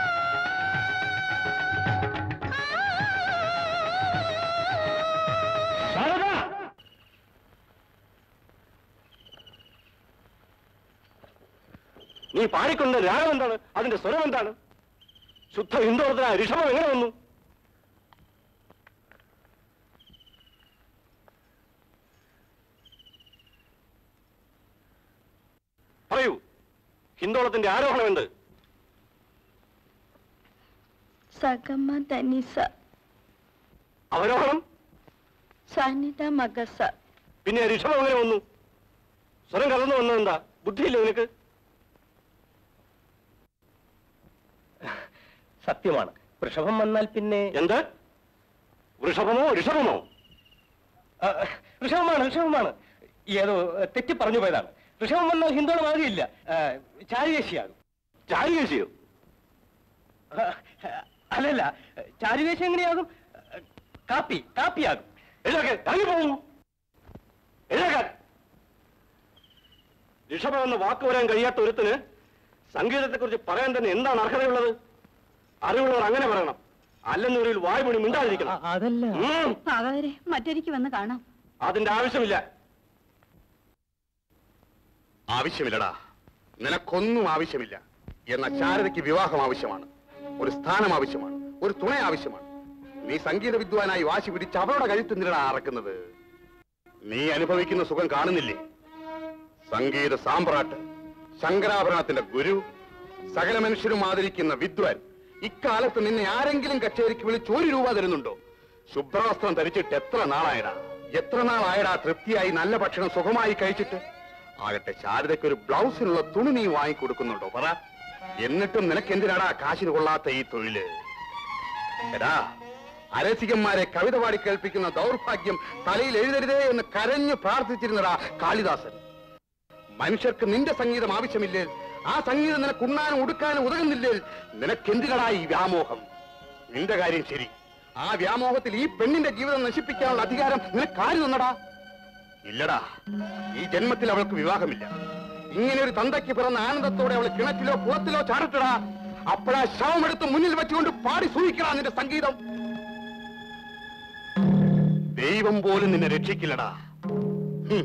ശാരദ നീ പാടിക്കൊണ്ട രാഗം എന്താണ് അതിന്റെ സ്വരം എന്താണ് ശുദ്ധ ഹിന്ദോളത്തിന് ഋഷഭം എങ്ങനെ വന്നു പറയൂ ഹിന്ദോളത്തിന്റെ ആരോഹണം എന്ത് സഗമ ധനിസ അവരോഹണം സനിത മഗസ പിന്നെ ഋഷഭം എങ്ങനെ വന്നു സ്വരം കലർന്നു വന്നത് എന്താ ബുദ്ധിയില്ലേ നിനക്ക് സത്യമാണ് വൃഷഭം വന്നാൽ പിന്നെ എന്ത് വൃഷഭമോ ഋഷഭമോ ആ, ഋഷഭമാണ് ഋഷഭമാണ് ഏതോ തെറ്റി പറഞ്ഞു പോയതാണ് ഋഷഭം വന്നാൽ ഹിന്ദോളമാകില്ല ചാരുവേശിയാകും ചാരികേശിയോ ആ, അല്ലല്ല ചാരുവേശി എങ്ങനെയാകും കാപ്പി കാപ്പിയാകും എഴുതാക്കെ ഇറങ്ങി പോകുന്നു എഴുതാക്കാൻ ഋഷഭം എന്ന വാക്ക് വരാൻ കഴിയാത്ത ഒരുത്തിന് സംഗീതത്തെക്കുറിച്ച് പറയാൻ തന്നെ എന്താണ് അർഹതയുള്ളത് അറിവുള്ളവർ അങ്ങനെ പറയണം അല്ലെന്നൊരു വായു മണി മിണ്ടാതിരിക്കണം അതല്ല ഉം, ഭാഗവരെ മറ്റൊരിക്കൽ വന്ന് കാണാം അതിന്റെ ആവശ്യമില്ല ആവശ്യമില്ലടാ നിനക്കൊന്നും ആവശ്യമില്ല എന്ന ശാരദയ്ക്ക് വിവാഹം ആവശ്യമാണ് ഒരു സ്ഥാനം ആവശ്യമാണ് ഒരു തുണ ആവശ്യമാണ് നീ സംഗീത വിദ്വാനായി വാശി പിടിച്ച് അവളുടെ കഴുത്ത് അറക്കുന്നത് നീ അനുഭവിക്കുന്ന സുഖം കാണുന്നില്ലേ സംഗീത സാമ്രാട്ട് ശങ്കരാഭരണത്തിന്റെ ഗുരു സകല മനുഷ്യരും ആദരിക്കുന്ന വിദ്വാൻ ഇക്കാലത്ത് നിന്നെ ആരെങ്കിലും കച്ചേരിക്ക് വിളിച്ച് ഒരു രൂപ തരുന്നുണ്ടോ ശുഭ്രവസ്ത്രം ധരിച്ചിട്ട് എത്ര നാളായടാ എത്ര നാളായടാ തൃപ്തിയായി നല്ല ഭക്ഷണം സുഖമായി കഴിച്ചിട്ട് ആകട്ടെ ശാരദയ്ക്ക് ഒരു ബ്ലൗസിനുള്ള തുണി നീ വാങ്ങിക്കൊടുക്കുന്നുണ്ടോ പറ എന്നിട്ടും നിനക്ക് എന്തിനാടാ കാശിന് കൊള്ളാത്ത ഈ തൊഴില് എടാ അരസികന്മാരെ കവിത പാടി കേൾപ്പിക്കുന്ന ദൗർഭാഗ്യം തലയിൽ എഴുതരുതേ എന്ന് കരഞ്ഞു പ്രാർത്ഥിച്ചിരുന്നടാ കാളിദാസൻ മനുഷ്യർക്ക് നിന്റെ സംഗീതം ആവശ്യമില്ലേ ആ സംഗീതം നിനക്ക് ഉണ്ണാനും ഉടുക്കാനും ഉതകുന്നില്ലേ നിനക്കെന്തിനടാ ഈ വ്യാമോഹം നിന്റെ കാര്യം ശരി ആ വ്യാമോഹത്തിൽ ഈ പെണ്ണിന്റെ ജീവിതം നശിപ്പിക്കാനുള്ള അധികാരം നിനക്ക് ആര് തന്നടാ ഇല്ലടാ ഈ ജന്മത്തിൽ അവൾക്ക് വിവാഹമില്ല ഇങ്ങനെ ഒരു തന്തയ്ക്ക് പിറന്ന ആനന്ദത്തോടെ അവൾ കിണറ്റിലോ കുളത്തിലോ ചാടട്ടടാ അപ്പോഴാ ശവമെടുത്ത് മുന്നിൽ വെച്ചുകൊണ്ട് പാടി സൂഹിക്കടാ നിന്റെ സംഗീതം ദൈവം പോലും നിന്നെ രക്ഷിക്കില്ലടാ ഹും.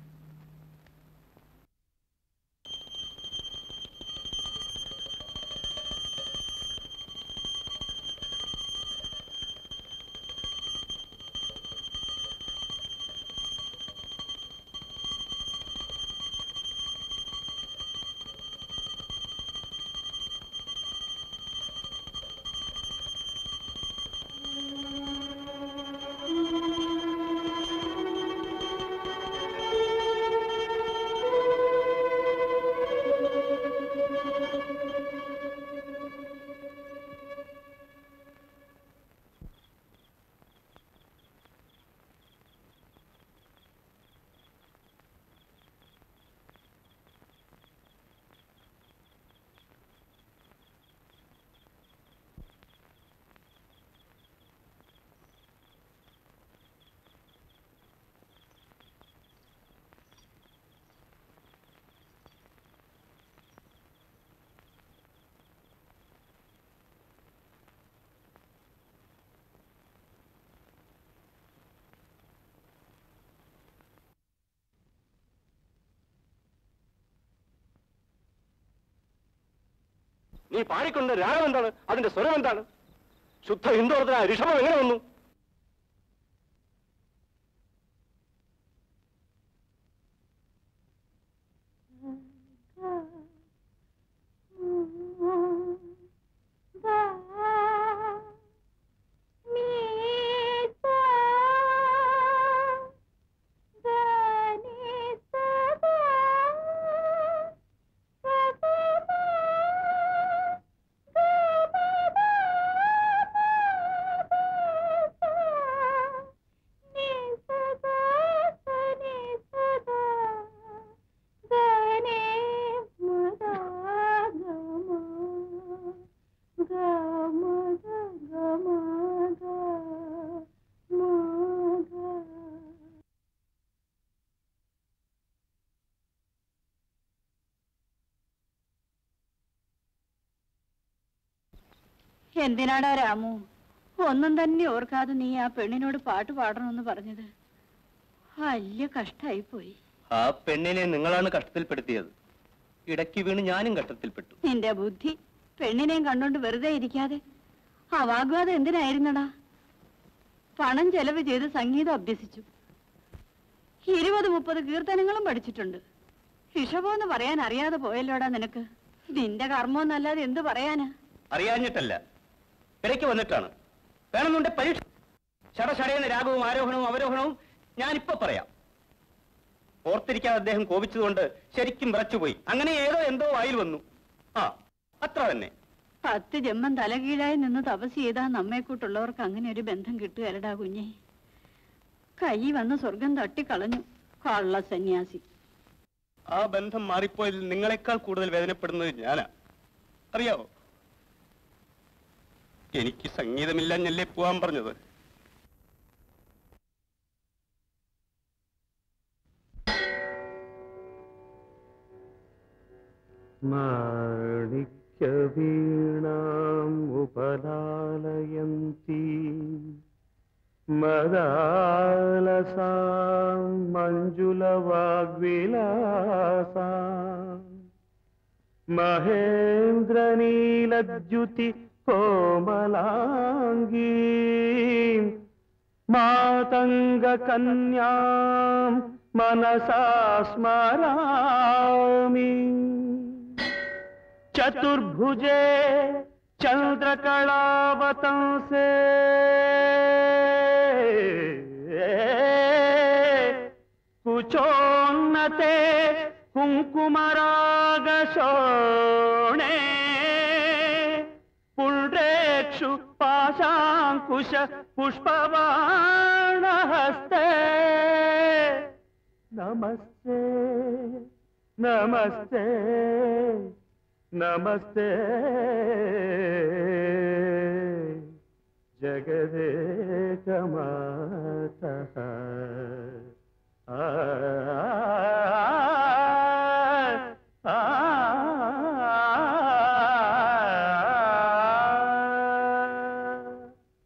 നീ പാടിക്കൊണ്ട രാഗം എന്താണ് അതിന്റെ സ്വരം എന്താണ് ശുദ്ധ ഹിന്ദോളത്തിന് ഋഷഭം എങ്ങനെ വന്നു Thank you. എന്തിനാടാ രാമു ഒന്നും തന്നെ ഓർക്കാതെ നീ ആ പെണ്ണിനോട് പാട്ട് പാടണമെന്ന് പറഞ്ഞത് വലിയ കഷ്ടായി പോയി ആ പെണ്ണിനെ നിങ്ങളാണ് കഷ്ടത്തിൽപ്പെടുത്തിയത് ഇടയ്ക്ക് വീണ് ഞാനും കഷ്ടത്തിൽപ്പെട്ടു നിന്റെ ബുദ്ധി പെണ്ണിനെയും കണ്ടോണ്ട് വെറുതെ ഇരിക്കാതെ ആ വാഗ്വാദം എന്തിനായിരുന്നടാ പണം ചെലവ് ചെയ്ത് സംഗീതം അഭ്യസിച്ചു ഇരുപത് മുപ്പത് കീർത്തനങ്ങളും പഠിച്ചിട്ടുണ്ട് ഋഷഭമെന്ന് പറയാൻ അറിയാതെ പോയല്ലോടാ നിനക്ക് നിന്റെ കർമ്മമെന്നല്ലാതെ എന്ത് പറയാനാ അറിയാഞ്ഞിട്ടല്ല ഇടയ്ക്ക് വന്നിട്ടാണ് വേണമെന്നുണ്ടെ പരീക്ഷ ഷടഷടയെന്ന രാഗവും ആരോഹണവും അവരോഹണവും ഞാനിപ്പോ പറയാം ഓർത്തിരിക്കാതെ അദ്ദേഹം കോപിച്ചതുകൊണ്ട് ശരിക്കും വിറച്ചുപോയി അങ്ങനെ ഏതോ എന്തോ വായിൽ വന്നു ആ അത്ര തന്നെ പത്ത് ജന്മം തലകീഴായി നിന്ന് തപസ് ചെയ്താൽ നമ്മെക്കൂട്ടുള്ളവർക്ക് അങ്ങനെ ഒരു ബന്ധം കിട്ടുകയല്ലടാ കുഞ്ഞെ കൈ വന്ന് സ്വർഗം തട്ടിക്കളഞ്ഞു കള്ള സന്യാസി ആ ബന്ധം മാറിപ്പോയതിൽ നിങ്ങളെക്കാൾ കൂടുതൽ വേദനപ്പെടുന്നത് ഞാനാ അറിയാവോ എനിക്ക് സംഗീതമില്ലാഞ്ഞല്ലേ പോവാൻ പറഞ്ഞത് മാണിക്യവീണാം ഉപലാലയന്തി മദാലസാം മഞ്ജുലവാഗ്വിലാസാ മഹേന്ദ്രനീലദ്യുതി കോമലാംഗീ മാതംഗകന്യാം മനസാ സ്മരാമി चतुर्भुजे चंद्रकलावतंसे कुचोन्नते कुङ्कुमरागशोणे पुण्ड्रेक्षु पाशाङ्कुश पुष्पबाणहस्ते नमस्ते नमस्ते नमस्ते जगदेकमातः आ, आ, आ,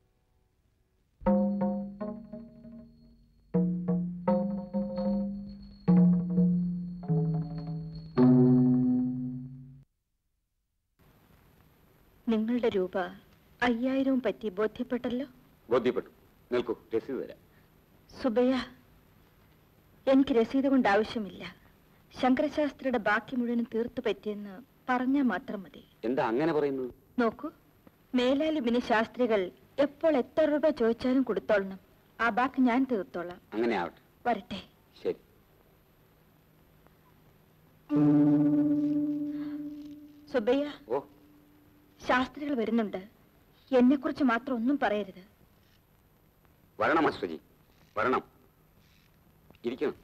നിങ്ങളുടെ രൂപ അയ്യായിരവും പറ്റി ബോധ്യപ്പെട്ടല്ലോ ബോധ്യപ്പെട്ടു നിൽക്കൂ രസീത് തരാം സുബയ്യ എനിക്ക് രസീത് കൊണ്ട് ആവശ്യമില്ല ശങ്കരശാസ്ത്രിയുടെ ബാക്കി മുഴുവനും തീർത്തു പറ്റിയെന്ന് പറഞ്ഞാൽ മാത്രം മതി എന്താ അങ്ങനെ പറയുന്നത് നോക്കൂ മേലാലും ഇനി ശാസ്ത്രികൾ എപ്പോൾ എത്ര രൂപ ചോദിച്ചാലും കൊടുത്തോളണം ആ ബാക്കി ഞാൻ തീർത്തോളാം അങ്ങനെ ആവട്ടെ വരട്ടെ ശരി സുബയ്യ ഓ ശാസ്ത്രികൾ വരുന്നുണ്ട് എന്നെ കുറിച്ച് മാത്രം ഒന്നും പറയരുത് വരണം അശ്വജി വരണം ഇരിക്കണം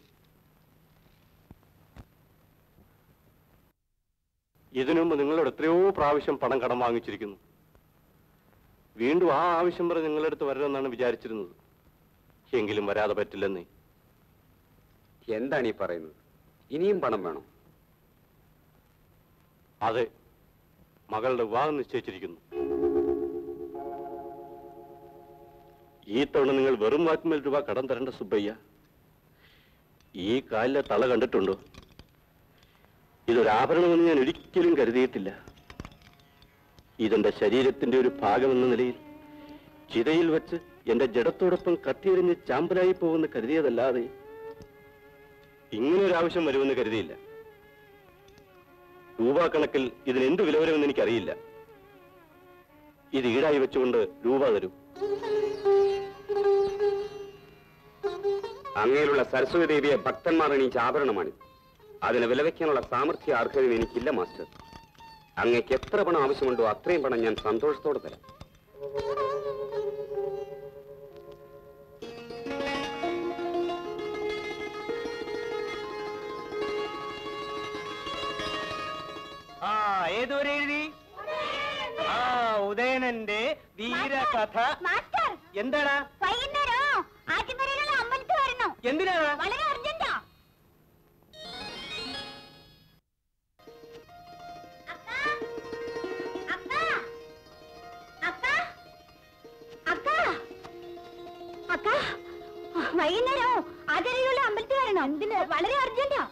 ഇതിനു മുമ്പ് നിങ്ങളോട് എത്രയോ പ്രാവശ്യം പണം കടം വാങ്ങിച്ചിരിക്കുന്നു വീണ്ടും ആ ആവശ്യം പറഞ്ഞ് നിങ്ങളുടെ അടുത്ത് വരണമെന്നാണ് വിചാരിച്ചിരുന്നത് എങ്കിലും വരാതെ പറ്റില്ലെന്നേ എന്താണ് ഈ പറയുന്നത് ഇനിയും പണം വേണം അതെ മകളുടെ വിവാഹം നിശ്ചയിച്ചിരിക്കുന്നു ഈ തവണ നിങ്ങൾ വെറും വാക്കുമേൽ രൂപ കടം തരേണ്ട സുബ്ബയ്യ ഈ കാലിലെ തള കണ്ടിട്ടുണ്ടോ ഇതൊരാഭരണമെന്ന് ഞാൻ ഒരിക്കലും കരുതിയിട്ടില്ല ഇതെന്റെ ശരീരത്തിന്റെ ഒരു ഭാഗമെന്ന നിലയിൽ ചിതയിൽ വെച്ച് എന്റെ ജഡത്തോടൊപ്പം കത്തിയെറിഞ്ഞ് ചാമ്പലായി പോകുമെന്ന് കരുതിയതല്ലാതെ ഇങ്ങനെ ഒരു ആവശ്യം വരുമെന്ന് കരുതിയില്ല രൂപക്കണക്കിൽ ഇതിന് എന്ത് വില വരുമെന്ന് എനിക്കറിയില്ല ഇത് ഈടായി വെച്ചുകൊണ്ട് രൂപ തരൂ അങ്ങയിലുള്ള സരസ്വതി ദേവിയെ ഭക്തന്മാർ എണീച്ച ആഭരണമാണിത് അതിന് വിലവെക്കാനുള്ള സാമർഥ്യ അർഹതയും എനിക്കില്ല മാസ്റ്റർ അങ്ങയ്ക്ക് എത്ര പണം ആവശ്യമുണ്ടോ അത്രയും പണം ഞാൻ സന്തോഷത്തോടെ തരാം ആ ഏതുവരെ എഴുതി ആ ഉദയനന്റെ വീരകഥ മാസ്റ്റർ എന്താടാ വൈകുന്നേരം ആറ്റുപുരയിലുള്ള അമ്പലത്തിൽ വരണോ എന്തിനാടാ വളരെ അർജന്റാ അക്ക അക്ക അക്ക പോകണം എന്തിന് വളരെ അർജന്റാ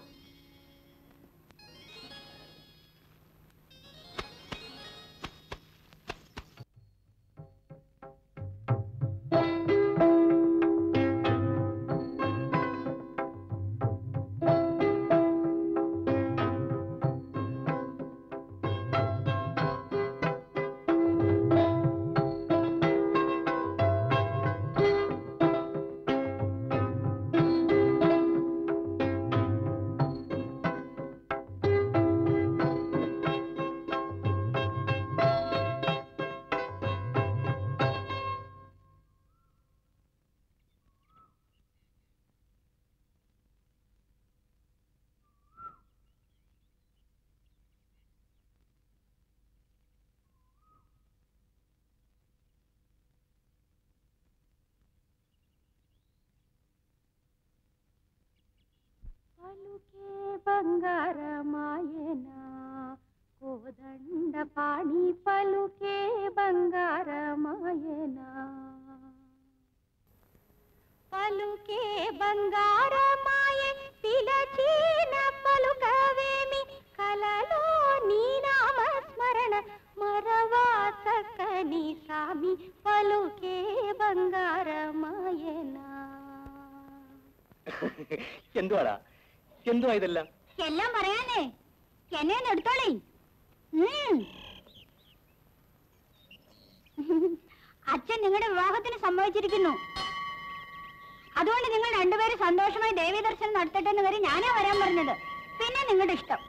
పలుకే బంగారమాయన కోదండ పాణి పలుకే బంగారమాయన పలుకే బంగారమాయ పిలచీన పలుకవేమి కలలో నీ నామస్మరణ మరవా చక్కని సామి పలుకే బంగారమాయనా എന്തുവാടാ എന്തുവാ ഇതെല്ലാം എല്ലാം പറയാനേ എന്നെ ഒന്ന് എടുത്തോളി ഉം. അച്ഛൻ നിങ്ങളുടെ വിവാഹത്തിന് സമ്മതിച്ചിരിക്കുന്നു അതുകൊണ്ട് നിങ്ങൾ രണ്ടുപേരും സന്തോഷമായി ദേവീ ദർശനം നടത്തട്ടെ എന്ന് വരെ ഞാനാ വരാൻ പറഞ്ഞത് പിന്നെ നിങ്ങളുടെ ഇഷ്ടം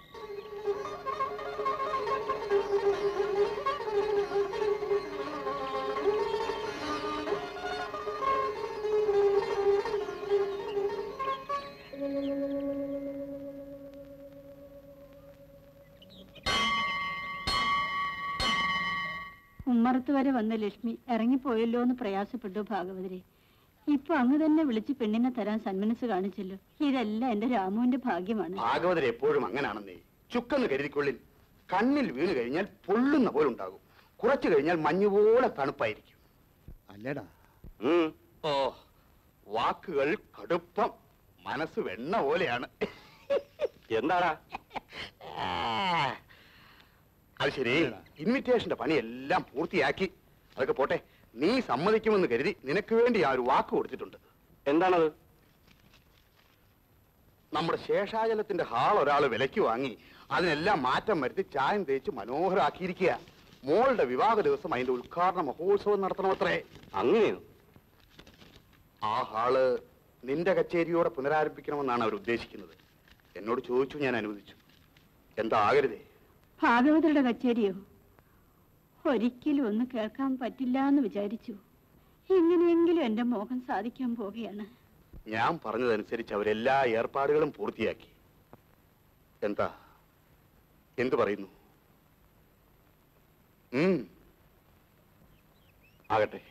ഉമ്മറത്ത് വരെ വന്ന ലക്ഷ്മി ഇറങ്ങിപ്പോയല്ലോ എന്ന് പ്രയാസപ്പെട്ടു ഭാഗവതരെ ഇപ്പൊ അങ്ങ് തന്നെ വിളിച്ച് പെണ്ണിനെ തരാൻ സന്മനസ് കാണിച്ചല്ലോ ഇതെല്ലാം എന്റെ രാമുവിന്റെ ഭാഗ്യമാണ് ഭാഗവതർ എപ്പോഴും അങ്ങനാണെന്നേ ചുക്കെന്ന് കരുതിക്കൊള്ളിൽ കണ്ണിൽ വീണ് കഴിഞ്ഞാൽ പൊള്ളുന്ന പോലെ ഉണ്ടാകും കുറച്ചു കഴിഞ്ഞാൽ മഞ്ഞുപോലെ തണുപ്പായിരിക്കും അല്ലടാ ഉം. ഓ വാക്കുകൾ കടുപ്പം മനസ്സ് വെണ്ണ പോലെയാണ് എന്താടാ അത് ശരി ഇൻവിറ്റേഷന്റെ പണിയെല്ലാം പൂർത്തിയാക്കി അതൊക്കെ പോട്ടെ നീ സമ്മതിക്കുമെന്ന് കരുതി നിനക്ക് വേണ്ടി ആ ഒരു വാക്ക് കൊടുത്തിട്ടുണ്ട് എന്താണത് നമ്മുടെ ശേഷാചലത്തിന്റെ ഹാൾ ഒരാൾ വിലയ്ക്ക് വാങ്ങി അതിനെല്ലാം മാറ്റം വരുത്തി ചായം തേച്ച് മനോഹരാക്കിയിരിക്കുക മോളുടെ വിവാഹ ദിവസം അതിന്റെ ഉദ്ഘാടന മഹോത്സവം നടത്തണമത്രേ അങ്ങനെയോ ആ ഹാള് നിന്റെ കച്ചേരിയോടെ പുനരാരംഭിക്കണമെന്നാണ് അവർ ഉദ്ദേശിക്കുന്നത് എന്നോട് ചോദിച്ചു ഞാൻ അനുവദിച്ചു എന്താ ആകരുതേ ഭാഗവതരുടെ കച്ചേരിയോ ഒരിക്കലും ഒന്ന് കേൾക്കാൻ പറ്റില്ല എന്ന് വിചാരിച്ചു എങ്ങനെയെങ്കിലും എന്റെ മോഹം സാധിക്കാൻ പോവുകയാണ് ഞാൻ പറഞ്ഞതനുസരിച്ച് അവരെല്ലാ ഏർപ്പാടുകളും പൂർത്തിയാക്കി എന്താ എന്തു പറയുന്നു ഉം. ആകട്ടെ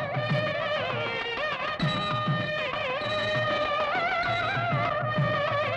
ആ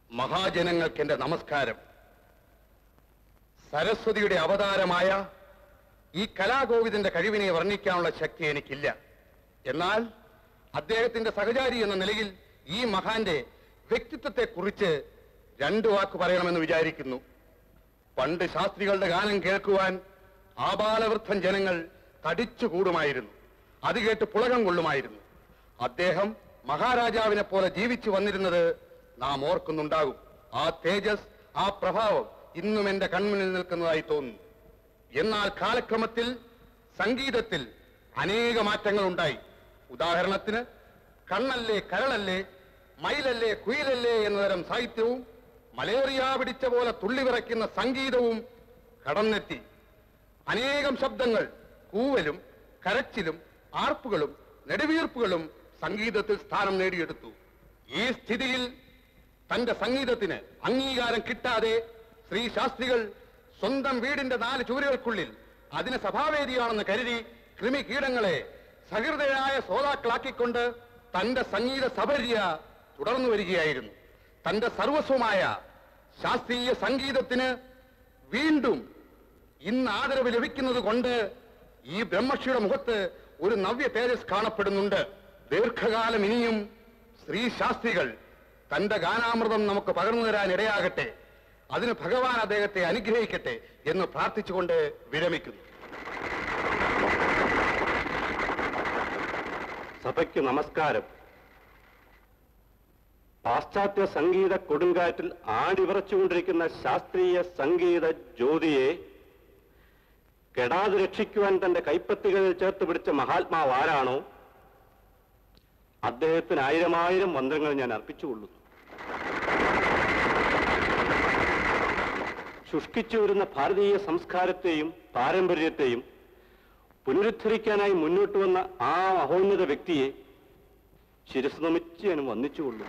മഹാജനങ്ങൾക്ക് എന്റെ നമസ്കാരം സരസ്വതിയുടെ അവതാരമായ ഈ കലാകോവിദന്റെ കഴിവിനെ വർണ്ണിക്കാനുള്ള ശക്തി എനിക്കില്ല എന്നാൽ അദ്ദേഹത്തിന്റെ സഹചാരി എന്ന നിലയിൽ ഈ മഹാന്റെ വ്യക്തിത്വത്തെ കുറിച്ച് രണ്ടു വാക്ക് പറയണമെന്ന് വിചാരിക്കുന്നു പണ്ട് ശാസ്ത്രികളുടെ ഗാനം കേൾക്കുവാൻ ആബാലവൃദ്ധൻ ജനങ്ങൾ തടിച്ചുകൂടുമായിരുന്നു അത് കേട്ട് പുളകം കൊള്ളുമായിരുന്നു അദ്ദേഹം മഹാരാജാവിനെ പോലെ ജീവിച്ചു വന്നിരുന്നത് നാം ഓർക്കുന്നുണ്ടാകും ആ തേജസ് ആ പ്രഭാവം ഇന്നും എന്റെ കൺമുന്നിൽ നിൽക്കുന്നതായി തോന്നുന്നു എന്നാൽ കാലക്രമത്തിൽ സംഗീതത്തിൽ അനേക മാറ്റങ്ങൾ ഉണ്ടായി ഉദാഹരണത്തിന് കണ്ണല്ലേ കരളല്ലേ മയിലല്ലേ കുയിലല്ലേ എന്നതരം സാഹിത്യവും മലേറിയ പിടിച്ച പോലെ തുള്ളിവിറയ്ക്കുന്ന സംഗീതവും കടന്നെത്തി അനേകം ശബ്ദങ്ങൾ കൂവലും കരച്ചിലും ആർപ്പുകളും നെടുവീർപ്പുകളും സംഗീതത്തിൽ സ്ഥാനം നേടിയെടുത്തു ഈ സ്ഥിതിയിൽ തന്റെ സംഗീതത്തിന് അംഗീകാരം കിട്ടാതെ ശ്രീ ശാസ്ത്രികൾ സ്വന്തം വീടിന്റെ നാല് ചുവരുകൾക്കുള്ളിൽ അതിന് സഭാവേദിയാണെന്ന് കരുതി കൃമി കീടങ്ങളെ സഹൃദയരായ ശ്രോതാക്കളാക്കിക്കൊണ്ട് തന്റെ സംഗീത സബര്യ തുടർന്നു വരികയായിരുന്നു തന്റെ സർവസ്വമായ ശാസ്ത്രീയ സംഗീതത്തിന് വീണ്ടും ഇന്ന് ആദരവ് ലഭിക്കുന്നത് കൊണ്ട് ഈ ബ്രഹ്മർഷിയുടെ മുഖത്ത് ഒരു നവ്യ തേജസ് കാണപ്പെടുന്നുണ്ട് ദീർഘകാലം ഇനിയും ശ്രീ ശാസ്ത്രികൾ തന്റെ ഗാനാമൃതം നമുക്ക് പകർന്നു തരാൻ ഇടയാകട്ടെ അതിന് ഭഗവാൻ അദ്ദേഹത്തെ അനുഗ്രഹിക്കട്ടെ എന്ന് പ്രാർത്ഥിച്ചുകൊണ്ട് വിരമിക്കുന്നു സഭയ്ക്ക് നമസ്കാരം പാശ്ചാത്യ സംഗീത കൊടുങ്കാറ്റിൽ ആടിവിറച്ചുകൊണ്ടിരിക്കുന്ന ശാസ്ത്രീയ സംഗീത ജ്യോതിയെ കെടാതെ രക്ഷിക്കുവാൻ തന്റെ കൈപ്പത്തികളിൽ ചേർത്ത് പിടിച്ച മഹാത്മാവ് ആരാണോ അദ്ദേഹത്തിന് ആയിരമായിരം മന്ത്രങ്ങൾ ഞാൻ അർപ്പിച്ചുകൊള്ളുന്നു ശുഷ്കിച്ചു വരുന്ന ഭാരതീയ സംസ്കാരത്തെയും പാരമ്പര്യത്തെയും പുനരുദ്ധരിക്കാനായി മുന്നോട്ട് വന്ന ആ മഹോന്നത വ്യക്തിയെ ശിരസ് നമിച്ച് ഞാൻ വന്നിച്ചുകൊള്ളുന്നു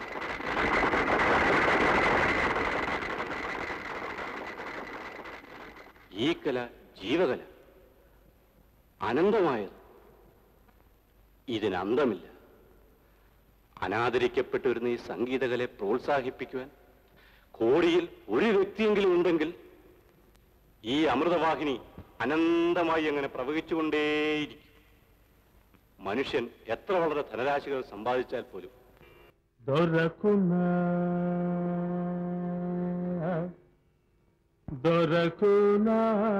ഈ കല ജീവകല അനന്തമായത് ഇതിന് അന്തമില്ല അനാദരിക്കപ്പെട്ടു വരുന്ന ഈ സംഗീതകലയെ പ്രോത്സാഹിപ്പിക്കുവാൻ കോടിയിൽ ഒരു വ്യക്തിയെങ്കിലും ഉണ്ടെങ്കിൽ ഈ അമൃതവാഹിനി അനന്തമായി അങ്ങനെ പ്രവഹിച്ചുകൊണ്ടേയിരിക്കും മനുഷ്യൻ എത്ര വളരെ ധനരാശികൾ സമ്പാദിച്ചാൽ പോലും దొరకునా దొరకునా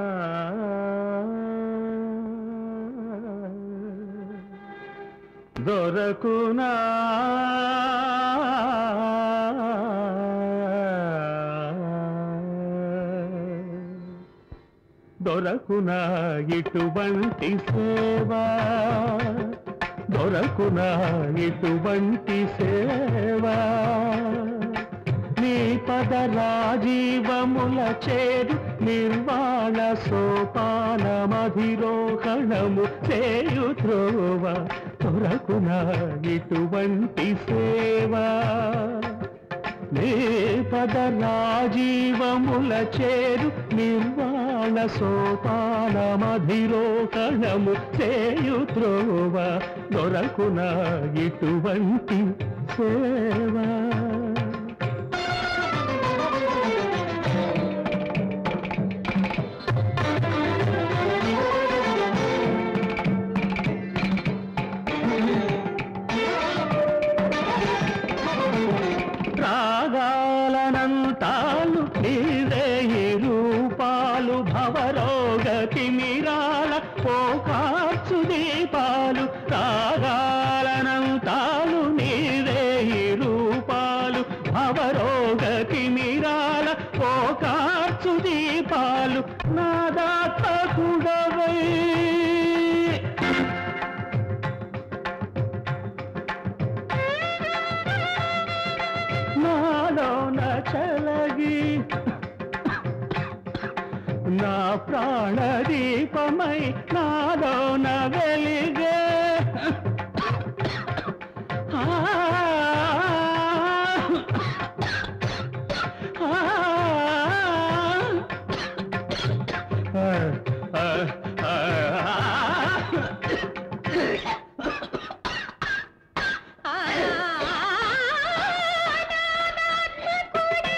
దొరకునా దొరకునా ఇటువంటి సేవా దొరకునా ఇటువంటి సేవా నీ పద రాజీవముల చేరు నిర్వాణ సోపాన మధిరోహణము చేయు త్రోవ దొరకునా ఇటువంటి సేవా నీ పద రాజీవముల చేరు నిర్వాణ సోపాన మధిరోహణము చేయు త్రోవ దొరకున ఇటువంటి సేవా రాగాలనంతాలు నీరే ఈ రూపాలు భవరోగ తిమిరాల పోకార్చు దీపాలు రాగాలనంతాలు నీరే ఈ రూపాలు భవరోగ తిమిరాల పోకార్చు దీపాలు నాదాత్మకుడవై నాలోన చలగి నా ప్రాణ దీపమై నాలోన వెలిగే ఆ, ఆ, ఆ, ఆ, ఆ. ఆ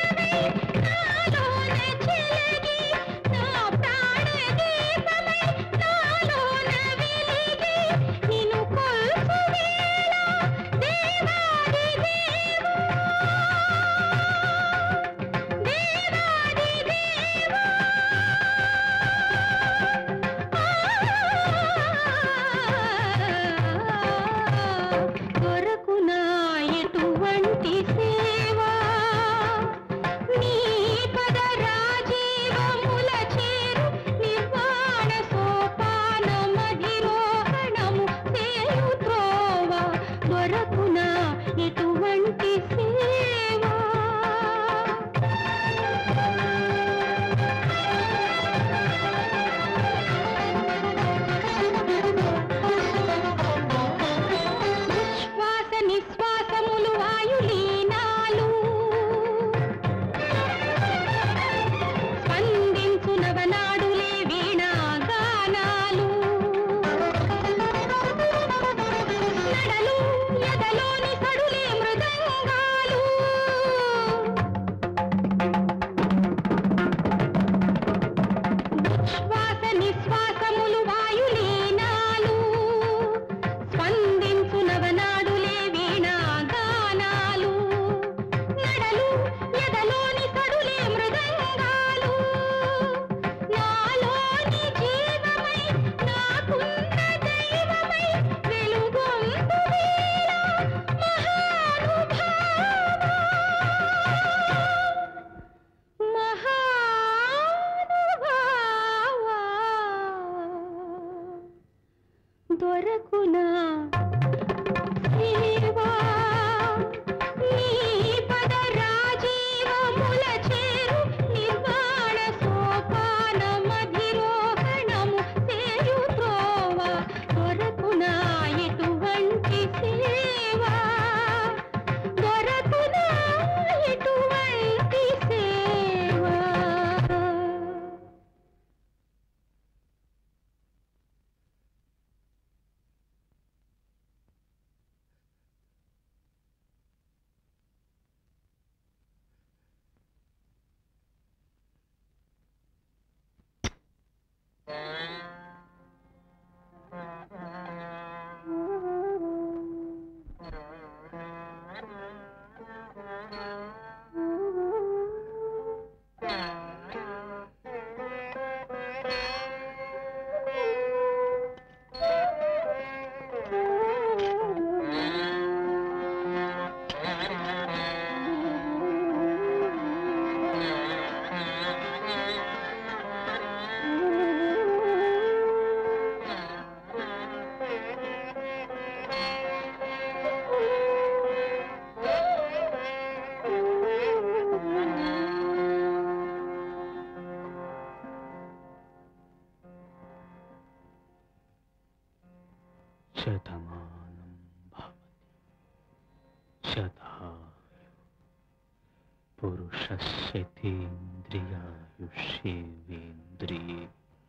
പുരുഷസ്യതീന്ദ്രിയായുഷ്യേന്ദ്രിയേ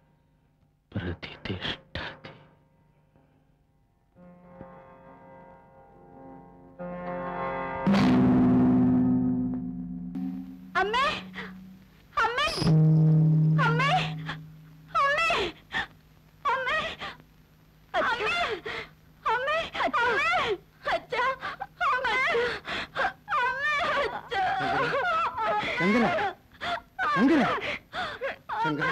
പ്രതിഷ്ഠതി അമ്മേ അമ്മേ അമ്മേ അമ്മേ അമ്മേ അമ്മേ അമ്മേ അമ്മേ അച്ഛ അമ്മേ അമ്മേ അച്ഛ ശങ്കര ശങ്കര ശങ്കര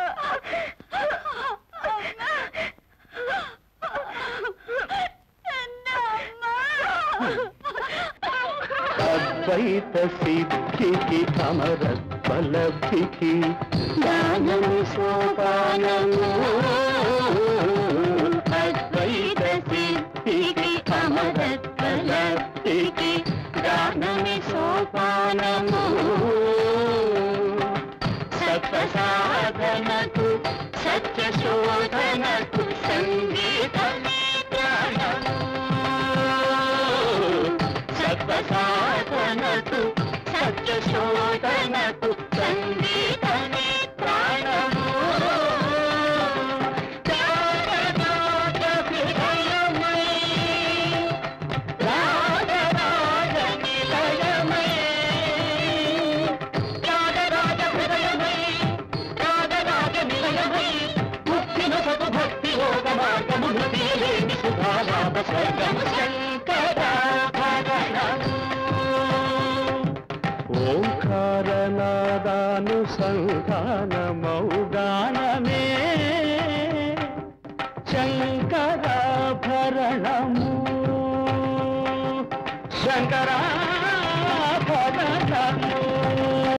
అద్వైత సిద్ధికి అమరత్వలబ్ధికి జ్ఞానము సోపానము అద్వైత సిద్ధికి అమరత్వలబ్ధికి జ్ఞానమి సోపానము సత్వ సాధనకు సత్య శోధనకు సంగీతమే ప్రాణము సత్వ సాధనకు సత్య శోధనకు సంగీతమే ప్రాణము త్యాగరాజ హృదయమై, రాగరాజ నిలయమై, త్యాగరాజ హృదయమై, రాగరాజ నిలయమై, ముక్తినొసగు భక్తి యోగ మార్గమును తేలేని సుధాలాభ స్వర్గము శంకరాభరణము ఓంకారనాదానుసంధానమా